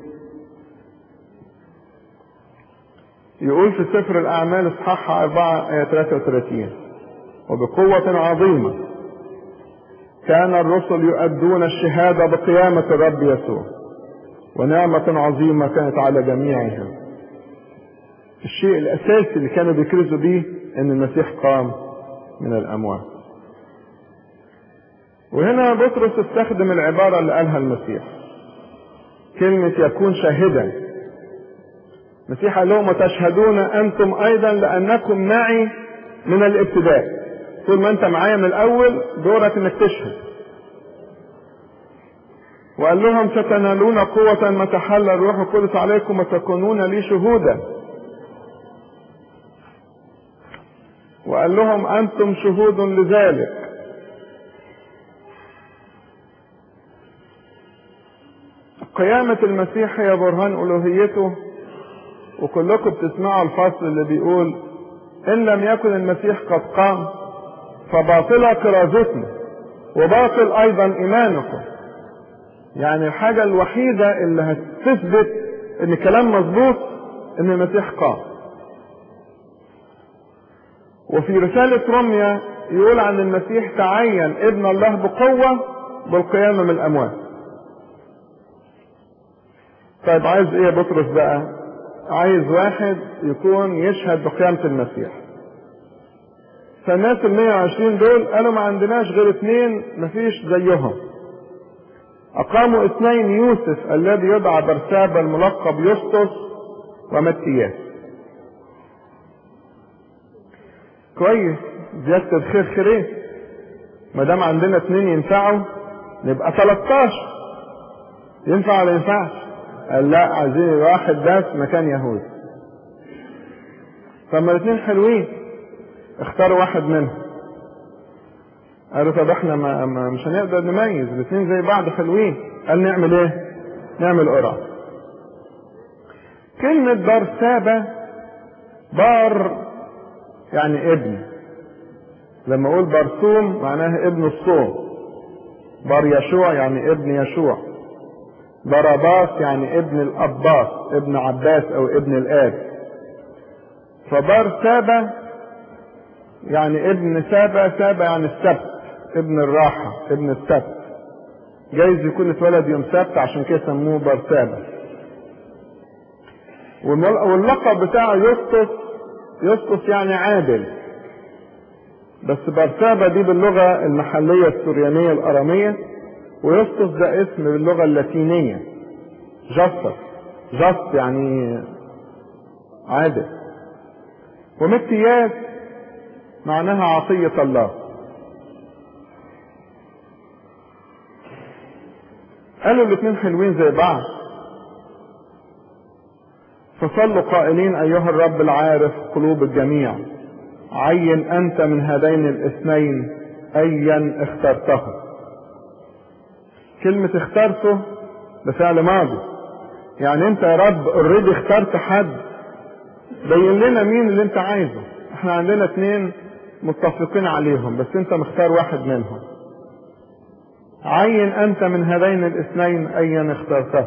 B: يقول في سفر الأعمال اصحاح 4 آية 33 وبقوة عظيمة كان الرسل يؤدون الشهادة بقيامة الرب يسوع ونعمة عظيمة كانت على جميعهم الشيء الأساسي اللي كانوا بيكرزوا بيه إن المسيح قام من الأموات وهنا بطرس استخدم العبارة اللي قالها المسيح كلمة يكون شاهدا المسيح قال لهم وتشهدون أنتم أيضا لأنكم معي من الابتداء طول ما أنت معايا من الأول دورك إنك تشهد وقال لهم ستنالون قوة ما تحل الروح القدس عليكم وتكونون لي شهودا وقال لهم أنتم شهود لذلك قيامة المسيح هي برهان ألوهيته وكلكم بتسمعوا الفصل اللي بيقول إن لم يكن المسيح قد قام فباطلة كرازتنا وباطل أيضا إيمانكم يعني الحاجة الوحيدة اللي هتثبت إن الكلام مظبوط إن المسيح قام وفي رسالة روميا يقول عن المسيح تعين ابن الله بقوة بالقيامة من الأموات طيب عايز ايه يا بطرس بقى عايز واحد يكون يشهد بقيامة المسيح فالناس ال 120 دول قالوا ما عندناش غير اثنين مفيش زيهم أقاموا اثنين يوسف الذي يدعى برسابة الملقب يسطس ومتياس كويس زيادة الخير خيرين ما دام عندنا اثنين ينفعوا نبقى 13 ينفع ولا ينفعش؟ قال لا عايزين واحد بس مكان يهود فما الاثنين حلوين اختاروا واحد منهم قالوا طب احنا ما, ما مش هنقدر نميز الاثنين زي بعض حلوين قال نعمل ايه نعمل قرعه كلمة برسابة بار يعني ابن لما اقول برسوم معناها ابن الصوم بار يشوع يعني ابن يشوع ضرباس يعني ابن الأباس ابن عباس أو ابن الآب فبار سابة يعني ابن سابة سابة يعني السبت ابن الراحة ابن السبت جايز يكون اتولد يوم سبت عشان كده سموه برسابة واللقب بتاعه يسقط يسقط يعني عادل بس برسابة دي باللغة المحلية السريانية الأرامية ويسقط ده اسم باللغة اللاتينية جاستس جاست يعني عادل ومتياس معناها عطية الله قالوا الاثنين حلوين زي بعض فصلوا قائلين ايها الرب العارف قلوب الجميع عين انت من هذين الاثنين ايا اخترته كلمة اخترته بفعل ماضي يعني انت يا رب اوريدي اخترت حد بين لنا مين اللي انت عايزه احنا عندنا اتنين متفقين عليهم بس انت مختار واحد منهم عين انت من هذين الاثنين ايا اخترته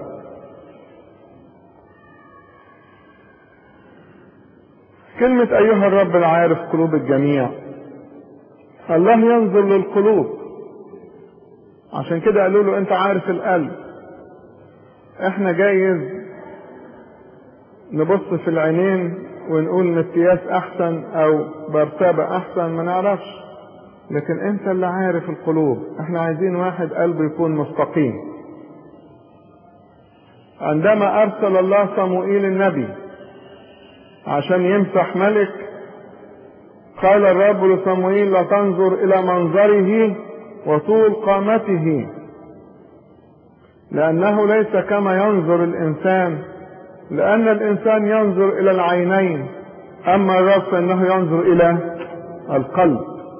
B: كلمة ايها الرب العارف قلوب الجميع الله ينظر للقلوب عشان كده قالوا له انت عارف القلب احنا جايز نبص في العينين ونقول متياس احسن او برسابة احسن ما نعرفش لكن انت اللي عارف القلوب احنا عايزين واحد قلبه يكون مستقيم عندما ارسل الله صموئيل النبي عشان يمسح ملك قال الرب لصموئيل لا تنظر الى منظره وطول قامته لانه ليس كما ينظر الانسان لان الانسان ينظر الى العينين أما الرب فإنه ينظر إلى القلب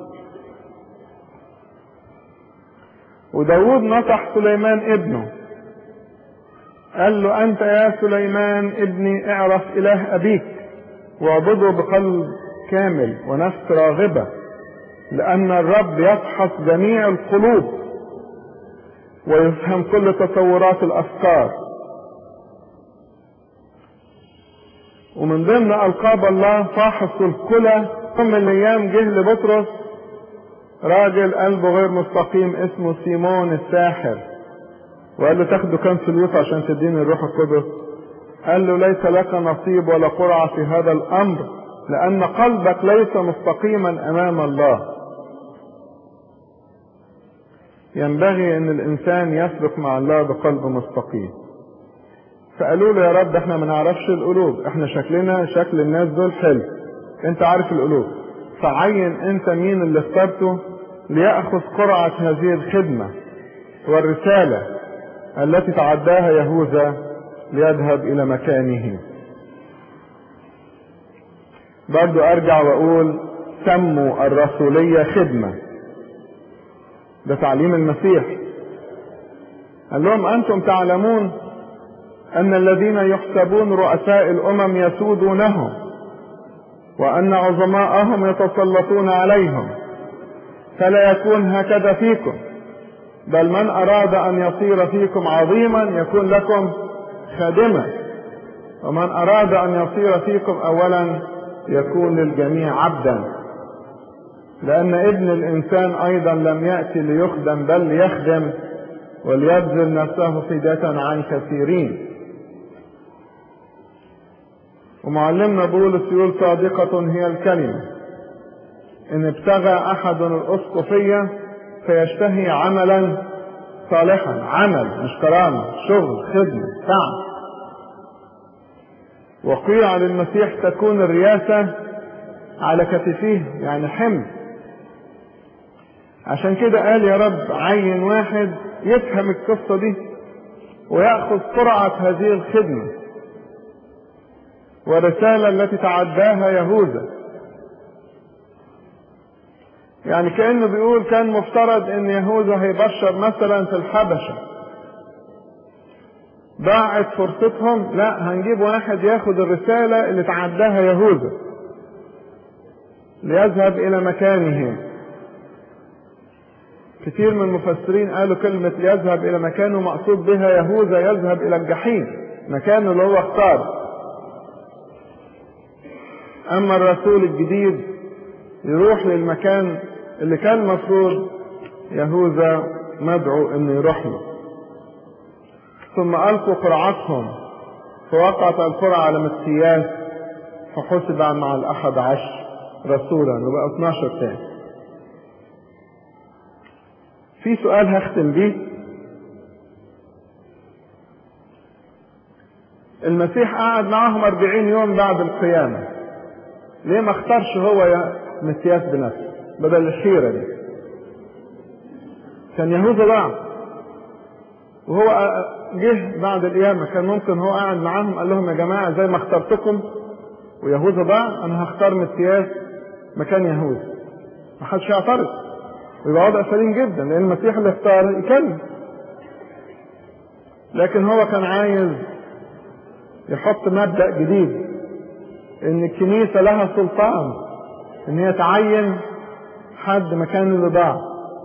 B: وداود نصح سليمان ابنه قال له أنت يا سليمان ابني اعرف إله أبيك واعبده بقلب كامل ونفس راغبة لأن الرب يفحص جميع القلوب ويفهم كل تصورات الأفكار ومن ضمن ألقاب الله فاحص الكلى يوم من الأيام جه لبطرس راجل قلبه غير مستقيم اسمه سيمون الساحر وقال له تاخده كام فلوس عشان تديني الروح القدس قال له ليس لك نصيب ولا قرعة في هذا الأمر لأن قلبك ليس مستقيما أمام الله ينبغي أن الإنسان يسلك مع الله بقلب مستقيم فقالوا له يا رب احنا ما نعرفش القلوب احنا شكلنا شكل الناس دول حلو انت عارف القلوب فعين انت مين اللي اخترته ليأخذ قرعة هذه الخدمة والرسالة التي تعداها يهوذا ليذهب إلى مكانه برضو أرجع وأقول سموا الرسولية خدمة ده تعليم المسيح قال لهم أنتم تعلمون أن الذين يحسبون رؤساء الأمم يسودونهم وأن عظماءهم يتسلطون عليهم فلا يكون هكذا فيكم بل من أراد أن يصير فيكم عظيما يكون لكم خادما ومن أراد أن يصير فيكم أولا يكون للجميع عبدا لأن ابن الإنسان أيضا لم يأتي ليخدم بل ليخدم وليبذل نفسه فداة عن كثيرين ومعلمنا بولس يقول صادقة هي الكلمة إن ابتغى أحد الأسقفية فيشتهي عملا صالحا عمل مش كرامة شغل خدمة تعب وقيع للمسيح تكون الرياسة على كتفيه يعني حمل عشان كده قال يا رب عين واحد يفهم القصة دي ويأخذ قرعة هذه الخدمة والرسالة التي تعداها يهوذا يعني كأنه بيقول كان مفترض ان يهوذا هيبشر مثلا في الحبشة ضاعت فرصتهم لا هنجيب واحد ياخد الرسالة اللي تعداها يهوذا ليذهب الى مكانه كثير من المفسرين قالوا كلمة ليذهب الى مكانه مقصود بها يهوذا يذهب الى الجحيم مكانه اللي هو اختار اما الرسول الجديد يروح للمكان اللي كان المفروض يهوذا مدعو انه يروح له ثم القوا قرعتهم فوقعت القرعة على مكسياس فحسب مع الاحد عشر رسولا وبقى 12 تاني في سؤال هختم بيه المسيح قعد معاهم 40 يوم بعد القيامة ليه ما اختارش هو يا متياس بنفسه بدل الحيرة دي كان يهوذا ضاع وهو جه بعد القيامة كان ممكن هو قاعد معاهم قال لهم يا جماعة زي ما اخترتكم ويهوذا ضاع أنا هختار متياس مكان يهوذا ما حدش يعترض ويبقى وضع سليم جدا لأن المسيح اللي اختار يكلم لكن هو كان عايز يحط مبدأ جديد ان الكنيسة لها سلطان ان هي تعين حد مكان اللي ضاع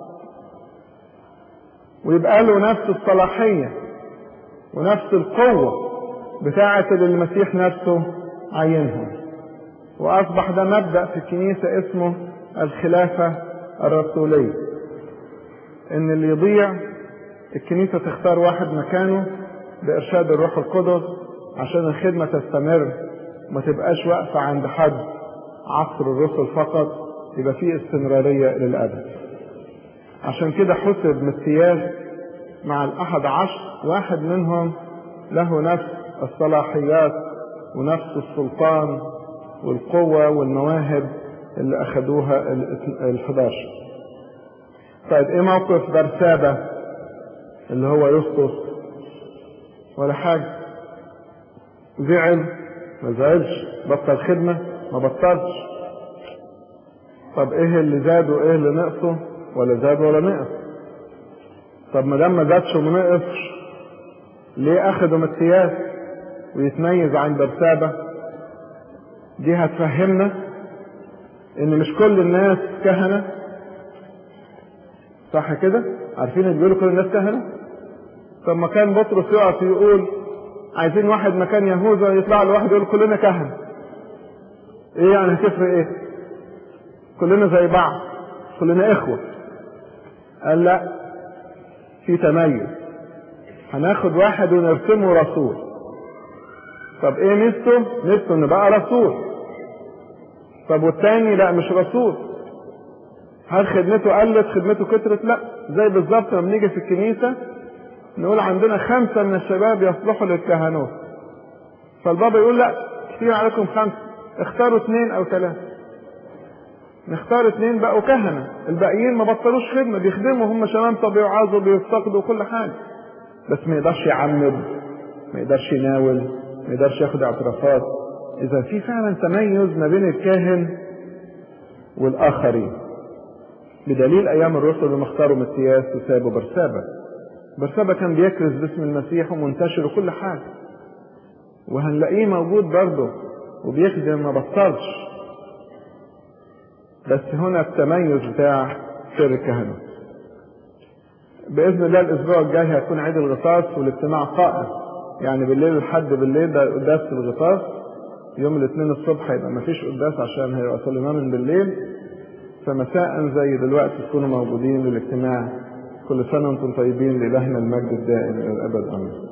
B: ويبقى له نفس الصلاحية ونفس القوة بتاعة اللي المسيح نفسه عينها وأصبح ده مبدأ في الكنيسة اسمه الخلافة الرسولية إن اللي يضيع الكنيسة تختار واحد مكانه بإرشاد الروح القدس عشان الخدمة تستمر ما تبقاش واقفة عند حد عصر الرسل فقط يبقى فيه استمرارية للأبد عشان كده حسب متياز مع الأحد عشر واحد منهم له نفس الصلاحيات ونفس السلطان والقوة والمواهب اللي أخدوها الحداشر طيب ايه موقف برسابة اللي هو يسقط ولا حاجة زعل ما زعلش بطل خدمة ما بطلش طب ايه اللي زاد وايه اللي نقصه ولا زاد ولا نقص طب ما دام ما زادش وما نقصش ليه اخده متياس ويتميز عن برسابة دي هتفهمنا ان مش كل الناس كهنة صح كده عارفين اللي بيقولوا كل الناس كهنة طب ما كان بطرس يقف يقول عايزين واحد مكان يهوذا يطلع له واحد يقول كلنا كهنة ايه يعني هتفرق ايه كلنا زي بعض كلنا اخوة قال لا في تميز هناخد واحد ونرسمه رسول طب ايه ميزته ميزته ان بقى رسول طب والتاني لا مش رسول هل خدمته قلت خدمته كترت لا زي بالظبط لما نيجي في الكنيسه نقول عندنا خمسه من الشباب يصلحوا للكهنوت فالبابا يقول لا كتير عليكم خمسه اختاروا اثنين او ثلاثه نختار اثنين بقوا كهنه الباقيين ما بطلوش خدمه بيخدموا هم شباب طب يوعظوا بيفتقدوا كل حاجه بس ما يقدرش يعمد ما يقدرش يناول ما يقدرش ياخد اعترافات اذا في فعلا تميز ما بين الكاهن والاخرين بدليل ايام الرسل لما اختاروا متياس وسابوا برسابة برسابة كان بيكرز باسم المسيح ومنتشر وكل حاجة وهنلاقيه موجود برضه وبيخدم ما بطلش بس هنا التميز بتاع سر الكهنوت باذن الله الاسبوع الجاي هيكون عيد الغطاس والاجتماع قائم يعني بالليل لحد بالليل ده قداس الغطاس يوم الاثنين الصبح هيبقى مفيش قداس عشان هيبقى صلينا من بالليل فمساء زي دلوقتي تكونوا موجودين للاجتماع كل سنة وانتم طيبين لإلهنا المجد الدائم إلى الأبد آمين